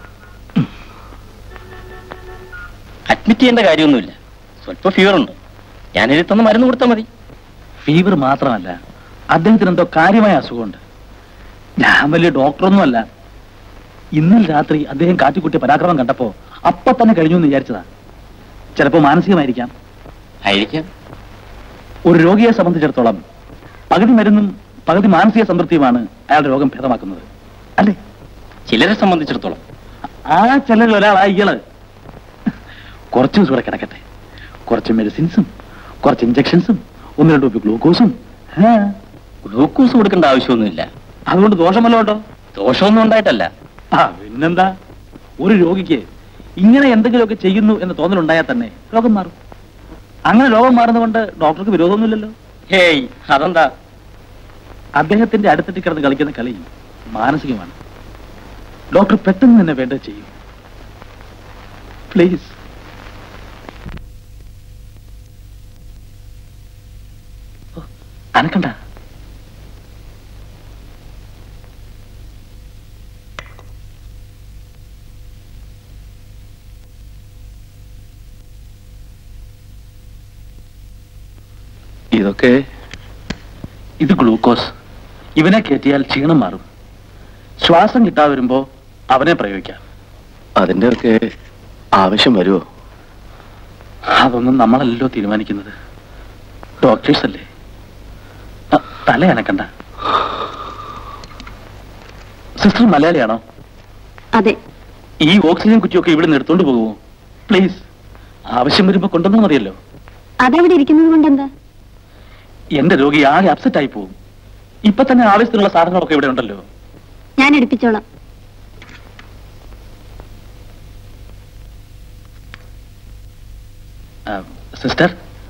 അഡ്മിറ്റ് ചെയ്യേണ്ട കാര്യമൊന്നുമില്ല സ്വല്പം ഫീവർ ഉണ്ട് ഞാനിത് തന്ന മരുന്ന് കൊടുത്താൽ മതി ഫീവർ മാത്രമല്ല അദ്ദേഹത്തിന് എന്തോ കാര്യമായ അസുഖമുണ്ട് ഞാൻ വലിയ ഡോക്ടറൊന്നുമല്ല ഇന്നലെ രാത്രി അദ്ദേഹം കാറ്റിക്കുട്ടിയ പരാക്രമം കണ്ടപ്പോ അപ്പൊ തന്നെ കഴിഞ്ഞു എന്ന് വിചാരിച്ചതാ ചിലപ്പോ മാനസികമായിരിക്കാം ആയിരിക്കാം ഒരു രോഗിയെ സംബന്ധിച്ചിടത്തോളം പകുതി മരുന്നും പകുതി മാനസിക സംതൃപ്തിയുമാണ് അയാളുടെ രോഗം ഭേദമാക്കുന്നത് അല്ലേ ചിലരെ സംബന്ധിച്ചിടത്തോളം ആ ചിലരിൽ ഒരാളാ ഇയാള് കുറച്ച് ദിവസം ഇവിടെ കിടക്കട്ടെ കുറച്ച് മെഡിസിൻസും കുറച്ച് ഇഞ്ചക്ഷൻസും ഒന്ന് രണ്ട് കുപ്പി ഗ്ലൂക്കോസും ആ, ഗ്ലൂക്കോസ് കൊടുക്കേണ്ട ആവശ്യമൊന്നുമില്ല അതുകൊണ്ട് ദോഷമല്ലോ കേട്ടോ ദോഷമൊന്നും ഉണ്ടായിട്ടല്ല ആ പിന്നെന്താ ഒരു രോഗിക്ക് ഇങ്ങനെ എന്തെങ്കിലുമൊക്കെ ചെയ്യുന്നു എന്ന് തോന്നലുണ്ടായാൽ തന്നെ രോഗം മാറും അങ്ങനെ രോഗം മാറുന്നതുകൊണ്ട് ഡോക്ടർക്ക് വിരോധമൊന്നുമില്ലല്ലോ ഹേയ് അതെന്താ അദ്ദേഹത്തിന്റെ അടുത്തിട്ട് കിടന്ന് കളിക്കുന്ന കളി മാനസികമാണ് ഡോക്ടർ പെട്ടെന്ന് തന്നെ വേണ്ടത് ചെയ്യും പ്ലീസ് അനക്കണ്ട ഇതൊക്കെ ഇത് ഗ്ലൂക്കോസ് ഇവനെ കയറ്റിയാൽ ക്ഷീണം മാറും ശ്വാസം കിട്ടാതെ വരുമ്പോ അവനെ പ്രയോഗിക്കാം അതിന്റെ ഒക്കെ ആവശ്യം വരുമോ അതൊന്നും നമ്മളല്ലല്ലോ തീരുമാനിക്കുന്നത് ഡോക്ടേഴ്സ് അല്ലേ ആ, തല അനക്കണ്ട സിസ്റ്റർ മലയാളിയാണോ അതെ ഈ ഓക്സിജൻ കുറ്റിയൊക്കെ ഇവിടെ നിന്ന് എടുത്തോണ്ട് പോകുമോ പ്ലീസ് ആവശ്യം വരുമ്പോ കൊണ്ടുവന്നാൽ മതിയല്ലോ അതവിടെ ഇരിക്കുന്നത് കൊണ്ടെന്താ എന്റെ രോഗി ആകെ അപ്സെറ്റ് ആയി പോകും ഇപ്പൊ തന്നെ ആവശ്യത്തിനുള്ള സാധനങ്ങളൊക്കെ ഇവിടെ ഉണ്ടല്ലോ ഞാൻ എടുപ്പിച്ചോളാം ആ, സിസ്റ്റർ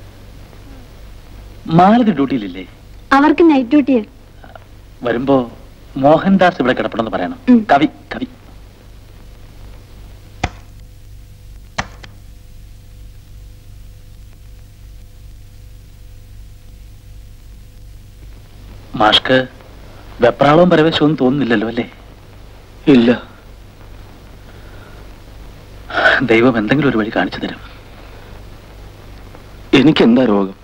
മാലതി ഡ്യൂട്ടിയിലില്ലേ അവർക്ക് നൈറ്റ് ഡ്യൂട്ടിയാ വരുമ്പോ മോഹൻദാസ് ഇവിടെ കിടപ്പണമെന്ന് പറയണം ഉം. കവി കവി മാഷ്ക്ക് വെപ്രാളവും പരവേശവും തോന്നുന്നില്ലല്ലോ അല്ലേ ഇല്ല ദൈവം എന്തെങ്കിലും ഒരു വഴി കാണിച്ചു തരും എനിക്കെന്താ രോഗം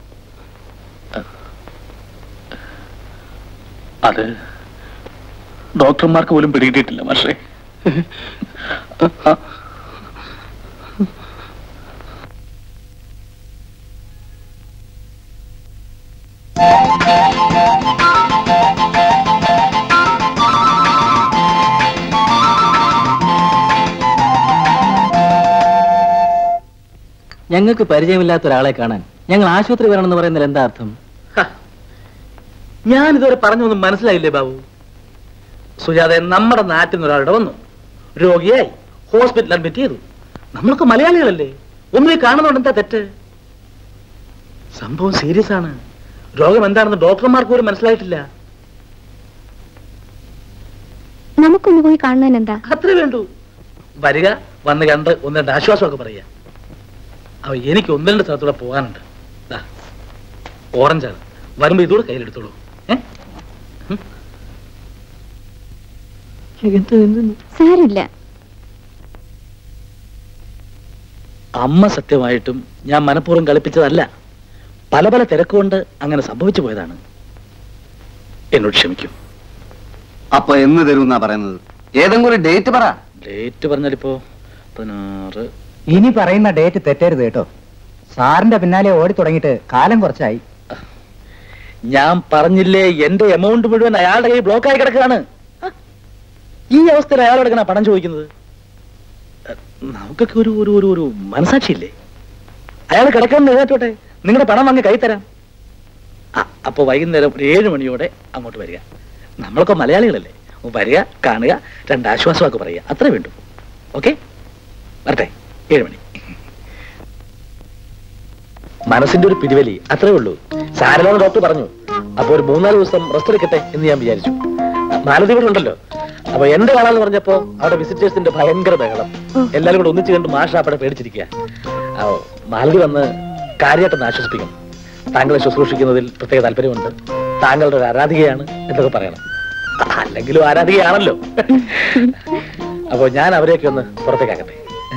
അത് ഡോക്ടർമാർക്ക് പോലും പിടികിട്ടിയിട്ടില്ല മാഷേ ഞങ്ങൾക്ക് പരിചയമില്ലാത്ത ഒരാളെ കാണാൻ ഞങ്ങൾ ആശുപത്രി വരണമെന്ന് പറയുന്നതിൽ എന്താ അർത്ഥം ഞാൻ ഇതുവരെ പറഞ്ഞൊന്നും മനസ്സിലായില്ലേ ബാബു സുജാത നമ്മുടെ നാട്ടിൽ നിന്ന് ഒരാളുടെ വന്നു രോഗിയായി ഹോസ്പിറ്റലിൽ അഡ്മിറ്റ് ചെയ്തു നമ്മൾക്ക് മലയാളികളല്ലേ ഒന്നും ഈ കാണുന്നതുകൊണ്ട് എന്താ തെറ്റ് സംഭവം സീരിയസ് ആണ് രോഗം എന്താണെന്ന് ഡോക്ടർമാർക്ക് പോലും മനസ്സിലായിട്ടില്ല നമുക്കൊന്ന് പോയി കാണുന്നതിനെന്താ അത്രേ വേണ്ടൂ വരിക വന്ന് കണ്ട് ഒന്ന് രണ്ട് ആശ്വാസമൊക്കെ പറയുക അവ എനിക്ക് ഒന്ന് രണ്ട് സ്ഥലത്തൂടെ പോകാനുണ്ട് ദാ, ഓറഞ്ചാണ് വരുമ്പോ ഇതൂടെ കയ്യിലെടുത്തോളൂ ഏ സാരില്ല അമ്മ സത്യമായിട്ടും ഞാൻ മനഃപൂർവ്വം കളിപ്പിച്ചതല്ല പല പല തിരക്കുകൊണ്ട് അങ്ങനെ സംഭവിച്ചു പോയതാണ് എന്നോട് ക്ഷമിക്കും അപ്പൊ എന്ന് തരുമെന്നാ പറയുന്നത് ഏതെങ്കിലും ഒരു ഡേറ്റ് പറ ഡേറ്റ് പറഞ്ഞാലിപ്പോ പതിനാറ് ഇനി പറയുന്ന ഡേറ്റ് തെറ്റരുത് കേട്ടോ സാറിന്റെ പിന്നാലെ ഓടി തുടങ്ങിയിട്ട് കാലം കുറച്ചായി ഞാൻ പറഞ്ഞില്ലേ എന്റെ എമൗണ്ട് മുഴുവൻ അയാളുടെ കയ്യിൽ ബ്ലോക്കായി കിടക്കുകയാണ് ആ, ഈ അവസ്ഥയിൽ അയാളോട് എങ്ങനെ പണം ചോദിക്കുന്നത് അഹ്, നമുക്കൊക്കെ ഒരു ഒരു ഒരു ഒരു മനസാക്ഷിയില്ലേ അയാൾ കിടക്കാൻ എഴുതാറ്റോട്ടെ നിങ്ങളുടെ പണം വാങ്ങി കൈ തരാം ആ, അപ്പൊ വൈകുന്നേരം ഒരു ഏഴ് മണിയോടെ അങ്ങോട്ട് വരിക നമ്മളൊക്കെ മലയാളികളല്ലേ വരിക കാണുക രണ്ട് ആശ്വാസമൊക്കെ പറയുക അത്രേ വേണ്ടു ഓക്കെ വരട്ടെ ഏഴ് മണി മനസ്സിന്റെ ഒരു പിടിവലി അത്രേ ഉള്ളൂ സാരലോട് ഡോക്ടർ പറഞ്ഞു അപ്പൊ ഒരു മൂന്നാല് ദിവസം റെസ്റ്റ് എടുക്കട്ടെ എന്ന് ഞാൻ വിചാരിച്ചു മാലതി ഇവിടെ ഉണ്ടല്ലോ അപ്പൊ എന്റെ കാണാന്ന് പറഞ്ഞപ്പോ അവിടെ വിസിറ്റേഴ്സിന്റെ ഭയങ്കര ബഹളം എല്ലാരും കൂടെ ഒന്നിച്ചു കണ്ട് മാഷ അവിടെ പേടിച്ചിരിക്കുക ആ, മാലതി വന്ന് കാര്യമായിട്ടൊന്ന് ആശ്വസിപ്പിക്കണം താങ്കളെ ശുശ്രൂഷിക്കുന്നതിൽ പ്രത്യേക താല്പര്യമുണ്ട് താങ്കളുടെ ഒരു ആരാധികയാണ് എന്നൊക്കെ പറയണം അല്ലെങ്കിലും ആരാധികയാണല്ലോ അപ്പൊ ഞാൻ അവരെയൊക്കെ ഒന്ന് പുറത്തേക്കാക്കട്ടെ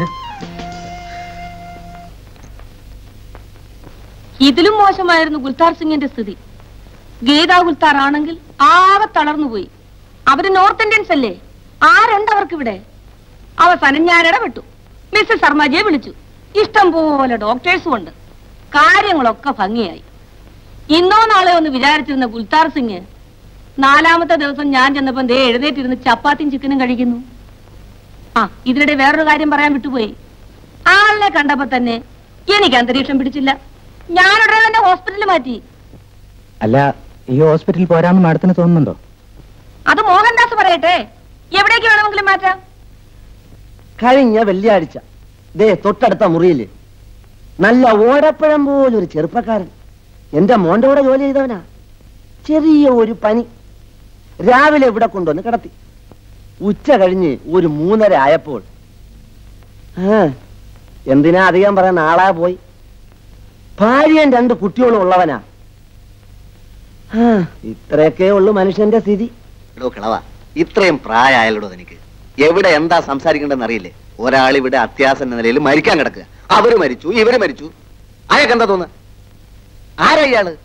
ഇതിലും മോശമായിരുന്നു ഗുൽത്താർ സിംഗിന്റെ സ്ഥിതി ഗീതാ ഗുൽത്താർ ആണെങ്കിൽ ആകെ തളർന്നുപോയി അവര് നോർത്ത് ഇന്ത്യൻസ് അല്ലേ ആരുണ്ട് അവർക്ക് ഇവിടെ അവസാനം ഞാൻ ഇടപെട്ടു മിസ്സസ് ശർമ്മജിയെ വിളിച്ചു ഇഷ്ടം പോലെ ഡോക്ടേഴ്സും ഉണ്ട് കാര്യങ്ങളൊക്കെ ഭംഗിയായി ഇന്നോ നാളെ ഒന്ന് വിചാരിച്ചിരുന്ന ഗുൽത്താർ സിംഗ് നാലാമത്തെ ദിവസം ഞാൻ ചെന്നപ്പോ ദേ എഴുന്നേറ്റിരുന്ന് ചപ്പാത്തിയും ചിക്കനും കഴിക്കുന്നു ആ ഇതിനിടെ വേറൊരു കാര്യം പറയാൻ വിട്ടുപോയി ആളിനെ കണ്ടപ്പോ തന്നെ എനിക്ക് അന്തരീക്ഷം പിടിച്ചില്ല ഞാനുടനെ തന്നെ ഹോസ്പിറ്റലിൽ മാറ്റി അല്ല ഈ ഹോസ്പിറ്റലിൽ പോരാന്ന് മാഡത്തിന് തോന്നുന്നുണ്ടോ അത് മോഹൻദാസ് പറയട്ടെ എവിടേക്ക് വേണമെങ്കിലും മാറ്റാം കഴിഞ്ഞ വെള്ളിയാഴ്ച ദേ തൊട്ടടുത്ത മുറിയില് നല്ല ഓടപ്പഴം പോലൊരു ചെറുപ്പക്കാരൻ എന്റെ മോന്റെ കൂടെ ജോലി ചെയ്തവനാ ചെറിയ ഒരു പനി രാവിലെ ഇവിടെ കൊണ്ടുവന്ന് കിടത്തി ഉച്ച കഴിഞ്ഞ് ഒരു മൂന്നര ആയപ്പോൾ ആ, എന്തിനാ അധികം പറയാൻ നാളെ പോയി ഭാര്യയും രണ്ട് കുട്ടികളും ഉള്ളവനാ ആ, ഇത്രയൊക്കെ ഉള്ളു മനുഷ്യന്റെ സ്ഥിതി എടോ കിളവ ഇത്രയും പ്രായമായാലോ നിനക്ക് എവിടെ എന്താ സംസാരിക്കേണ്ടെന്ന് അറിയില്ലേ ഒരാൾ ഇവിടെ അത്യാസന്ന നിലയിൽ മരിക്കാൻ കിടക്കുക അവര് മരിച്ചു ഇവര് മരിച്ചു അയാൾക്ക് എന്താ തോന്നുക ആരാ ഇയാള്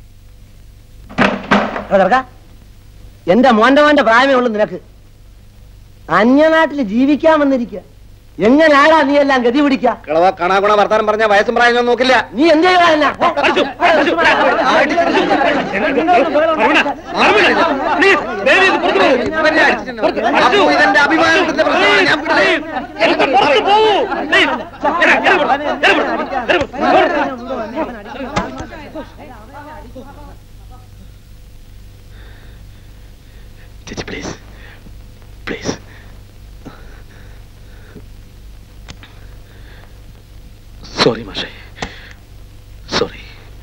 എടാ ചെറുക്കാ, എന്റെ മോന്റെ മോന്റെ പ്രായമേ ഉള്ളു നിനക്ക് അന്യനാട്ടിൽ ജീവിക്കാൻ വന്നിരിക്കുക എങ്ങനെയാടാ നീ എല്ലാം ഗതി പിടിക്ക കിളവ കാണാകുണ വർത്താനം പറഞ്ഞ വയസ്സും പ്രായം ഞാൻ നോക്കില്ല നീ എന്ത് ചെയ്യടാ എന്നെ? അപ്പോ ഇതെന്റെ അഭിമാനത്തിന്റെ പ്രശ്നമാണ് ഞാൻ വിടില്ല. ചേച്ചി പ്ലീസ് പ്ലീസ് സോറി മാഷേ സോറി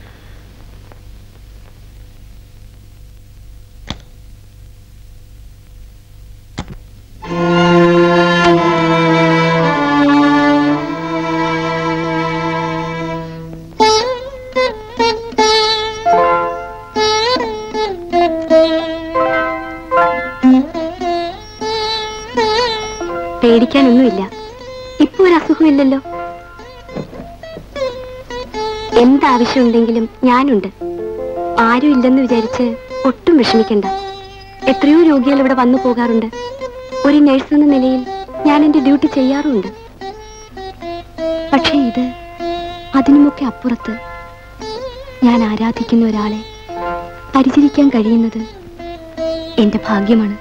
പേടിക്കാനൊന്നുമില്ല ഇപ്പൊ ഒരു അസുഖമില്ലല്ലോ എന്താവശ്യമുണ്ടെങ്കിലും ഞാനുണ്ട് ആരും ഇല്ലെന്ന് വിചാരിച്ച് ഒട്ടും വിഷമിക്കണ്ട എത്രയോ രോഗികൾ ഇവിടെ വന്നു പോകാറുണ്ട് ഒരു നഴ്സ് എന്ന നിലയിൽ ഞാൻ എന്റെ ഡ്യൂട്ടി ചെയ്യാറുമുണ്ട് പക്ഷേ ഇത് അതിനുമൊക്കെ അപ്പുറത്ത് ഞാൻ ആരാധിക്കുന്ന ഒരാളെ പരിചരിക്കാൻ കഴിയുന്നത് എന്റെ ഭാഗ്യമാണ്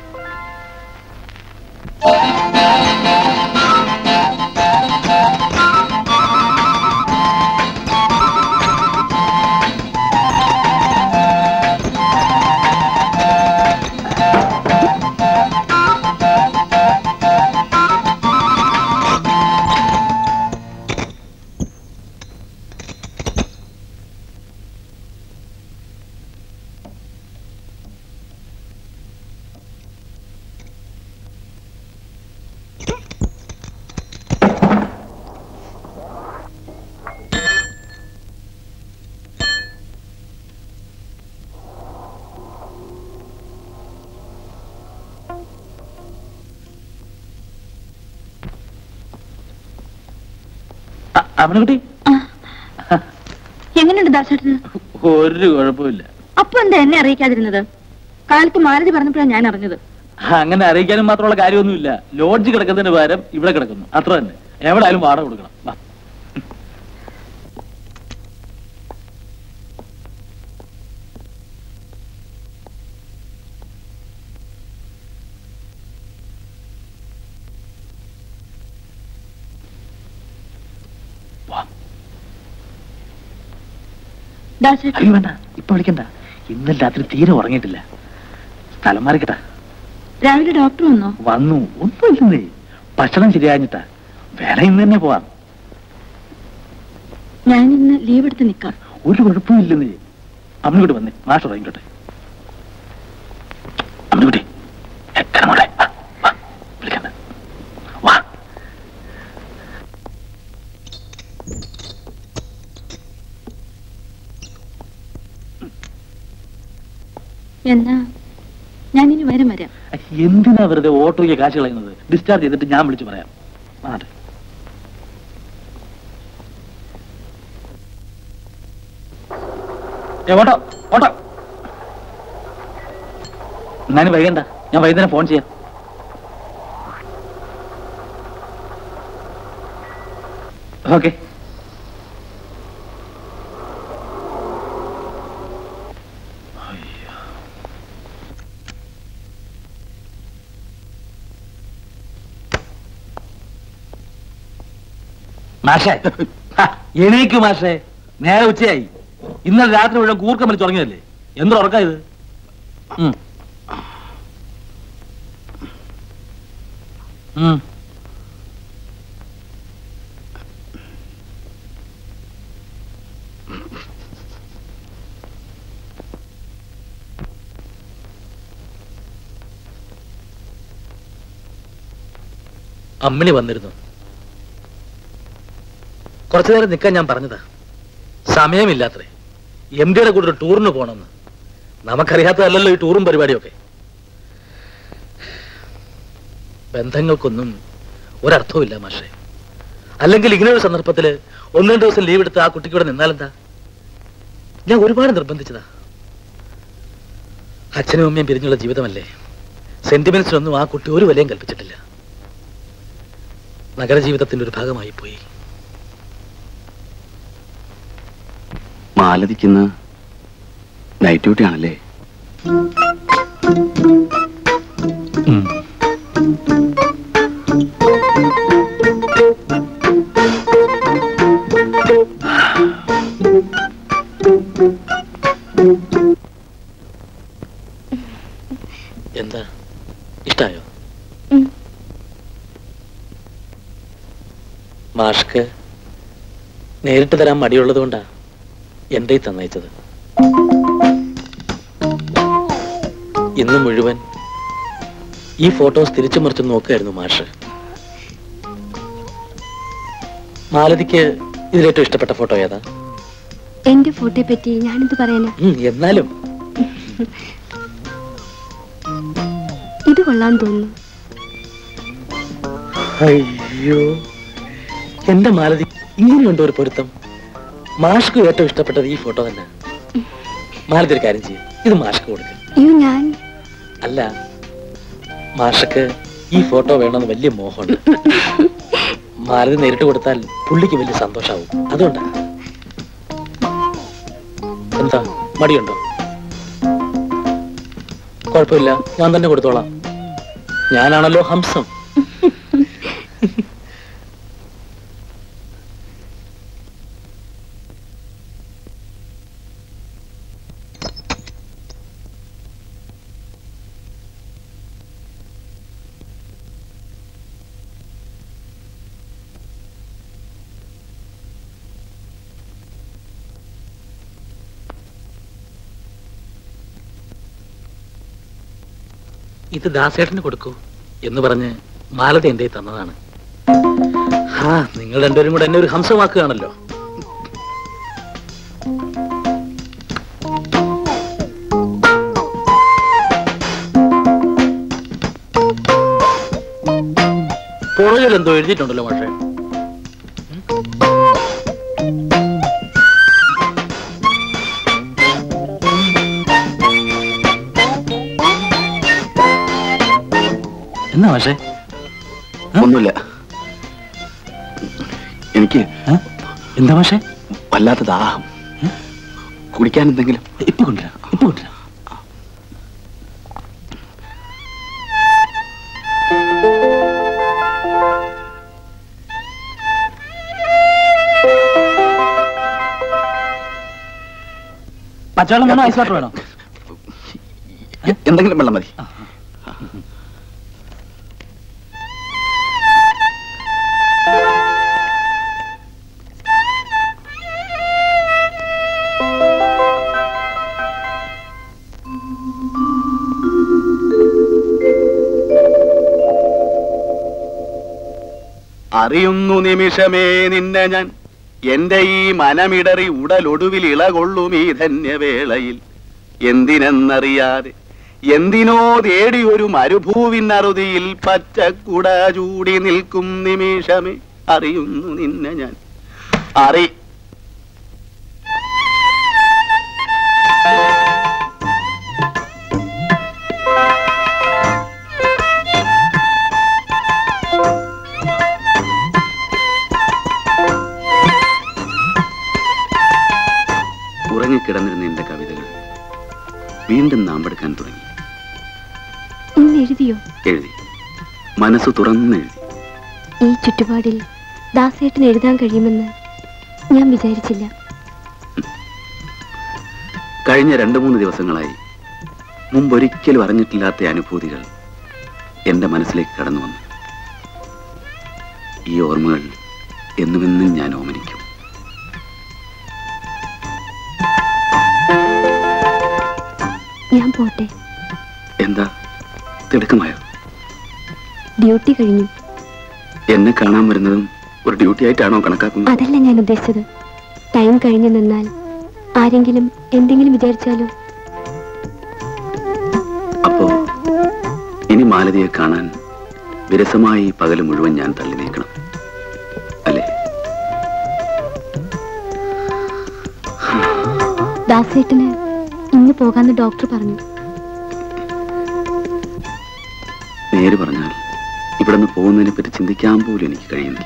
അമ്മനുകുട്ടി എങ്ങനെയുണ്ട് ദാസേട്ടന് ഒരു കുഴപ്പമില്ല അപ്പൊ എന്താ എന്നെ അറിയിക്കാതിരുന്നത് കാലത്ത് മാരുതി പറഞ്ഞപ്പോഴാണ് ഞാൻ അറിഞ്ഞത് അങ്ങനെ അറിയിക്കാനും മാത്രമുള്ള കാര്യമൊന്നുമില്ല ലോഡ്ജ് കിടക്കുന്നതിന് പകരം ഇവിടെ കിടക്കുന്നു അത്ര തന്നെ എവിടെ ആയാലും വാടക കൊടുക്കണം വാ. ദാസേട്ടൻ അയ്യോ വേണ്ട ഇപ്പൊ വിളിക്കണ്ട ഇന്നലെ രാത്രി തീരെ ഉറങ്ങിയിട്ടില്ല സ്ഥലം മാറിക്കട്ടാ രാവിലെ ഡോക്ടർ വന്നോ വന്നു ഒന്നുമില്ലെന്നേ ഭക്ഷണം ശരിയാഞ്ഞിട്ടാ വേറെ ഇന്ന് തന്നെ പോവാം ഞാൻ ഇന്ന് ലീവ് എടുത്ത് നിക്കാം ഒരു കുഴപ്പമില്ലെന്നേ അമ്മയോട് വന്നേ മാഷ് ഉറങ്ങിക്കോട്ടെ അമ്മയോട്ടെ മോളെ വാ, വാ, വിളിക്കണ്ട വാ എന്നാ ഞാൻ ഇനി വരും വരാം എന്തിനാ വെറുതെ ഓട്ടോയ്ക്ക് കാശ് കളയുന്നത് ഡിസ്ചാർജ് ചെയ്തിട്ട് ഞാൻ വിളിച്ചു പറയാം ആട്ടെ ഏ, ഓട്ടോ ഓട്ടോ എന്നാലും വൈകണ്ട ഞാൻ വൈകുന്നേരം ഫോൺ ചെയ്യാം ഓക്കെ മാഷേ ഹ, എണീക്കു മാഷേ നേരെ ഉച്ചയായി ഇന്നലെ രാത്രി മുഴുവൻ കൂർക്കം വലിച്ച് തുടങ്ങിയതല്ലേ എന്ത് ഉറക്കാ ഇത് ഉം. ഉം. അമ്മിണി വന്നിരുന്നു കുറച്ചു നേരം നിൽക്കാൻ ഞാൻ പറഞ്ഞതാ സമയമില്ലാത്രേ എം ഡിയുടെ കൂടെ ഒരു ടൂറിന് പോകണമെന്ന് നമുക്കറിയാത്തതല്ലല്ലോ ഈ ടൂറും പരിപാടിയൊക്കെ ബന്ധങ്ങൾക്കൊന്നും ഒരർത്ഥവുമില്ല മാഷെ അല്ലെങ്കിൽ ഇങ്ങനെ ഒരു സന്ദർഭത്തിൽ ഒന്ന് രണ്ട് ദിവസം ലീവ് എടുത്ത് ആ കുട്ടിക്ക് ഇവിടെ നിന്നാലെന്താ ഞാൻ ഒരുപാട് നിർബന്ധിച്ചതാ അച്ഛനും അമ്മയും പിരിഞ്ഞുള്ള ജീവിതമല്ലേ സെന്റിമെന്റ്സിനൊന്നും ആ കുട്ടി ഒരു വിലയും കൽപ്പിച്ചിട്ടില്ല നഗരജീവിതത്തിന്റെ ഒരു ഭാഗമായി പോയി മാലതിക്കുന്ന നൈറ്റ് ഡ്യൂട്ടി ആണല്ലേ എന്താ ഇഷ്ടായോ ഉം. മാഷ്ക്ക് നേരിട്ട് തരാൻ മടിയുള്ളത് കൊണ്ടാ എന്റെ ഈ തന്നയച്ചത് ഇന്ന് മുഴുവൻ ഈ ഫോട്ടോസ് തിരിച്ചു മറിച്ച് നോക്കുകയായിരുന്നു മാഷ് മാലതിക്ക് ഇതിലേറ്റവും ഇഷ്ടപ്പെട്ട ഫോട്ടോ ഏതാ എന്റെ ഫോട്ടോയെ പറ്റി ഞാനെന്ത് പറയാനാ ഉം, എന്നാലും ഇത് കൊള്ളാൻ തോന്നുന്നു അയ്യോ എന്റെ മാലതി ഇങ്ങനെയുണ്ടോ ഒരു പൊരുത്തം മാഷ്ക്ക് ഏറ്റവും ഇഷ്ടപ്പെട്ടത് ഈ ഫോട്ടോ തന്നെ മാലതി ഒരു കാര്യം ചെയ്യും ഇത് മാഷ്ക്ക് കൊടുക്കുക അയ്യോ ഞാൻ അല്ല മാഷക്ക് ഈ ഫോട്ടോ വേണമെന്ന് വലിയ മോഹമുണ്ട് മാലതി നേരിട്ട് കൊടുത്താൽ പുള്ളിക്ക് വലിയ സന്തോഷാവും അതുകൊണ്ടാ എന്താ മടിയുണ്ടോ കുഴപ്പമില്ല ഞാൻ തന്നെ കൊടുത്തോളാം ഞാനാണല്ലോ ഹംസം ഇത് ദാസേട്ടന് കൊടുക്കൂ എന്ന് പറഞ്ഞ് മാലതി എന്റെ കയ്യിൽ തന്നതാണ് ആ നിങ്ങൾ രണ്ടുപേരും കൂടെ എന്നെ ഒരു ഹംസമാക്കുകയാണല്ലോ പുറകിൽ എന്തോ എഴുതിയിട്ടുണ്ടല്ലോ പക്ഷേ പക്ഷേ ഒന്നുമില്ല എനിക്ക് എന്താ പക്ഷേ വല്ലാത്ത ദാഹം കുടിക്കാൻ എന്തെങ്കിലും ഇപ്പൊ കൊണ്ടുവരാം ഇപ്പൊ കൊണ്ടുവരാം പച്ചവെള്ളം വേണോ ഐസ് വാട്ടർ വേണോ എന്തെങ്കിലും വെള്ളം മതി അറിയുന്നു നിമിഷമേ നിന്നെ ഞാൻ എന്റെ ഈ മനമിടറി ഉടലൊടുവിൽ ഇളകൊള്ളും ഈ ധന്യവേളയിൽ എന്തിനെന്നറിയാതെ എന്തിനോ തേടി ഒരു മരുഭൂവിനറുതിയിൽ പച്ചക്കുട ചൂടി നിൽക്കും നിമിഷമേ അറിയുന്നു നിന്നെ ഞാൻ അറി ഉറങ്ങിക്കിടന്നിരുന്ന എന്റെ കവിതകൾ വീണ്ടും നാമ്പെടുക്കാൻ തുടങ്ങി ഇന്ന് എഴുതിയോ എഴുതി മനസ്സ് തുറന്ന് എഴുതി ഈ ചുറ്റുപാടിൽ ദാസേട്ടന് എഴുതാൻ കഴിയുമെന്ന് ഞാൻ വിചാരിച്ചില്ല കഴിഞ്ഞ രണ്ടു മൂന്ന് ദിവസങ്ങളായി മുമ്പൊരിക്കലും അറിഞ്ഞിട്ടില്ലാത്ത അനുഭൂതികൾ എന്റെ മനസ്സിലേക്ക് കടന്നു വന്നു ഈ ഓർമ്മകൾ എന്നുമെന്നും ഞാൻ ഓമനിക്കും ഞാൻ പോട്ടെ എന്താ തിടുക്കമായോ ഡ്യൂട്ടി കഴിഞ്ഞു എന്നെ കാണാൻ വരുന്നതും ഒരു ഡ്യൂട്ടി ആയിട്ടാണോ കണക്കാക്കുന്നത് അതല്ല ഞാൻ ഉദ്ദേശിച്ചത് ടൈം കഴിഞ്ഞു നിന്നാൽ ആരെങ്കിലും എന്തെങ്കിലും വിചാരിച്ചാലോ അപ്പോ ഇനി മാലതിയെ കാണാൻ വിരസമായി ഈ പകല് മുഴുവൻ ഞാൻ തള്ളി നീക്കണം അല്ലേ ദാസേട്ടന് ഇന്ന് പോകാന്ന് ഡോക്ടർ പറഞ്ഞു നേര് പറഞ്ഞാൽ ഇവിടെ നിന്ന് പോകുന്നതിനെ പറ്റി ചിന്തിക്കാൻ പോലും എനിക്ക് കഴിയുന്നില്ല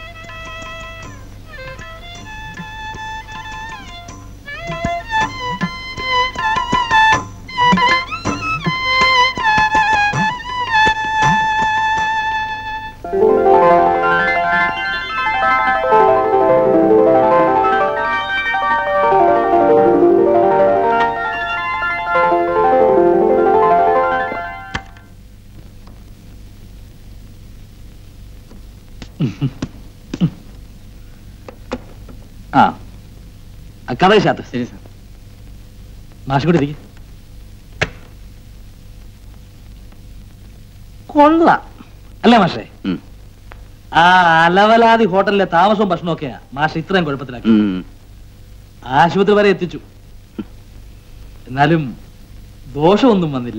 ആ ആ, കഥ ശാത്ത് ശരി സാർ മാഷ് കൂടി ഇരിക്ക്. കൊള്ളാം അല്ലേ മാഷേ ഉം. ആ അലവലാതി ഹോട്ടലിലെ താമസവും ഭക്ഷണവും ഒക്കെയാ മാഷ് ഇത്രയും കുഴപ്പത്തിലാക്കി ഉം. ആശുപത്രി വരെ എത്തിച്ചു എന്നാലും ദോഷമൊന്നും വന്നില്ല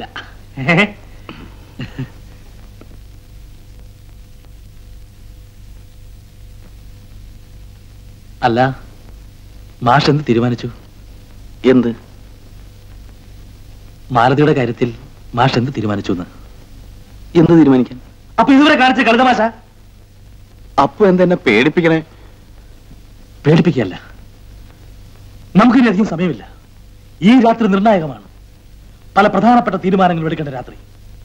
അല്ല മാഷ് എന്ത് തീരുമാനിച്ചു എന്ത് മാലതിയുടെ കാര്യത്തിൽ മാഷ് എന്ത് തീരുമാനിച്ചു എന്ന് എന്ത് തീരുമാനിക്കാൻ അപ്പൊ ഇതുവരെ കാണിച്ച കളിത മാഷ അപ്പൊ എന്തെന്നെ പേടിപ്പിക്കണേ പേടിപ്പിക്കുകയല്ല നമുക്കിനി അധികം സമയമില്ല ഈ രാത്രി നിർണായകമാണ് പല പ്രധാനപ്പെട്ട തീരുമാനങ്ങൾ എടുക്കേണ്ട രാത്രി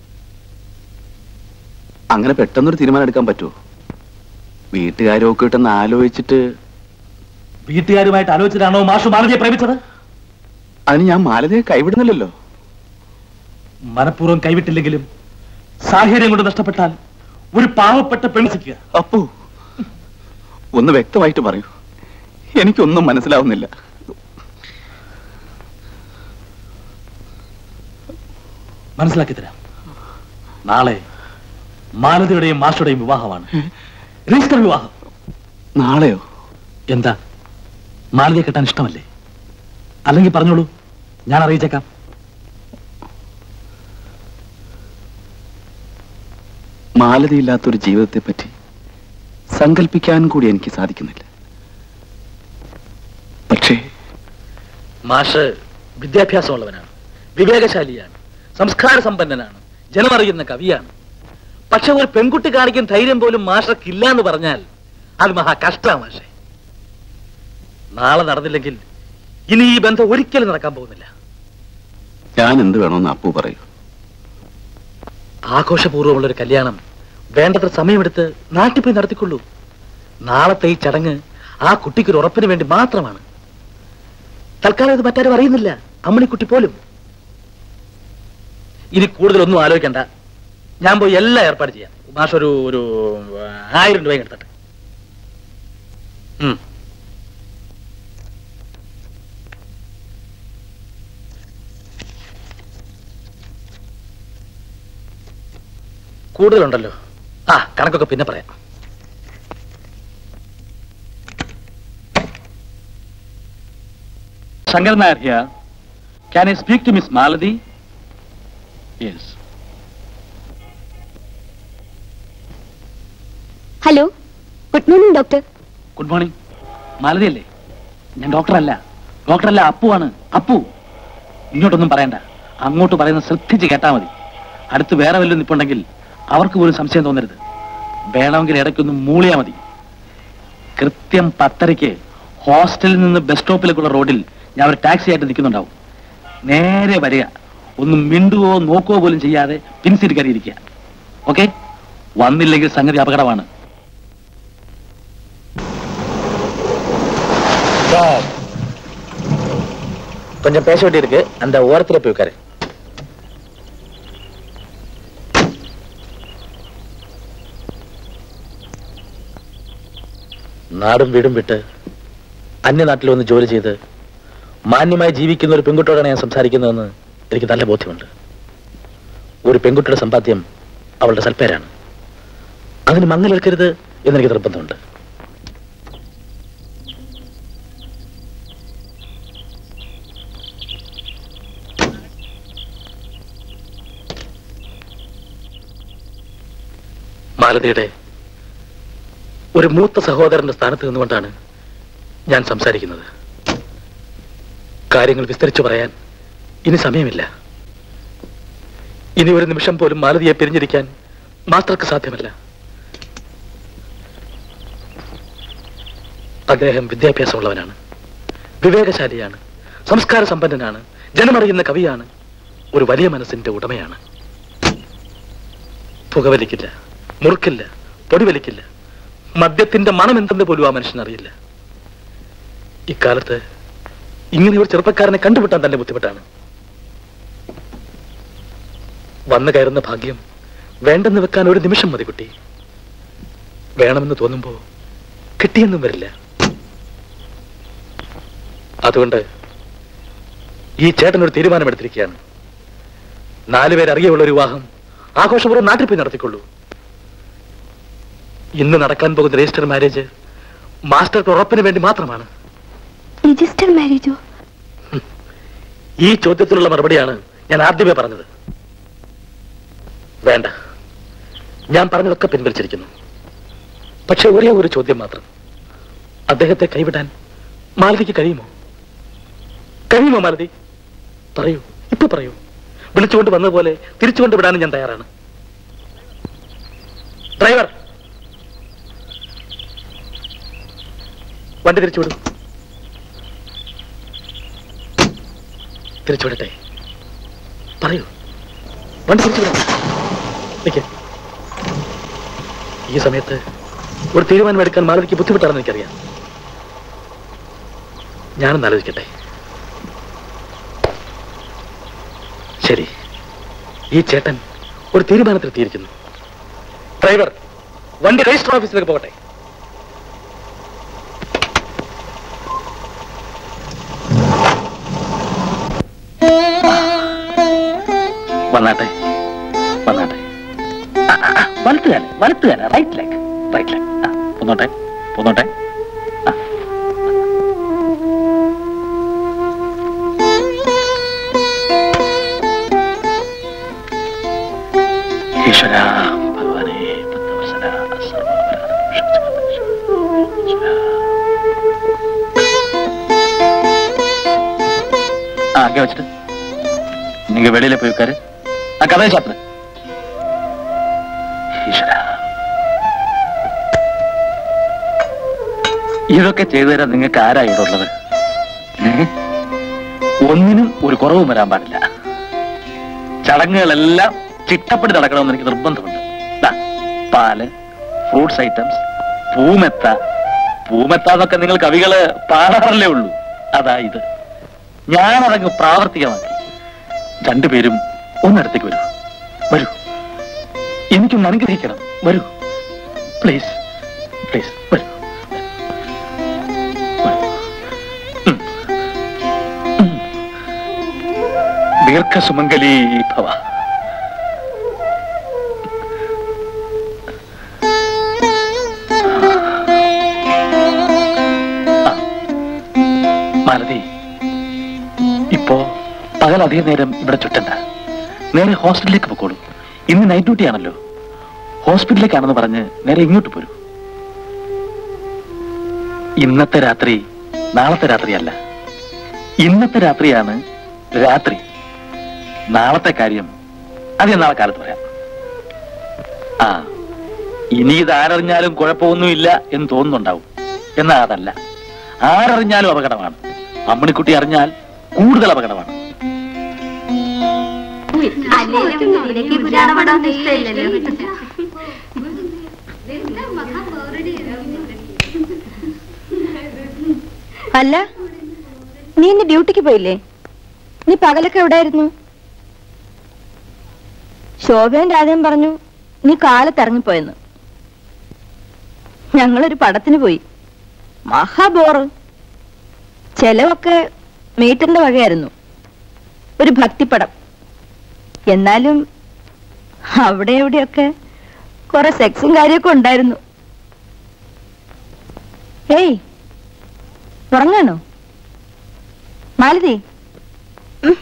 അങ്ങനെ പെട്ടെന്നൊരു തീരുമാനം എടുക്കാൻ പറ്റുമോ വീട്ടുകാരൊക്കെ ഇട്ടെന്ന് ആലോചിച്ചിട്ട് വീട്ടുകാരുമായിട്ട് ആലോചിച്ചിട്ടാണോ മാഷു മാലതിയെ പ്രേമിച്ചത് അതിന് ഞാൻ മാലതയെ കൈവിടുന്നില്ലല്ലോ മനഃപൂർവ്വം കൈവിട്ടില്ലെങ്കിലും സാഹചര്യം കൊണ്ട് നഷ്ടപ്പെട്ടാൽ ഒരു പാവപ്പെട്ട പെൺസിക്കുക അപ്പു ഒന്ന് വ്യക്തമായിട്ട് പറയൂ എനിക്കൊന്നും മനസ്സിലാവുന്നില്ല മനസ്സിലാക്കി തരാം നാളെ മാലതിയുടെയും മാഷുടെയും വിവാഹമാണ് രജിസ്റ്റർ വിവാഹം നാളെയോ എന്താ മാലതിയെ കെട്ടാൻ ഇഷ്ടമല്ലേ അല്ലെങ്കിൽ പറഞ്ഞോളൂ ഞാൻ അറിയിച്ചേക്കാം മാലതയില്ലാത്തൊരു ജീവിതത്തെ പറ്റി സങ്കല്പിക്കാൻ കൂടി എനിക്ക് സാധിക്കുന്നില്ല പക്ഷേ മാഷ് വിദ്യാഭ്യാസമുള്ളവനാണ് വിവേകശാലിയാണ് സംസ്കാര സമ്പന്നനാണ് ജനമറിയുന്ന കവിയാണ് പക്ഷെ ഒരു പെൺകുട്ടി കാണിക്കുന്ന ധൈര്യം പോലും മാഷർക്കില്ല എന്ന് പറഞ്ഞാൽ അത് മഹാ കഷ്ടാ മാഷെ നാളെ നടന്നില്ലെങ്കിൽ ഇനി ഈ ബന്ധം ഒരിക്കലും നടക്കാൻ പോകുന്നില്ല ഞാൻ എന്ത് വേണമെന്ന് അപ്പു പറയൂ ആഘോഷപൂർവ്വമുള്ള ഒരു കല്യാണം വേണ്ടത്ര സമയമെടുത്ത് നാട്ടിൽ പോയി നടത്തിക്കൊള്ളൂ നാളത്തെ ഈ ചടങ്ങ് ആ കുട്ടിക്കൊരു ഉറപ്പിന് വേണ്ടി മാത്രമാണ് തൽക്കാലം ഇത് മറ്റാരും അറിയുന്നില്ല അമ്മണിക്കുട്ടി പോലും ഇനി കൂടുതലൊന്നും ആലോചിക്കണ്ട ഞാൻ പോയി എല്ലാം ഏർപ്പാട് ചെയ്യാം മാഷ് ഒരു ഒരു ആയിരം രൂപ എടുത്തട്ടെ ഉം. കൂടുതലുണ്ടല്ലോ ആ കണക്കൊക്കെ പിന്നെ പറയാം Shankar Nair here. Can I speak to Miss Maladi? Yes. Hello good morning doctor good morning Malathi അല്ലേ ഞാൻ ഡോക്ടറല്ല ഡോക്ടറല്ല അപ്പുവാണ് അപ്പു ഇങ്ങോട്ടൊന്നും പറയണ്ട അങ്ങോട്ട് പറയുന്ന ശ്രദ്ധിച്ച് കേട്ടാ മതി അടുത്ത് വേറെ വല്ലതും നിപ്പുണ്ടെങ്കിൽ അവർക്ക് പോലും സംശയം തോന്നരുത് വേണമെങ്കിൽ ഇടയ്ക്കൊന്ന് മൂളിയാ മതി കൃത്യം പത്തരയ്ക്ക് ഹോസ്റ്റലിൽ നിന്ന് ബസ് സ്റ്റോപ്പിലേക്കുള്ള റോഡിൽ ഞാൻ ഒരു ടാക്സി ആയിട്ട് നിൽക്കുന്നുണ്ടാവും നേരെ വരിക ഒന്ന് മിണ്ടുവോ നോക്കുകയോ പോലും ചെയ്യാതെ പിൻസീറ്റ് കയറിയിരിക്കുക ഓക്കെ വന്നില്ലെങ്കിൽ സംഗതി അപകടമാണ് சார் கொஞ்சம் பேச வேண்டியிருக்கு அந்த ஓரத்துல போய் உட்காரு നാടും വീടും വിട്ട് അന്യനാട്ടിൽ വന്ന് ജോലി ചെയ്ത് മാന്യമായി ജീവിക്കുന്ന ഒരു പെൺകുട്ടിയോടാണ് ഞാൻ സംസാരിക്കുന്നതെന്ന് എനിക്ക് നല്ല ബോധ്യമുണ്ട് ഒരു പെൺകുട്ടിയുടെ സമ്പാദ്യം അവളുടെ സൽപ്പേരാണ് അതിന് മങ്ങലേൽക്കരുത് എന്നെനിക്ക് നിർബന്ധമുണ്ട് മാലതിയുടെ ഒരു മൂത്ത സഹോദരന്റെ സ്ഥാനത്ത് നിന്നുകൊണ്ടാണ് ഞാൻ സംസാരിക്കുന്നത് കാര്യങ്ങൾ വിസ്തരിച്ചു പറയാൻ ഇനി സമയമില്ല ഇനി ഒരു നിമിഷം പോലും മാലതിയെ പിരിഞ്ഞിരിക്കാൻ മാസ്റ്റർക്ക് സാധ്യമല്ല അദ്ദേഹം വിദ്യാഭ്യാസമുള്ളവനാണ് വിവേകശാലിയാണ് സംസ്കാര സമ്പന്നനാണ് ജനമറിയുന്ന കവിയാണ് ഒരു വലിയ മനസ്സിന്റെ ഉടമയാണ് പുകവലിക്കില്ല മുറുക്കില്ല പൊടിവലിക്കില്ല മദ്യത്തിന്റെ മണം എന്തെന്ന് പോലും ആ മനുഷ്യൻ അറിയില്ല ഇക്കാലത്ത് ഇങ്ങനെ ഒരു ചെറുപ്പക്കാരനെ കണ്ടുപിട്ടാൻ തന്നെ ബുദ്ധിമുട്ടാണ് വന്നു കയറുന്ന ഭാഗ്യം വേണ്ടെന്ന് വെക്കാൻ ഒരു നിമിഷം മതി കുട്ടി വേണമെന്ന് തോന്നുമ്പോ കിട്ടിയെന്നും വരില്ല അതുകൊണ്ട് ഈ ചേട്ടൻ ഒരു തീരുമാനമെടുത്തിരിക്കുകയാണ് നാലുപേർ അറിയുള്ള ഒരു വിവാഹം ആഘോഷപൂർവ്വം നാട്ടിൽ പോയി നടത്തിക്കൊള്ളൂ ഇന്ന് നടക്കാൻ പോകുന്ന രജിസ്റ്റർ മാരേജ് മാസ്റ്റർക്ക് ഉറപ്പിന് വേണ്ടി മാത്രമാണ് രജിസ്റ്റർ മാരേജോ ഈ ചോദ്യത്തിലുള്ള മറുപടിയാണ് ഞാൻ ആദ്യമേ പറഞ്ഞത് വേണ്ട ഞാൻ പറഞ്ഞതൊക്കെ പിൻവലിച്ചിരിക്കുന്നു പക്ഷെ ഒരേ ഒരു ചോദ്യം മാത്രം അദ്ദേഹത്തെ കൈവിടാൻ മാലതിക്ക് കഴിയുമോ കഴിയുമോ മാലതി പറയൂ ഇപ്പൊ പറയൂ വിളിച്ചുകൊണ്ട് വന്നതുപോലെ തിരിച്ചുകൊണ്ട് വിടാനും ഞാൻ തയ്യാറാണ് ഡ്രൈവർ വണ്ടി തിരിച്ചുവിടും തിരിച്ചുവിടട്ടെ പറയൂ വണ്ടി തിരിച്ചുവിടാം നിക്ക് ഈ സമയത്ത് ഒരു തീരുമാനം എടുക്കാൻ മാലതിക്ക് ബുദ്ധിമുട്ടാണെന്ന് എനിക്കറിയാം ഞാനൊന്ന് ആലോചിക്കട്ടെ ശരി ഈ ചേട്ടൻ ഒരു തീരുമാനത്തിൽ എത്തിയിരിക്കുന്നു ഡ്രൈവർ വണ്ടി രജിസ്റ്റർ ഓഫീസിലേക്ക് പോകട്ടെ വന്നാട്ടെ വന്നാട്ടെ ആ, ആ, ആ, വലത്തുകാല വലത്തുകാല റൈറ്റ് ലെഗ് റൈറ്റ് ലെഗ് ആ പോന്നോട്ടെ പോന്നോട്ടെ ആ. ഈശ്വര ഭഗവാനേ ഭക്തവത്സല ஆ அங்கே வச்சுட்டு நீங்க வெளியில போய் உட்காரு நான் கதை சாப்பிடுறேன் ഇതൊക്കെ ചെയ്തു തരാൻ നിങ്ങൾക്ക് ആരാ ഇവിടെ ഉള്ളത് ഏ? ഒന്നിനും ഒരു കുറവും വരാൻ പാടില്ല ചടങ്ങുകളെല്ലാം ചിട്ടപ്പടി നടക്കണമെന്ന് എനിക്ക് നിർബന്ധമുണ്ട് ദാ, പാല് ഫ്രൂട്ട്സ് ഐറ്റംസ് പൂമെത്ത പൂമെത്ത എന്നൊക്കെ നിങ്ങൾ കവികള് പാടാറല്ലേ ഉള്ളൂ അതാ ഇത് ഞാനതങ്ങ് പ്രാവർത്തികമാക്കി രണ്ടുപേരും ഒന്നടുത്തേക്ക് വരൂ വരൂ എനിക്കൊന്ന് അനുഗ്രഹിക്കണം വരൂ പ്ലീസ് പ്ലീസ് വരൂ ദീർഘസുമംഗലീ ഭവ ആ. മാലതി ഇപ്പോ പകൽ അധികം നേരം ഇവിടെ ചുറ്റണ്ട നേരെ ഹോസ്പിറ്റലിലേക്ക് പൊക്കോളൂ ഇന്ന് നൈറ്റ് ഡ്യൂട്ടി ആണല്ലോ ഹോസ്പിറ്റലിലേക്കാണെന്ന് പറഞ്ഞ് നേരെ ഇങ്ങോട്ട് പോരൂ ഇന്നത്തെ രാത്രി നാളത്തെ രാത്രിയല്ല ഇന്നത്തെ രാത്രിയാണ് രാത്രി നാളത്തെ കാര്യം അത് ഞാൻ നാളെ കാലത്ത് പറയാം ആ ഇനി ഇത് ആരറിഞ്ഞാലും കുഴപ്പമൊന്നുമില്ല എന്ന് തോന്നുന്നുണ്ടാവും എന്നാ അതല്ല ആരറിഞ്ഞാലും അപകടമാണ് അമ്മണിക്കുട്ടി അറിഞ്ഞാൽ കൂടുതൽ അപകടമാണ് അല്ല നീ ഇന്ന് ഡ്യൂട്ടിക്ക് പോയില്ലേ നീ പകലൊക്കെ എവിടെയായിരുന്നു ശോഭേന്റെ ആദ്യം പറഞ്ഞു നീ കാലത്ത് ഇറങ്ങിപ്പോയെന്ന് ഞങ്ങളൊരു പടത്തിന് പോയി മഹാബോറ് ചെലവൊക്കെ മീറ്ററിന്റെ വകയായിരുന്നു ഒരു ഭക്തിപ്പടം എന്നാലും അവിടെ എവിടെയൊക്കെ കുറെ സെക്സും കാര്യമൊക്കെ ഉണ്ടായിരുന്നു ഏയ് ഉറങ്ങാണോ മാലതി ഉം.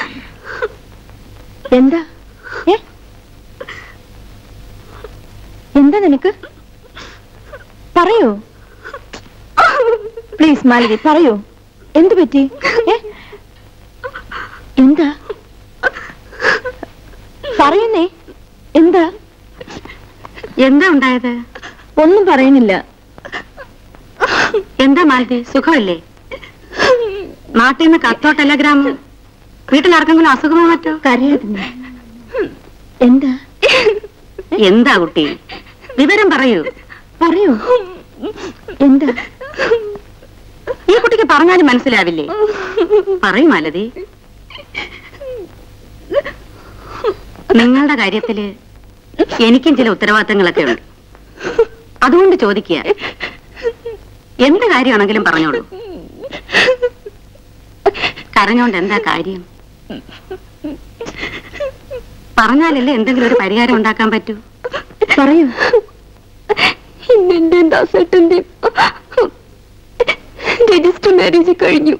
എന്താ ഏ എന്താ നിനക്ക് പറയൂ പ്ലീസ് മാലതി പറയൂ എന്തു പറ്റി ഏ എന്താ പറയുന്നേ എന്താ എന്താ ഉണ്ടായത് ഒന്നും പറയുന്നില്ല എന്താ മാലതി സുഖമല്ലേ നാട്ടിൽ നിന്ന് കത്തോ ടെലഗ്രാമോ വീട്ടിലാർക്കെങ്കിലും അസുഖമോ മറ്റോ കരയായിരുന്നു എന്താ എന്താ കുട്ടി വിവരം പറയൂ പറയൂ എന്താ ഈ കുട്ടിക്ക് പറഞ്ഞാലും മനസ്സിലാവില്ലേ പറയൂ മാലതി നിങ്ങളുടെ കാര്യത്തില് എനിക്കും ചില ഉത്തരവാദിത്തങ്ങളൊക്കെ ഉണ്ട് അതുകൊണ്ട് ചോദിക്കുക എന്ത് കാര്യമാണെങ്കിലും പറഞ്ഞോളൂ കരഞ്ഞോണ്ട് എന്താ കാര്യം പറഞ്ഞാലല്ലേ എന്തെങ്കിലും ഒരു പരിഹാരം ഉണ്ടാക്കാൻ പറ്റൂ പറയൂ ഇന്നെന്റെ ദാസേട്ടന്റെ രജിസ്റ്റർ മാരേജ് കഴിഞ്ഞു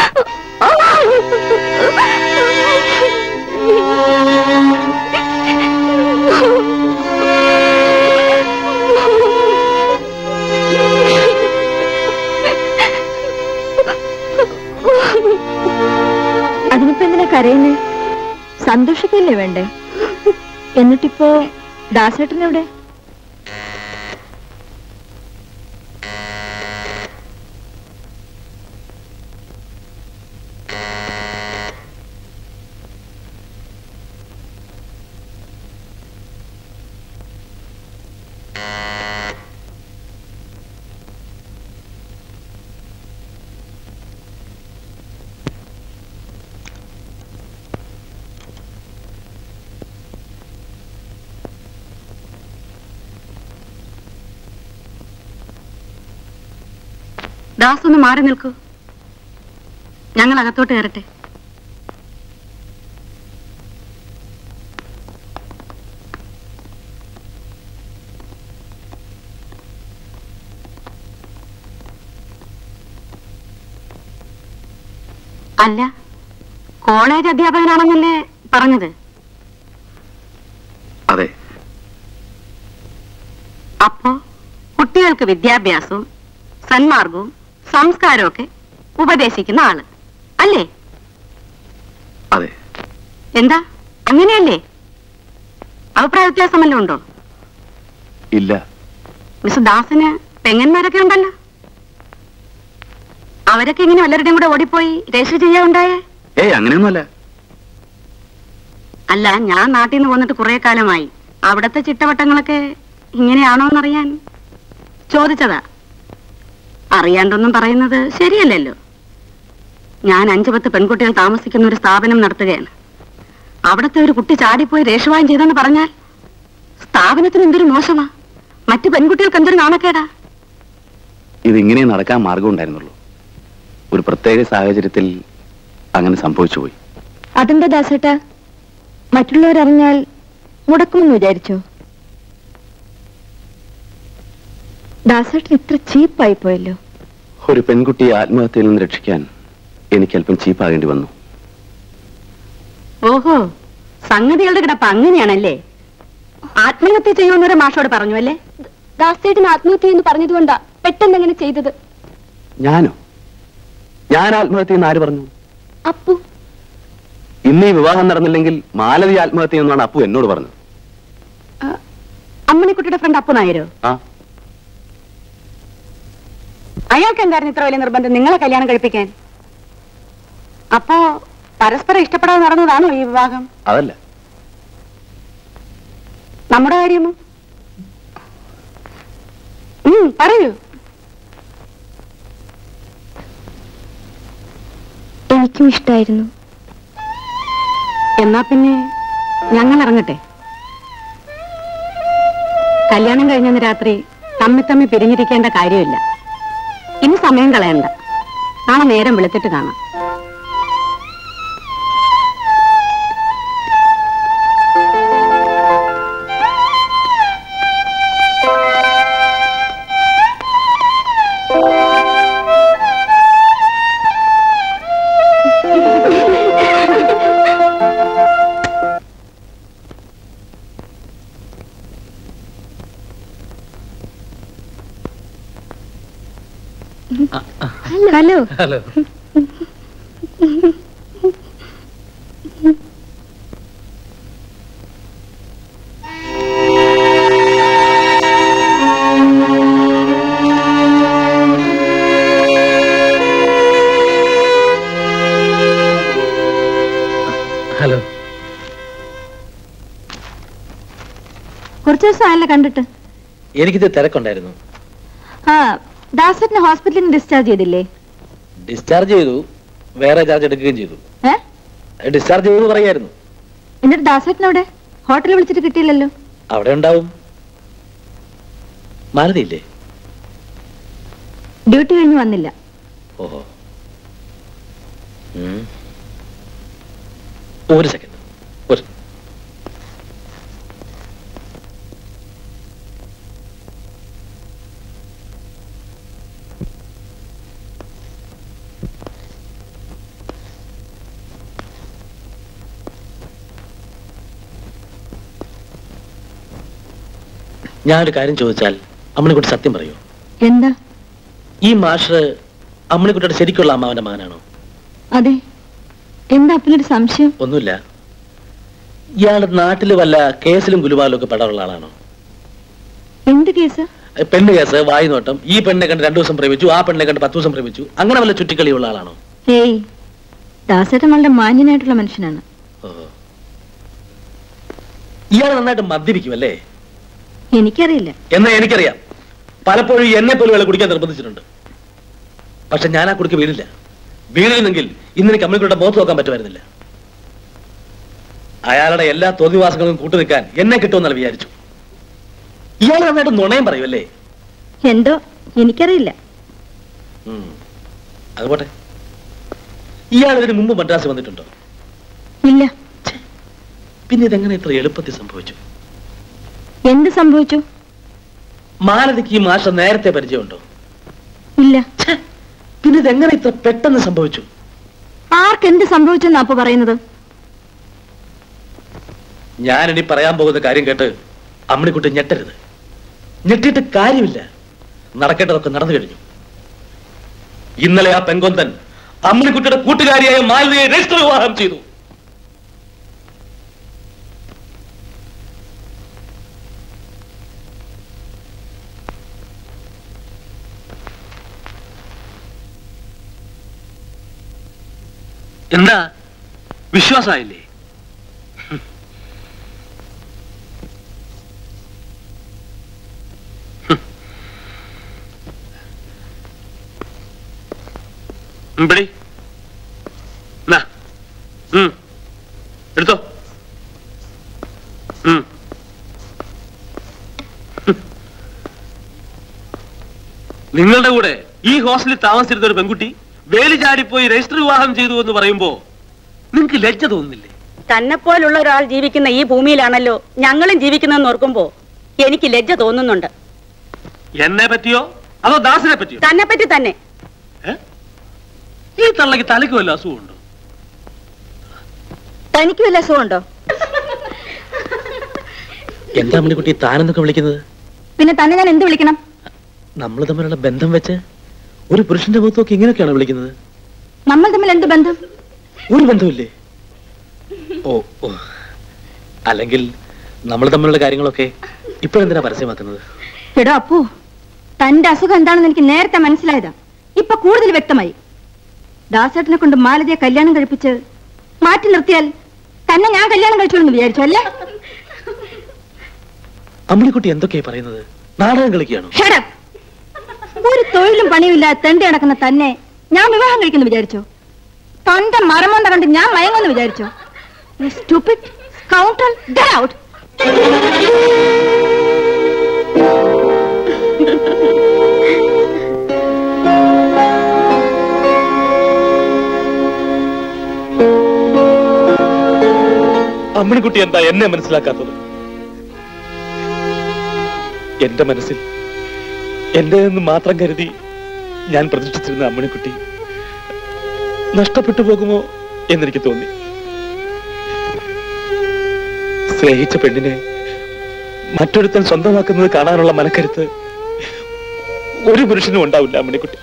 അതിനിപ്പോ എന്തിനാ കരയുന്നേ സന്തോഷിക്കല്ലേ വേണ്ടേ എന്നിട്ടിപ്പോ ദാസേട്ടനെവിടെ ദാസ് ഒന്ന് മാറി നിൽക്കൂ ഞങ്ങൾ അകത്തോട്ട് കയറട്ടെ അല്ല കോളേജ് അധ്യാപകനാണെന്നല്ലേ പറഞ്ഞത് അതെ അപ്പോ കുട്ടികൾക്ക് വിദ്യാഭ്യാസവും സന്മാർഗവും സംസ്കാരവും ഒക്കെ ഉപദേശിക്കുന്ന ആള് അല്ലേ അതെ എന്താ അങ്ങനെയല്ലേ അഭിപ്രായ വ്യത്യാസം വല്ലതും ഉണ്ടോ ഇല്ല മിസ് ദാസിന് പെങ്ങന്മാരൊക്കെ ഉണ്ടല്ലോ അവരൊക്കെ ഇങ്ങനെ വല്ലവരുടെയും കൂടെ ഓടിപ്പോയി രജിസ്റ്റർ ചെയ്യാനുണ്ടായേ ഏയ് അങ്ങനെയൊന്നുമല്ല അല്ല ഞാൻ നാട്ടിൽ നിന്ന് പോന്നിട്ട് കുറെ കാലമായി അവിടത്തെ ചിട്ടവട്ടങ്ങളൊക്കെ ഇങ്ങനെയാണോന്നറിയാൻ ചോദിച്ചതാ അറിയാണ്ടൊന്നും പറയുന്നത് ശരിയല്ലല്ലോ ഞാൻ അഞ്ചു പത്ത് പെൺകുട്ടികൾ താമസിക്കുന്ന ഒരു സ്ഥാപനം നടത്തുകയാണ് അവിടുത്തെ ഒരു കുട്ടി ചാടിപ്പോയി രേഷവായം ചെയ്തെന്ന് പറഞ്ഞാൽ സ്ഥാപനത്തിന് എന്തൊരു മോശമാ മറ്റു പെൺകുട്ടികൾക്ക് എന്തൊരു നാണക്കേടാ ഇതിങ്ങനെ നടക്കാൻ മാർഗം ഉണ്ടായിരുന്നുള്ളൂ ഒരു പ്രത്യേക സാഹചര്യത്തിൽ അങ്ങനെ സംഭവിച്ചു പോയി അതെന്താ ദാസേട്ടാ മറ്റുള്ളവരറിഞ്ഞാൽ മുടക്കുമെന്ന് വിചാരിച്ചോ ദാസേട്ടൻ ഇത്ര ചീപ്പായി പോയല്ലോ ഒരു പെൺകുട്ടിയെ ആത്മഹത്യയിൽ നിന്ന് രക്ഷിക്കാൻ എനിക്ക് അല്പം ചീപ്പാകേണ്ടി വന്നു ഓഹോ സംഗതികളുടെ കിടപ്പ് അങ്ങനെയാണല്ലേ ആത്മഹത്യ ചെയ്യുമെന്നൊരു മാഷോട് പറഞ്ഞു അല്ലേ ദാസേട്ടൻ ആത്മഹത്യ എന്ന് പറഞ്ഞതുകൊണ്ടാ പെട്ടെന്ന് അങ്ങനെ ചെയ്തത് ഞാനോ ഞാൻ ആത്മഹത്യ എന്ന് ആര് പറഞ്ഞു അപ്പു ഇന്ന് ഈ വിവാഹം നടന്നില്ലെങ്കിൽ മാലതി ആത്മഹത്യ എന്നാണ് അപ്പു എന്നോട് പറഞ്ഞത് അമ്മണിക്കുട്ടിയുടെ ഫ്രണ്ട് അപ്പു നായരോ ആ അയാൾക്ക് എന്തായിരുന്നു ഇത്ര വലിയ നിർബന്ധം നിങ്ങളെ കല്യാണം കഴിപ്പിക്കാൻ അപ്പോ പരസ്പരം ഇഷ്ടപ്പെടാതെ നടന്നതാണോ ഈ വിവാഹം അതല്ല നമ്മുടെ കാര്യമോ ഉം, പറയൂ എനിക്കും ഇഷ്ടായിരുന്നു എന്നാ പിന്നെ ഞങ്ങൾ ഇറങ്ങട്ടെ കല്യാണം കഴിഞ്ഞന്ന് രാത്രി തമ്മി തമ്മി പിരിഞ്ഞിരിക്കേണ്ട കാര്യമില്ല ഇനി സമയം കളയണ്ട നാളെ നേരം വെളുത്തിട്ട് കാണാം ഹലോ ഹലോ ഹലോ കുറച്ചു ദിവസം ആയല്ലോ കണ്ടിട്ട് എനിക്കിത് തിരക്കുണ്ടായിരുന്നു ആ ദാസേട്ടനെ ഹോസ്പിറ്റലിൽ നിന്ന് ഡിസ്ചാർജ് ചെയ്തില്ലേ ഡിസ്ചാർജ് ചെയ്തു വേറെ ചാർജ് എടുക്കുകയും ചെയ്തു ഏ ഡിസ്ചാർജ് ചെയ്തു പറയായിരുന്നു എന്നിട്ട് ദാസേട്ടനവിടെ ഹോട്ടലിൽ വിളിച്ചിട്ട് കിട്ടിയില്ലല്ലോ അവിടെ ഉണ്ടാവും മാലതിയില്ലേ ഡ്യൂട്ടി കഴിഞ്ഞ് വന്നില്ല ഓഹോ ഉം. ഒരു സെക്കൻഡ് ഒരു ഞാനൊരു കാര്യം ചോദിച്ചാൽ അമ്മണിക്കുട്ടി സത്യം പറയൂ എന്താ ഈ മാഷ് അമ്മണിക്കുട്ടിയുടെ ശരിക്കുള്ള അമ്മാവന്റെ മകനാണോ അതെ എന്താ അപ്പനൊരു സംശയം ഒന്നുമില്ല ഇയാൾ നാട്ടിൽ വല്ല കേസിലും ഗുലുവാലും ഒക്കെ പെടാറുള്ള ആളാണോ എന്ത് കേസ് ഏ, പെണ്ണ് കേസ് വായുനോട്ടം ഈ പെണ്ണെ കണ്ട് രണ്ടു ദിവസം പ്രേമിച്ചു ആ പെണ്ണെ കണ്ട് പത്ത് ദിവസം പ്രേമിച്ചു അങ്ങനെ വല്ല ചുറ്റിക്കളിയുള്ള ആളാണോ ഏയ് ദാസേട്ടൻ വളരെ മാന്യനായിട്ടുള്ള മനുഷ്യനാണ് ഓഹോ ഇയാൾ നന്നായിട്ട് മദ്യപിക്കും അല്ലേ എനിക്കറിയില്ല എന്നാ എനിക്കറിയാം പലപ്പോഴും എന്നെ പോലും ഇയാളെ കുടിക്കാൻ നിർബന്ധിച്ചിട്ടുണ്ട് പക്ഷെ ഞാൻ ആ കുടിക്ക് വീണില്ല വീണിരുന്നെങ്കിൽ ഇന്ന് എനിക്ക് അമ്മയുടെ മുഖത്ത് നോക്കാൻ പറ്റുമായിരുന്നില്ല അയാളുടെ എല്ലാ തോന്നിവാസങ്ങളും കൂട്ടു നിൽക്കാൻ എന്നെ കിട്ടുമെന്നല്ല വിചാരിച്ചു ഇയാൾ നന്നായിട്ട് നുണയും പറയുമല്ലേ എന്തോ എനിക്കറിയില്ല ഉം. അത് പോട്ടെ ഇയാൾ ഇതിന് മുമ്പ് മദ്രാസ് വന്നിട്ടുണ്ടോ ഇല്ല പിന്നെ ഇതെങ്ങനെ ഇത്ര എളുപ്പത്തിൽ സംഭവിച്ചു എന്ത് സംഭവിച്ചു മാലതിക്ക് ഈ മാഷ നേരത്തെ പരിചയമുണ്ടോ ഇല്ല പിന്നെ ഇതെങ്ങനെ ഇത്ര പെട്ടെന്ന് സംഭവിച്ചു ആർക്ക് എന്ത് സംഭവിച്ചെന്നാ അപ്പൊ പറയുന്നത് ഞാനിനി പറയാൻ പോകുന്ന കാര്യം കേട്ട് അമ്മണിക്കുട്ടി ഞെട്ടരുത് ഞെട്ടിയിട്ട് കാര്യമില്ല നടക്കേണ്ടതൊക്കെ നടന്നു കഴിഞ്ഞു ഇന്നലെ ആ പെങ്കൊന്തൻ അമ്മണിക്കുട്ടിയുടെ കൂട്ടുകാരിയായ മാലതിയെ രജിസ്റ്റർ വിവാഹം ചെയ്തു എന്താ വിശ്വാസമായില്ലേ പിടി നാ. ഉം. എടുത്തോ ഉം. നിങ്ങളുടെ കൂടെ ഈ ഹോസ്റ്റലിൽ താമസിച്ചിരുന്ന ഒരു പെൺകുട്ടി വേലി ചാടിപ്പോയി രജിസ്റ്റർ വിവാഹം ചെയ്തു എന്ന് പറയുമ്പോ നിങ്ങൾക്ക് ലജ്ജ തോന്നുന്നില്ലേ തന്നെ പോലുള്ള ഒരാൾ ജീവിക്കുന്ന ഈ ഭൂമിയിലാണല്ലോ ഞങ്ങളും ജീവിക്കുന്നതെന്ന് ഓർക്കുമ്പോ എനിക്ക് ലജ്ജ തോന്നുന്നുണ്ട് എന്നെ പറ്റിയോ അതോ ദാസിനെ പറ്റിയോ തന്നെ പറ്റി തന്നെ ഈ തള്ളക്ക് തലയ്ക്ക് വല്ല അസുഖമുണ്ടോ തനിക്ക് വല്ല അസുഖമുണ്ടോ എന്താ മണിക്കുട്ടി താനെന്നൊക്കെ വിളിക്കുന്നത് പിന്നെ തന്നെ ഞാൻ എന്ത് വിളിക്കണം നമ്മൾ തമ്മിലുള്ള ബന്ധം വെച്ച് ഒരു പുരുഷന്റെ മുഖത്തൊക്കെ ഇങ്ങനെയൊക്കെയാണ് വിളിക്കുന്നത് നമ്മൾ തമ്മിൽ എന്ത് ബന്ധം ഒരു ബന്ധമില്ലേ ഓ ഓ അല്ലെങ്കിൽ നമ്മൾ തമ്മിലുള്ള കാര്യങ്ങളൊക്കെ ഇപ്പോഴെന്തിനാ പരസ്യമാക്കുന്നത് എടോ അപ്പു തന്റെ അസുഖം എന്താണെന്ന് എനിക്ക് നേരത്തെ മനസ്സിലായതാ ഇപ്പൊ കൂടുതൽ വ്യക്തമായി ദാസേട്ടനെ കൊണ്ട് മാലതിയെ കല്യാണം കഴിപ്പിച്ച് മാറ്റി നിർത്തിയാൽ തന്നെ ഞാൻ കല്യാണം കഴിച്ചോളെന്ന് വിചാരിച്ചു അല്ലേ അമ്മിണിക്കുട്ടി എന്തൊക്കെയാ പറയുന്നത് നാടകം കളിക്കുകയാണോ Shut up. ഒരു തൊഴിലും പണിയുമില്ലാതെ തെണ്ടി നടക്കുന്ന തന്നെ ഞാൻ വിവാഹം കഴിക്കുന്നു വിചാരിച്ചോ തന്റെ മരമൊന്ന കണ്ട് ഞാൻ മയങ്ങുമെന്ന് വിചാരിച്ചോ സ്റ്റുപ്പിഡ് കൗണ്ടർ ഔട്ട് അമ്മിണിക്കുട്ടി എന്താ എന്നെ മനസ്സിലാക്കാത്തത് എന്റെ മനസ്സിൽ എന്റെ നിന്ന് മാത്രം കരുതി ഞാൻ പ്രതിഷ്ഠിച്ചിരുന്ന അമ്മിണിക്കുട്ടി നഷ്ടപ്പെട്ടു പോകുമോ എന്നെനിക്ക് തോന്നി സ്നേഹിച്ച പെണ്ണിനെ മറ്റൊരുത്തൻ സ്വന്തമാക്കുന്നത് കാണാനുള്ള മനക്കരുത്ത് ഒരു പുരുഷനും ഉണ്ടാവില്ല അമ്മിണിക്കുട്ടി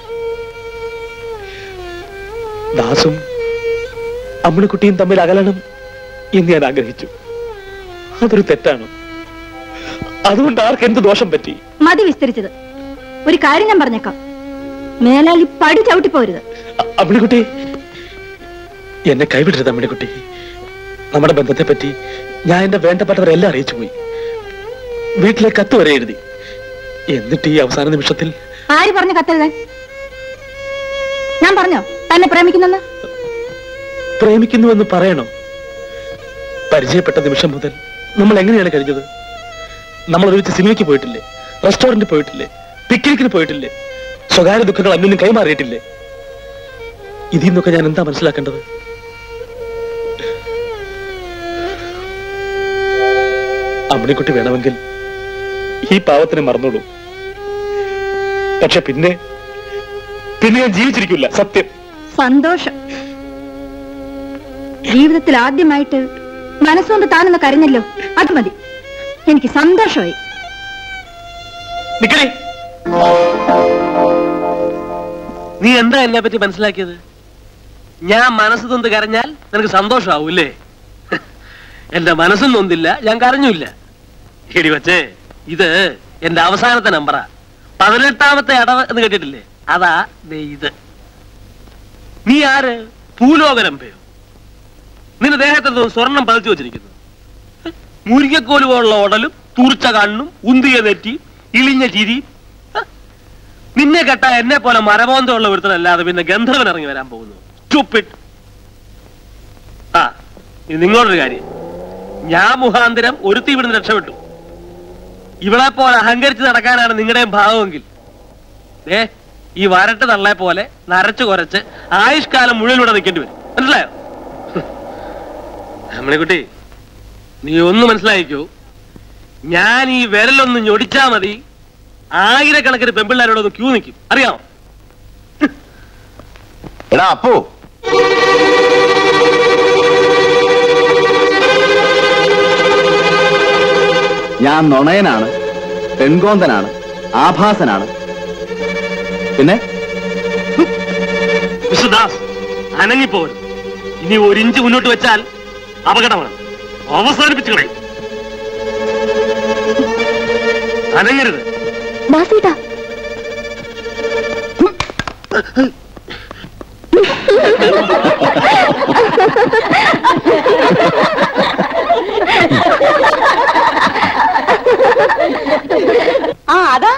ദാസും അമ്മിണിക്കുട്ടിയും തമ്മിൽ അകലണം എന്ന് ഞാൻ ആഗ്രഹിച്ചു അതൊരു തെറ്റാണ് അതുകൊണ്ട് ആർക്ക് എന്ത് ദോഷം പറ്റി മതി വിസ്തരിച്ചത് ഒരു കാര്യം ഞാൻ പറഞ്ഞേക്കാം മേലാൽ ഈ പടി ചവിട്ടിപ്പോരുത് അമ്മിണിക്കുട്ടി എന്നെ കൈവിടരുത് അമ്മിണിക്കുട്ടി നമ്മുടെ ബന്ധത്തെ പറ്റി ഞാൻ എന്റെ വേണ്ടപ്പെട്ടവരെല്ലാം അറിയിച്ചു പോയി വീട്ടിലെ കത്ത് വരെ എഴുതി എന്നിട്ട് ഈ അവസാന നിമിഷത്തിൽ ആര് പറഞ്ഞു കത്തെഴുതാൻ ഞാൻ പറഞ്ഞോ തന്നെ പ്രേമിക്കുന്നെന്ന് പ്രേമിക്കുന്നുവെന്ന് പറയണം പരിചയപ്പെട്ട നിമിഷം മുതൽ നമ്മൾ എങ്ങനെയാണ് കഴിഞ്ഞത് നമ്മൾ ഒരുമിച്ച് സിനിമയ്ക്ക് പോയിട്ടില്ലേ റെസ്റ്റോറന്റിൽ പോയിട്ടില്ലേ പിക്നിക്കിന് പോയിട്ടില്ലേ സ്വകാര്യ ദുഃഖങ്ങൾ അന്യോന്യം കൈമാറിയിട്ടില്ലേ ഇതിൽ നിന്നൊക്കെ ഞാൻ എന്താ മനസ്സിലാക്കേണ്ടത് അമ്മണിക്കുട്ടി വേണമെങ്കിൽ ഈ പാവത്തിന് മറന്നോളൂ പക്ഷെ പിന്നെ പിന്നെ ഞാൻ ജീവിച്ചിരിക്കില്ല സത്യം സന്തോഷം ജീവിതത്തിൽ ആദ്യമായിട്ട് മനസ്സുകൊണ്ട് താനൊന്ന് കരഞ്ഞല്ലോ അത് മതി എനിക്ക് സന്തോഷമായി നിക്കണേ നീ എന്താ എന്നെ പറ്റി മനസ്സിലാക്കിയത് ഞാൻ മനസ്സ് തൊന്ന് കരഞ്ഞാൽ നിനക്ക് സന്തോഷമാവൂല്ലേ എന്റെ മനസ്സും നൊന്തില്ല ഞാൻ കരഞ്ഞില്ല ശരി വച്ചേ ഇത് എന്റെ അവസാനത്തെ നമ്പറാ പതിനെട്ടാമത്തെ അടവ് എന്ന് കേട്ടിട്ടില്ലേ അതാ ദേ ഇത് നീ ആര് ഭൂലോകരമ്പയോ നിന്റെ ദേഹത്തെന്തോ സ്വർണം പതിച്ചു വെച്ചിരിക്കുന്നു മുരിക്കക്കോല് പോലുള്ള ഉടലും തൂർച്ച കണ്ണും ഉന്തിയ നെറ്റി ഇളിഞ്ഞ ചിരി ഹ? നിന്നെ കെട്ട എന്നെ പോലെ മരമോന്തമുള്ള ഒരുത്തനല്ലാതെ പിന്നെ ഗന്ധർവൻ ഇറങ്ങി വരാൻ പോകുന്നു ചുപ്പിട്ട് ആ ഇത് നിങ്ങളൊരു കാര്യം ഞാൻ മുഖാന്തരം ഒരുത്തി ഇവിടുന്ന് രക്ഷപ്പെട്ടു ഇവളെ പോലെ അഹങ്കരിച്ച് നടക്കാനാണ് നിങ്ങളുടെയും ഭാവമെങ്കിൽ ഏ ഈ വരട്ട് തള്ളെ പോലെ നരച്ചു കുറച്ച് ആയുഷ്കാലം മുഴുവൻ ഇവിടെ നിൽക്കേണ്ടി വരും മനസ്സിലായോ അമ്മണിക്കുട്ടി നീ ഒന്ന് മനസ്സിലായിക്കോ ഞാൻ ഈ വിരലൊന്ന് ഞൊടിച്ചാ മതി ആയിരക്കണക്കിന് പെമ്പിള്ളാരോടൊന്ന് ക്യൂ നിൽക്കും അറിയാമോ എടാ അപ്പോ ഞാൻ നുണയനാണ് പെൺകോന്തനാണ് ആഭാസനാണ് പിന്നെ മിസ്റ്റർ ദാസ് അനങ്ങിപ്പോരും ഇനി ഒരു ഇഞ്ച് മുന്നോട്ട് വെച്ചാൽ അപകടമാണ് അവസാനിപ്പിച്ചു കളയും അനങ്ങരുത് ദാസേട്ടാ ആ അതാ